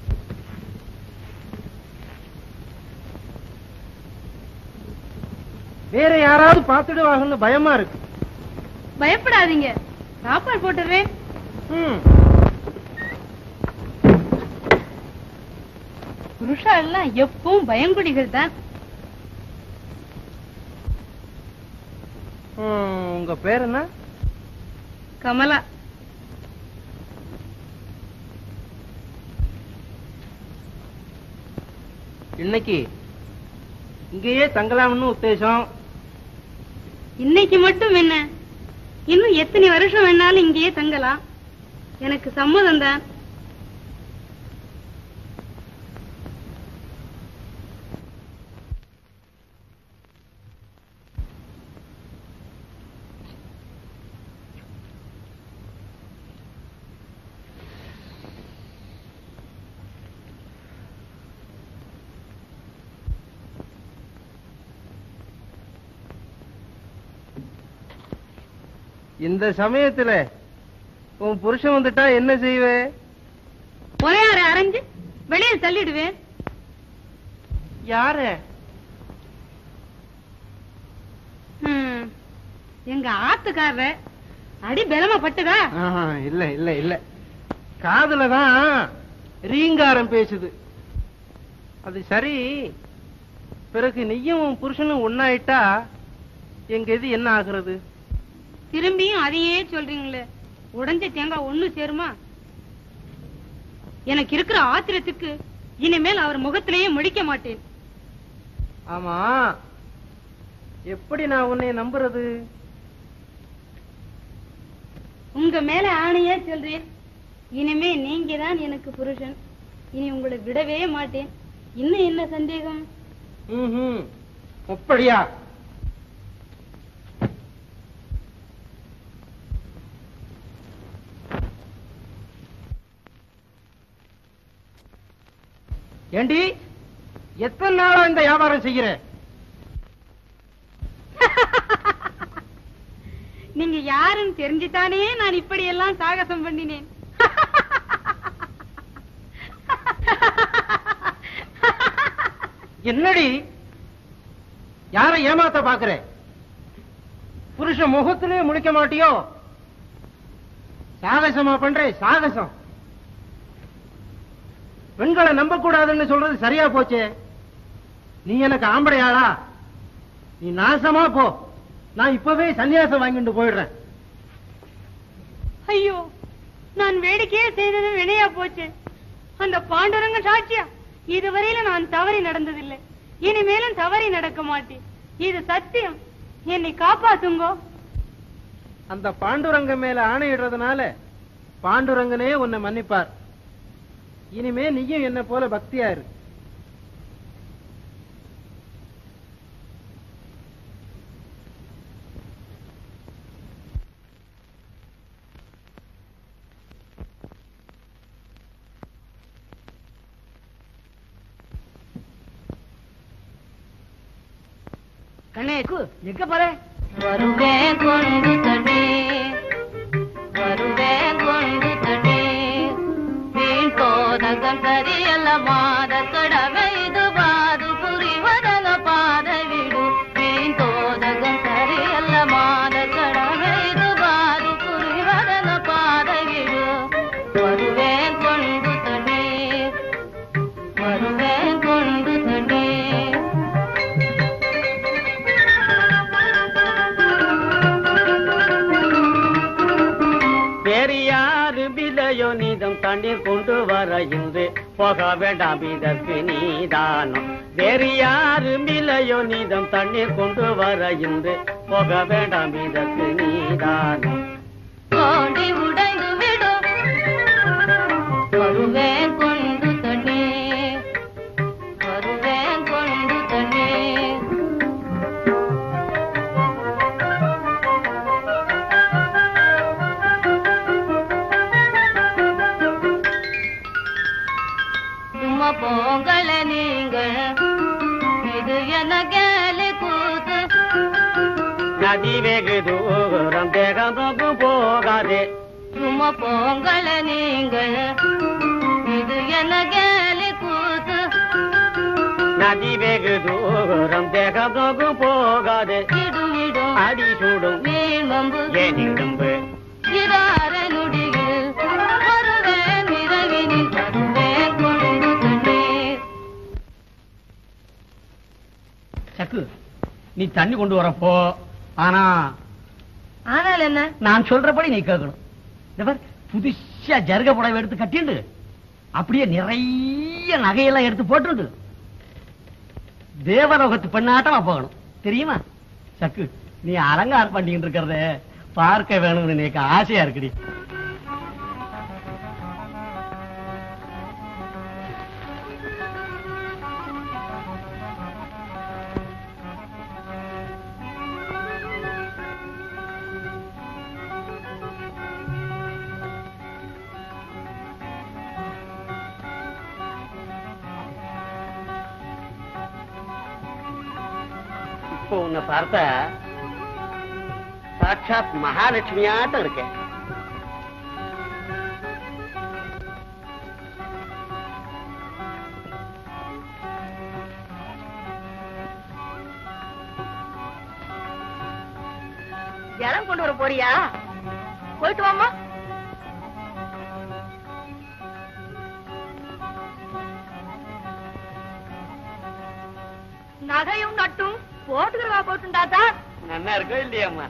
வேற யாராவது பாத்துடுவாங்கன்னு பயமா இருக்கு பயப்படாதீங்க சாப்பாடு போட்டுறேன் ம் புருஷா எல்லாம் எப்பவும் பயங்குடிகள் தான் ம், உங்க பேர் என்ன கமலா இன்னைக்கு இங்கேயே தங்கலாம்னு உத்தேசம் இன்னைக்கு மட்டும் என்ன இன்னும் எத்தனை வருஷம் வேணாலும் இங்கேயே தங்கலாம் எனக்கு சம்மதம் தான் இந்த சமயத்துல உன் புருஷன் வந்துட்டா என்ன செய்வே ஒரே அரைஞ்சு வெளியே தள்ளிடுவேன் யாரு ஹம், எங்க ஆத்துக்காரர் அடி பலமா பட்டுதா ஆஹா, இல்ல இல்ல இல்ல காதுல தான் ரீங்காரம் பேசுது அது சரி பிறகு நீயும் உன் புருஷனும் ஒன்னாயிட்டா எங்க இது என்ன ஆகுறது திரும்பியும் அதையே சொல்றீங்களே உடைஞ்ச தேங்காய் ஒண்ணு சேருமா எனக்கு இருக்கிற ஆத்திரத்துக்கு இனிமேல் அவர் முகத்திலேயே முடிக்க மாட்டேன் ஆமா எப்படி நான் உன்னை நம்புறது உங்க மேல ஆணையே சொல்றேன் இனிமே நீங்க தான் எனக்கு புருஷன் இனி உங்களை விடவே மாட்டேன் இன்னும் என்ன சந்தேகம் ம்ஹும். அப்படியா ஏண்டி எத்தனை நாளா இந்த வியாபாரம் செய்யற நீங்க யாருன்னு தெரிஞ்சுதானே நான் இப்படி எல்லாம் சாகசம் பண்ணினேன் என்னடி யாரை ஏமாத்த பாக்குற புருஷன் முகத்திலே முழிக்க மாட்டியோ சாகசமா பண்றே சாகசம் பெண்களை நம்ப கூடாதுன்னு சொல்றது சரியா போச்சே நீ எனக்கு ஆம்படையாளா நீ நாசமா போ நான் இப்பவே சன்னியாசம் வாங்கிட்டு போயிடுறேன் ஐயோ நான் வேடிக்கையே செய்தது வினையா போச்சு அந்த பாண்டுரங்க சாட்சியா இதுவரையில நான் தவறி நடந்ததில்லை இனிமேலும் தவறி நடக்க மாட்டேன் இது சத்தியம் என்னை காப்பாத்துங்கோ அந்த பாண்டுரங்க மேல ஆணையிடுறதுனால பாண்டுரங்கனே உன்னை மன்னிப்பார் இனிமே நீயும் என்ன போல பக்தியா இரு கண்ணே எங்க போற வருவேன் கொண்டு தடே வருவேன் கொண்டு தடே வீண் போதகம் சரியல்ல மாத கடவை இது பாது புரிவதன பாத விடு வீண் போதகம் சரியல்ல மாத கடவை இது பாது புரிவதன பாத விடு வருவேன் கொண்டு தடே வருவேன் கொண்டு தடே பெரியாறு விலையோ நீதம் தண்ணீர் கொண்டு வர இன்று போக வேண்டாம் இதற்கு நீதானம் பெரியாறு விலையோ நீதம் தண்ணீர் கொண்டு வர இன்று போக வேண்டாம் இதற்கு நீதானம் கோடி உடைந்து விடும் வருவேன் கொண்டு தண்ணே வருவேன் கொண்டு தண்ணே சும்மா போங்கள நீங்கள் இது என கேலி கூத்து நதி வெகு தூரம் தேகம் நோக்கும் போகாதே சும்மா போங்கள நீங்கள் இது என்ன கேலி கூத்து நதி வெகு தூரம் தேகம் நோக்கும் போகாதே இடும் இடும் அடி சூடும் மீன் வம்பு ஏன் இடும்பு இரார நொடியில் வருவேன் இரவினில் வருவேன் கொண்டு தண்ணீர் சக்கு நீ தண்ணி கொண்டு வரப்போ ஆனா ஆனால் என்ன நான் சொல்றபடி நீ கேட்கணும் இந்த பார், புதுசா ஜருக புடவை எடுத்து கட்டிண்டு அப்படியே நிறைய நகையெல்லாம் எடுத்து போட்டுண்டு தேவலோகத்து பெண்ணாட்டமா போகணும் தெரியுமா சக்கு நீ அலங்காரம் பண்ணிக்கிட்டு இருக்கிறத பார்க்க வேணும்னு எனக்கு ஆசையா இருக்குடி இப்போ உன்னை பார்த்தா சாட்சாத் மகாலட்சுமியாட்டம் இருக்கேன் இடம் கொண்டு வர போறியா போயிட்டு வாமா நகையும் நட்டும் போட்டுக்கிறவா போட்டுண்டா தான் நல்லா இருக்கோ இல்லையாம்மா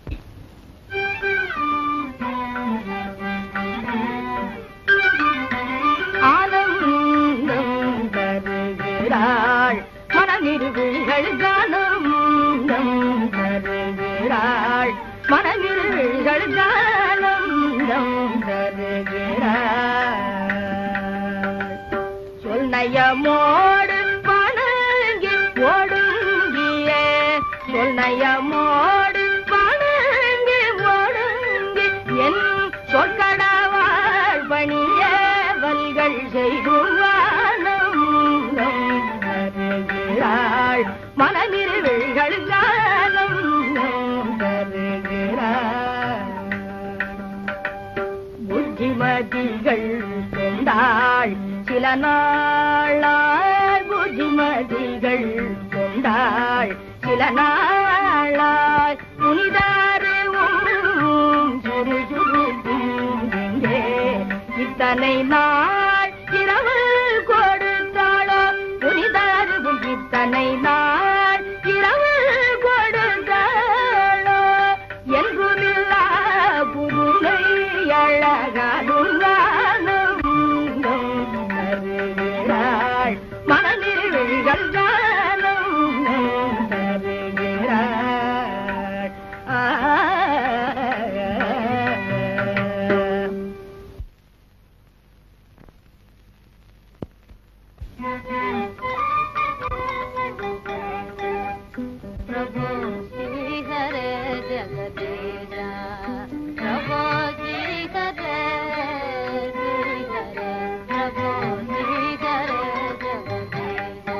ஆனந்தம் தருகிறாள் மனநிறுவிகள் கானந்தம் தருகிறாள் மனநிறுவிகள் கானந்தம் தருகிறாள் சொல்நயமோடு பணங்கி ஒடுங்கிய சொல்நயமோடு பணங்கி ஒடுங்கி என் சொற்கடவாள் பணியவல்கள் செய்துவானம் தருகிறாள் மனநிறைவுகள் காலம் தருகிறாள் புத்திமதிகள் கொண்டாள் சில நாளாய் புத்திமதிகள் கொண்டாள் சில நாளாய் புனிதாரவும் சுரு சுருங்கே இத்தனை நாள் இரவு கொடுத்தாளோ புனிதாரவும் இத்தனை நாள் இரவு கொடுத்தாளோ என்றுமில்லா புதுமை அழகாலும் தருகிறாள் மனநிறைவுகள் தானம் தருகிறாள் ஆ प्रभो श्रीहरे जगदीशा प्रभो श्रीहरे श्रीहरे प्रभो श्रीहरे जगदीशा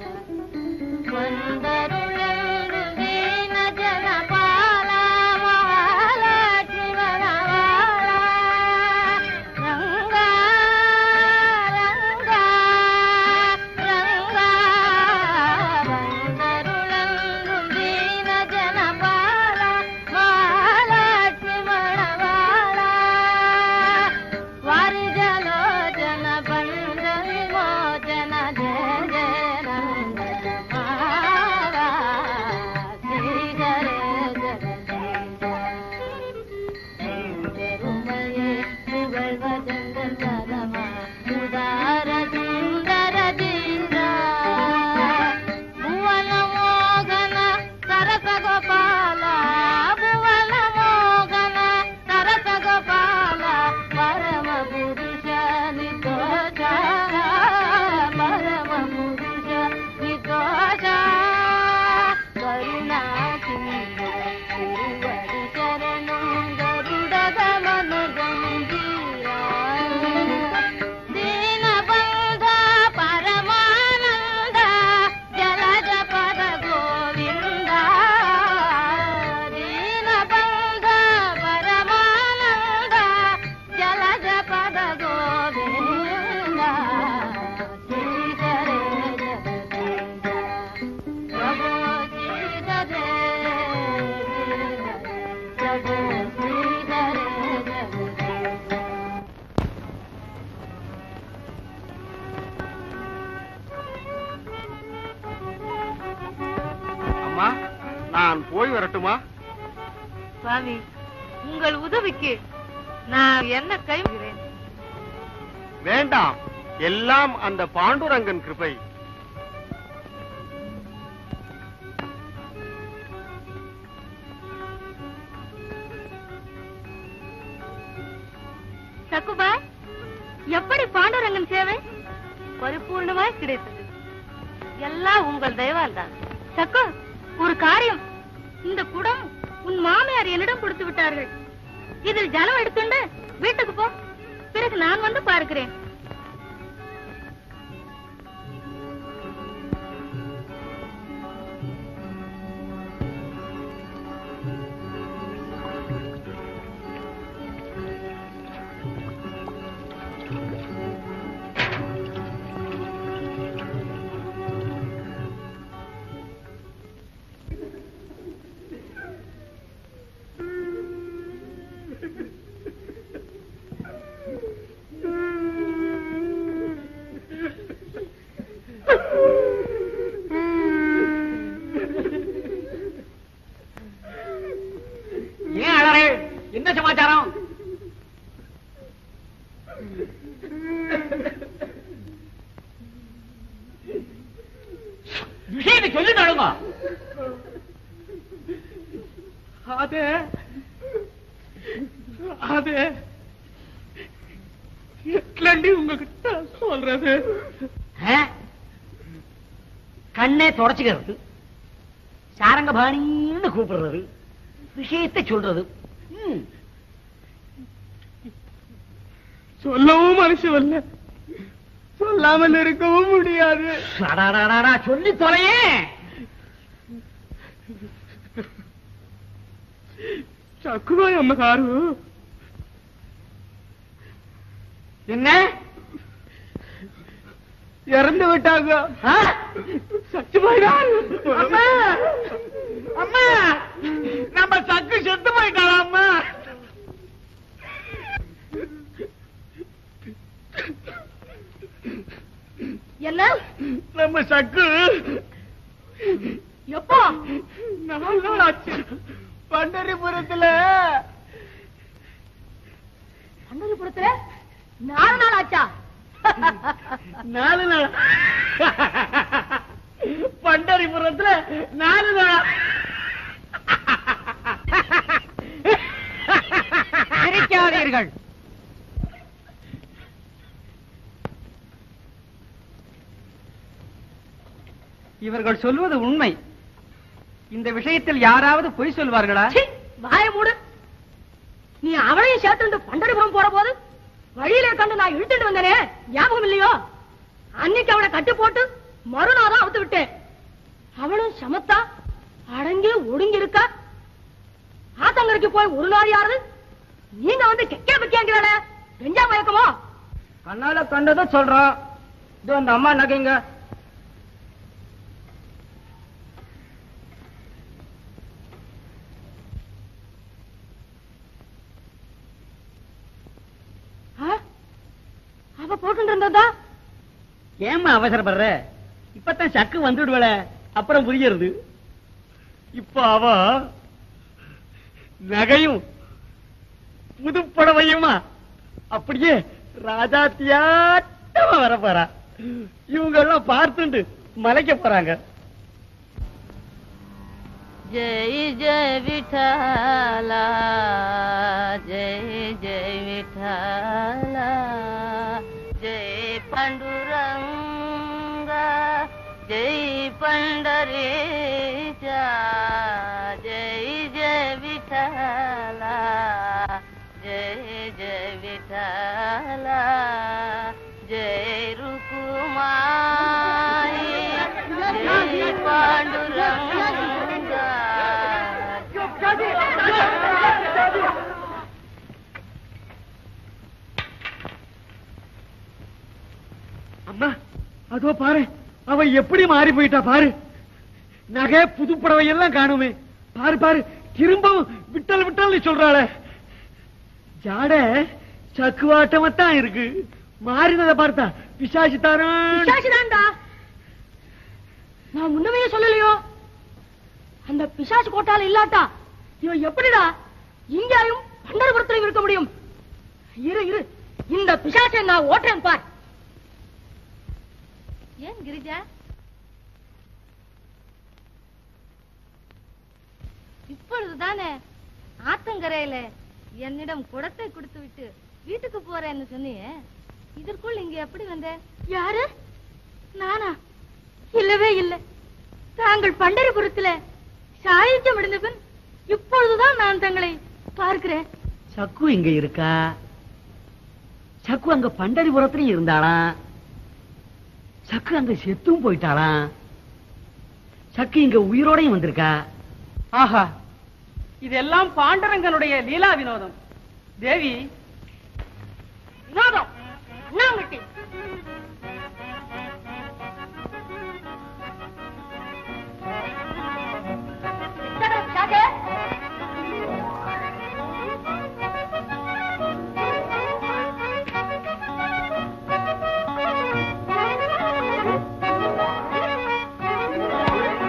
वन्दरुळेरु दीन जनपाला महालक्ष्मि वरवाला रङ्गा रङ्गा रङ्गा वन्दरुळेरु दीन जनपाला महालक्ष्मि वरवाला वारिजलोचन बन्ध विमोचन जय जय नन्द माला श्रीधरे ஜெகதீசே புகழ்வதங்கள் பரமா உதார சுந்தர தீரா புவன மோகன சரச கோபால புவன மோகன சரச கோபால பரம புருஷ நிதோஷ பரம புருஷ நிதோஷ கருணா சிந்து திருவடி சரணம் கருடக மனுகம்பீரா ದೀನಬಂಧ ಪರಮಾನಂದ ಜಲಜ ಪದ ಗೋವಿಂದ ದೀನಬಂಧ ಪರಮಾನಂದ ಜಲಜ ಪದ ಗೋವಿಂದ ಶ್ರೀಧರೇ ಜಗದೀಶ ಪ್ರಭೋ ಶ್ರೀಧರೇ ಪ್ರಭೋ ಶ್ರೀಧರೇ ಜಗದೀಶ அம்மா நான் போய் வரட்டுமா சுவாமி உங்கள் உதவிக்கு நான் என்ன கைவிடுகிறேன் வேண்டாம் எல்லாம் அந்த பாண்டுரங்கன் கிருபை சக்குபா எப்படி பாண்டுரங்கன் சேவை பரிபூர்ணமாய் கிடைத்தது எல்லாம் உங்கள் தயவால் தான் சக்கு ஒரு காரியம் இந்த குடம் உன் மாமியார் என்னிடம் கொடுத்து விட்டார்கள் இதில் ஜலம் எடுத்துண்டு வீட்டுக்கு போ பிறகு நான் வந்து பார்க்கிறேன் என்ன சமாச்சாரம் விஷயத்தை சொல்லி தழுங்க அது அது எட்லண்டி உங்ககிட்ட சொல்றது கண்ணே தொடச்சுக்கிறது சாரங்கபாணின்னு கூப்பிடுறது விஷயத்தை சொல்றது ம். சொல்லவும் மனசு வரல சொல்லாமல் இருக்கவும் முடியாது அடாடாடாடா, சொல்லி தொலையே చక్కుబాయ్ అమ్మగారు என்ன இறந்து விட்டாங்க ஆ? சச்சு போயிடாரு அம்மா அம்மா நம்ம சக்கு செத்து போயிட்டாளா அம்மா என்ன நம்ம சக்கு எப்போ நாலு நாள் ஆச்சு பண்டரிபுரத்துல பண்டரிபுரத்துல நாலு நாள் ஆச்சா நாலு நாள் பண்டரிபுரத்துல நாலு நாள் சிரிக்காதீர்கள் இவர்கள் சொல்வது உண்மை இந்த விஷயத்தில் யாராவது பொய் சொல்வார்களா சீ, வாயை மூடு நீ அவளையும் சேர்த்து பண்டரிபுரம் போற போது வழியிலே கண்டு நான் இழுத்துட்டு வந்தேனே ஞாபகம் இல்லையோ அன்னைக்கு அவளை கட்டி போட்டு மறுநாள் அவுத்து விட்டேன் அவளும் சமத்தா அடங்கி ஒடுங்கி இருக்கா ஆத்தங்கரைக்கு போய் ஒரு நாள் யாரு நீங்க வந்து கெக்கே பக்கியாங்கிறாள பெஞ்சா மயக்கமோ கண்ணால கண்டதை சொல்றோம் இது அந்த அம்மா நகைங்க ஆ? அவ போட்டு இருந்ததா ஏம்மா அவசரப்படுற இப்பதான் சக்கு வந்துடுவல அப்புறம் புரியுறது இப்ப அவ நகையும் புதுப்படவையுமா அப்படியே ராஜாத்தியாட்டமா வர போறா இவங்க எல்லாம் பார்த்துண்டு மலைக்க போறாங்க जय जय विठाला जय जय विठाला जय पांडुरंगा जय पंढरीचा जय जय विठाला जय जय विठाला जय रुकुमाई जय पांडुरंगा அம்மா அதோ பாரு அவ எப்படி மாறி போயிட்டா பாரு நகை புதுப்படவை எல்லாம் காணுமே பாரு பாரு திரும்பவும் விட்டல் விட்டல் சொல்றாள ஜாட சக்குவாட்டமாத்தான் இருக்கு மாறினதை பார்த்தா பிசாசு தாரான் பிசாசுதான்டா நான் முன்னமே சொல்லலையோ அந்த பிசாசு கோட்டால இல்லாட்டா இவன் எப்படிடா இங்கேயும் பண்டரபுரத்திலும் இருக்க முடியும் இரு இரு இந்த பிசாசை நான் ஓட்டுறேன் பார் ஏன் கிரிஜா இப்பொழுதுதானே ஆத்தங்கரையில என்னிடம் குடத்தை கொடுத்து விட்டு வீட்டுக்கு போறேன்னு சொன்னியே இதற்குள் இங்க எப்படி வந்த யாரு நானா இல்லவே இல்லை தாங்கள் பண்டரிபுரத்துல சாயுஜம் அடைந்த பின் இப்பொழுதுதான் நான் தங்களை பார்க்கிறேன் சக்கு இங்க இருக்கா சக்கு அங்க பண்டரிபுரத்திலும் இருந்தாளாம் சக்கு அங்க செத்தும் போயிட்டாளாம் சக்கு இங்க உயிரோடையும் வந்திருக்கா ஆஹா இதெல்லாம் பாண்டரங்கனுடைய லீலா வினோதம் தேவி வினோதம் அண்ணாங்கட்டி என்னடா பிசாசே?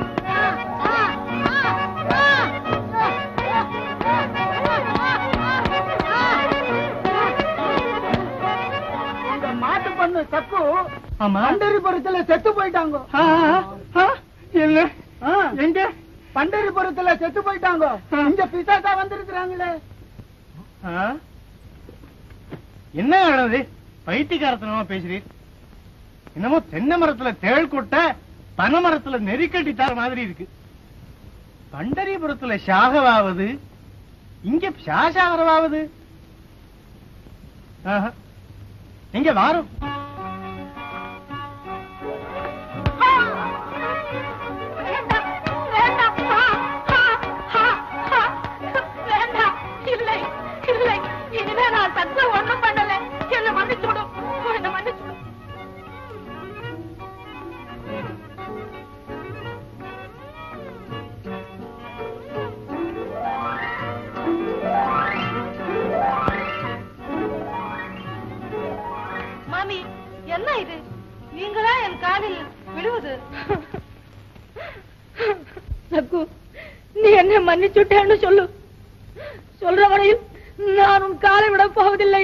ஆ, ஆ, ஆ, ஆ. பண்டரிபுரத்துல செத்து போயிட்டாங்க என்ன எங்க பண்டரிபுரத்துல செத்து போயிட்டாங்க இங்க பிசாசா வந்திருக்கிறாங்களே என்ன ஆனது பைத்தியக்காரத்தனமா பேசுறீர் என்னமோ தென்னை மரத்துல தேள் கொட்ட பனை மரத்துல நெறிக்கட்டித்தார மாதிரி இருக்கு பண்டரிபுரத்துல சாகவாவது இங்க சாசாகரவாவது ஆஹா. எங்க வாரும் வேண்டாம், வேண்டாம். ஆ, ஆ, ஆ, ஆ. வேண்டாம். இல்லை, இல்லை. இனிமே நான் தப்பு ஒண்ணும் பண்ணல. என்னை மன்னிச்சு விடு. என்னை மன்னிச்சு விடு. மாமி என்ன இது நீங்களா என் காதில் விழுவது சக்கு நீ என்ன மன்னிச்சுட்டேன்னு சொல்லு சொல்ற வரையில் நான் உன் காலை விட போவதில்லை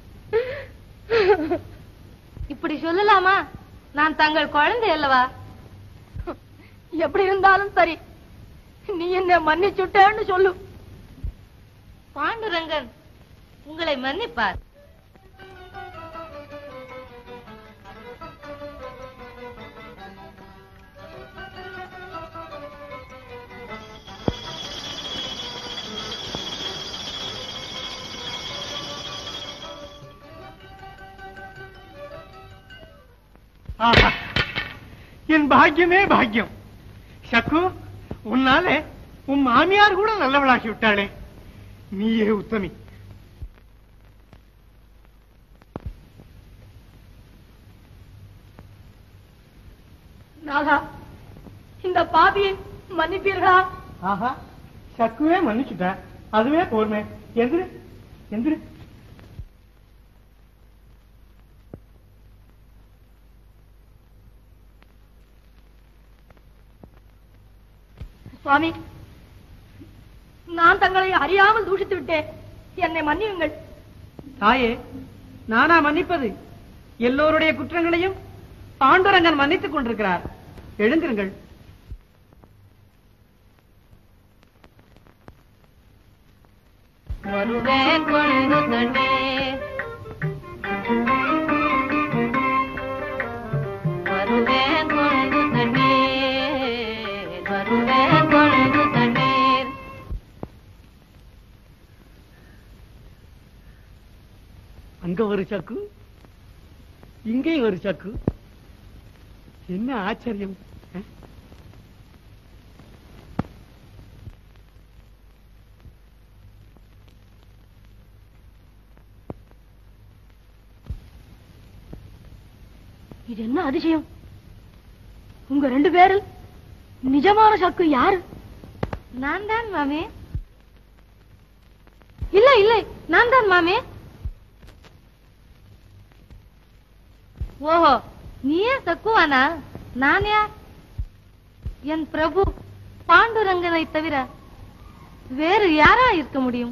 இப்படி சொல்லலாமா நான் தங்கள் குழந்தை அல்லவா எப்படி இருந்தாலும் சரி நீ என்ன மன்னிச்சுட்டேன்னு சொல்லு பாண்டுரங்கன் உங்களை மன்னிப்பார் ஆஹா. என் பாக்கியமே பாக்கியம் சக்கு உன்னால உன் மாமியார் கூட நல்லவளாக்கி விட்டாளே நீயே உத்தமி நாகா இந்த பாவியை மன்னிப்பீர்களா ஆஹா சக்குவே மன்னிச்சுட்ட அதுவே போர்மே எந்திரு எந்திரு சுவாமி நான் தங்களை அறியாமல் தூஷித்து விட்டேன் என்னை மன்னியுங்கள் தாயே நானா மன்னிப்பது எல்லோருடைய குற்றங்களையும் பாண்டுரங்கன் மன்னித்துக் கொண்டிருக்கிறார் எழுந்திருங்கள் வருவேன் கொண்டு தண்ணீர் வருவேன் கொண்டு தண்ணீர் வருவேன் கொண்டு தண்ணீர் அங்க ஒரு சக்கு இங்கே ஒரு சக்கு என்ன ஆச்சரியம் அஹ்? இது என்ன அதிசயம் உங்க ரெண்டு பேரில் நிஜமான சக்கு யாரு நான் தான் மாமி இல்லை இல்லை நான் தான் மாமி ஓஹோ நீயே சக்குவானா நான் யார் என் பிரபு பாண்டுரங்கனை தவிர வேறு யாரா இருக்க முடியும்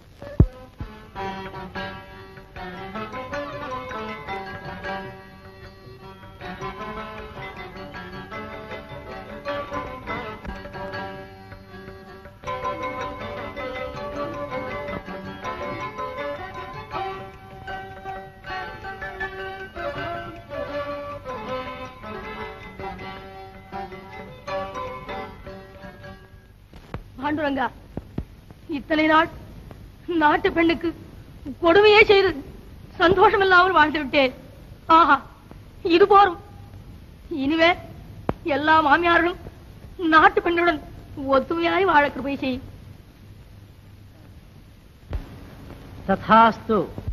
பாண்டுரங்கா இத்தனை நாள் நாட்டு பெண்ணுக்கு கொடுமையே செய்து சந்தோஷம் இல்லாமல் வாழ்ந்து விட்டேன் ஆஹா இது போரும் இனிவே எல்லா மாமியார்களும் நாட்டு பெண்களுடன் ஒத்துமையாய் வாழ கிருபை செய் ததாஸ்து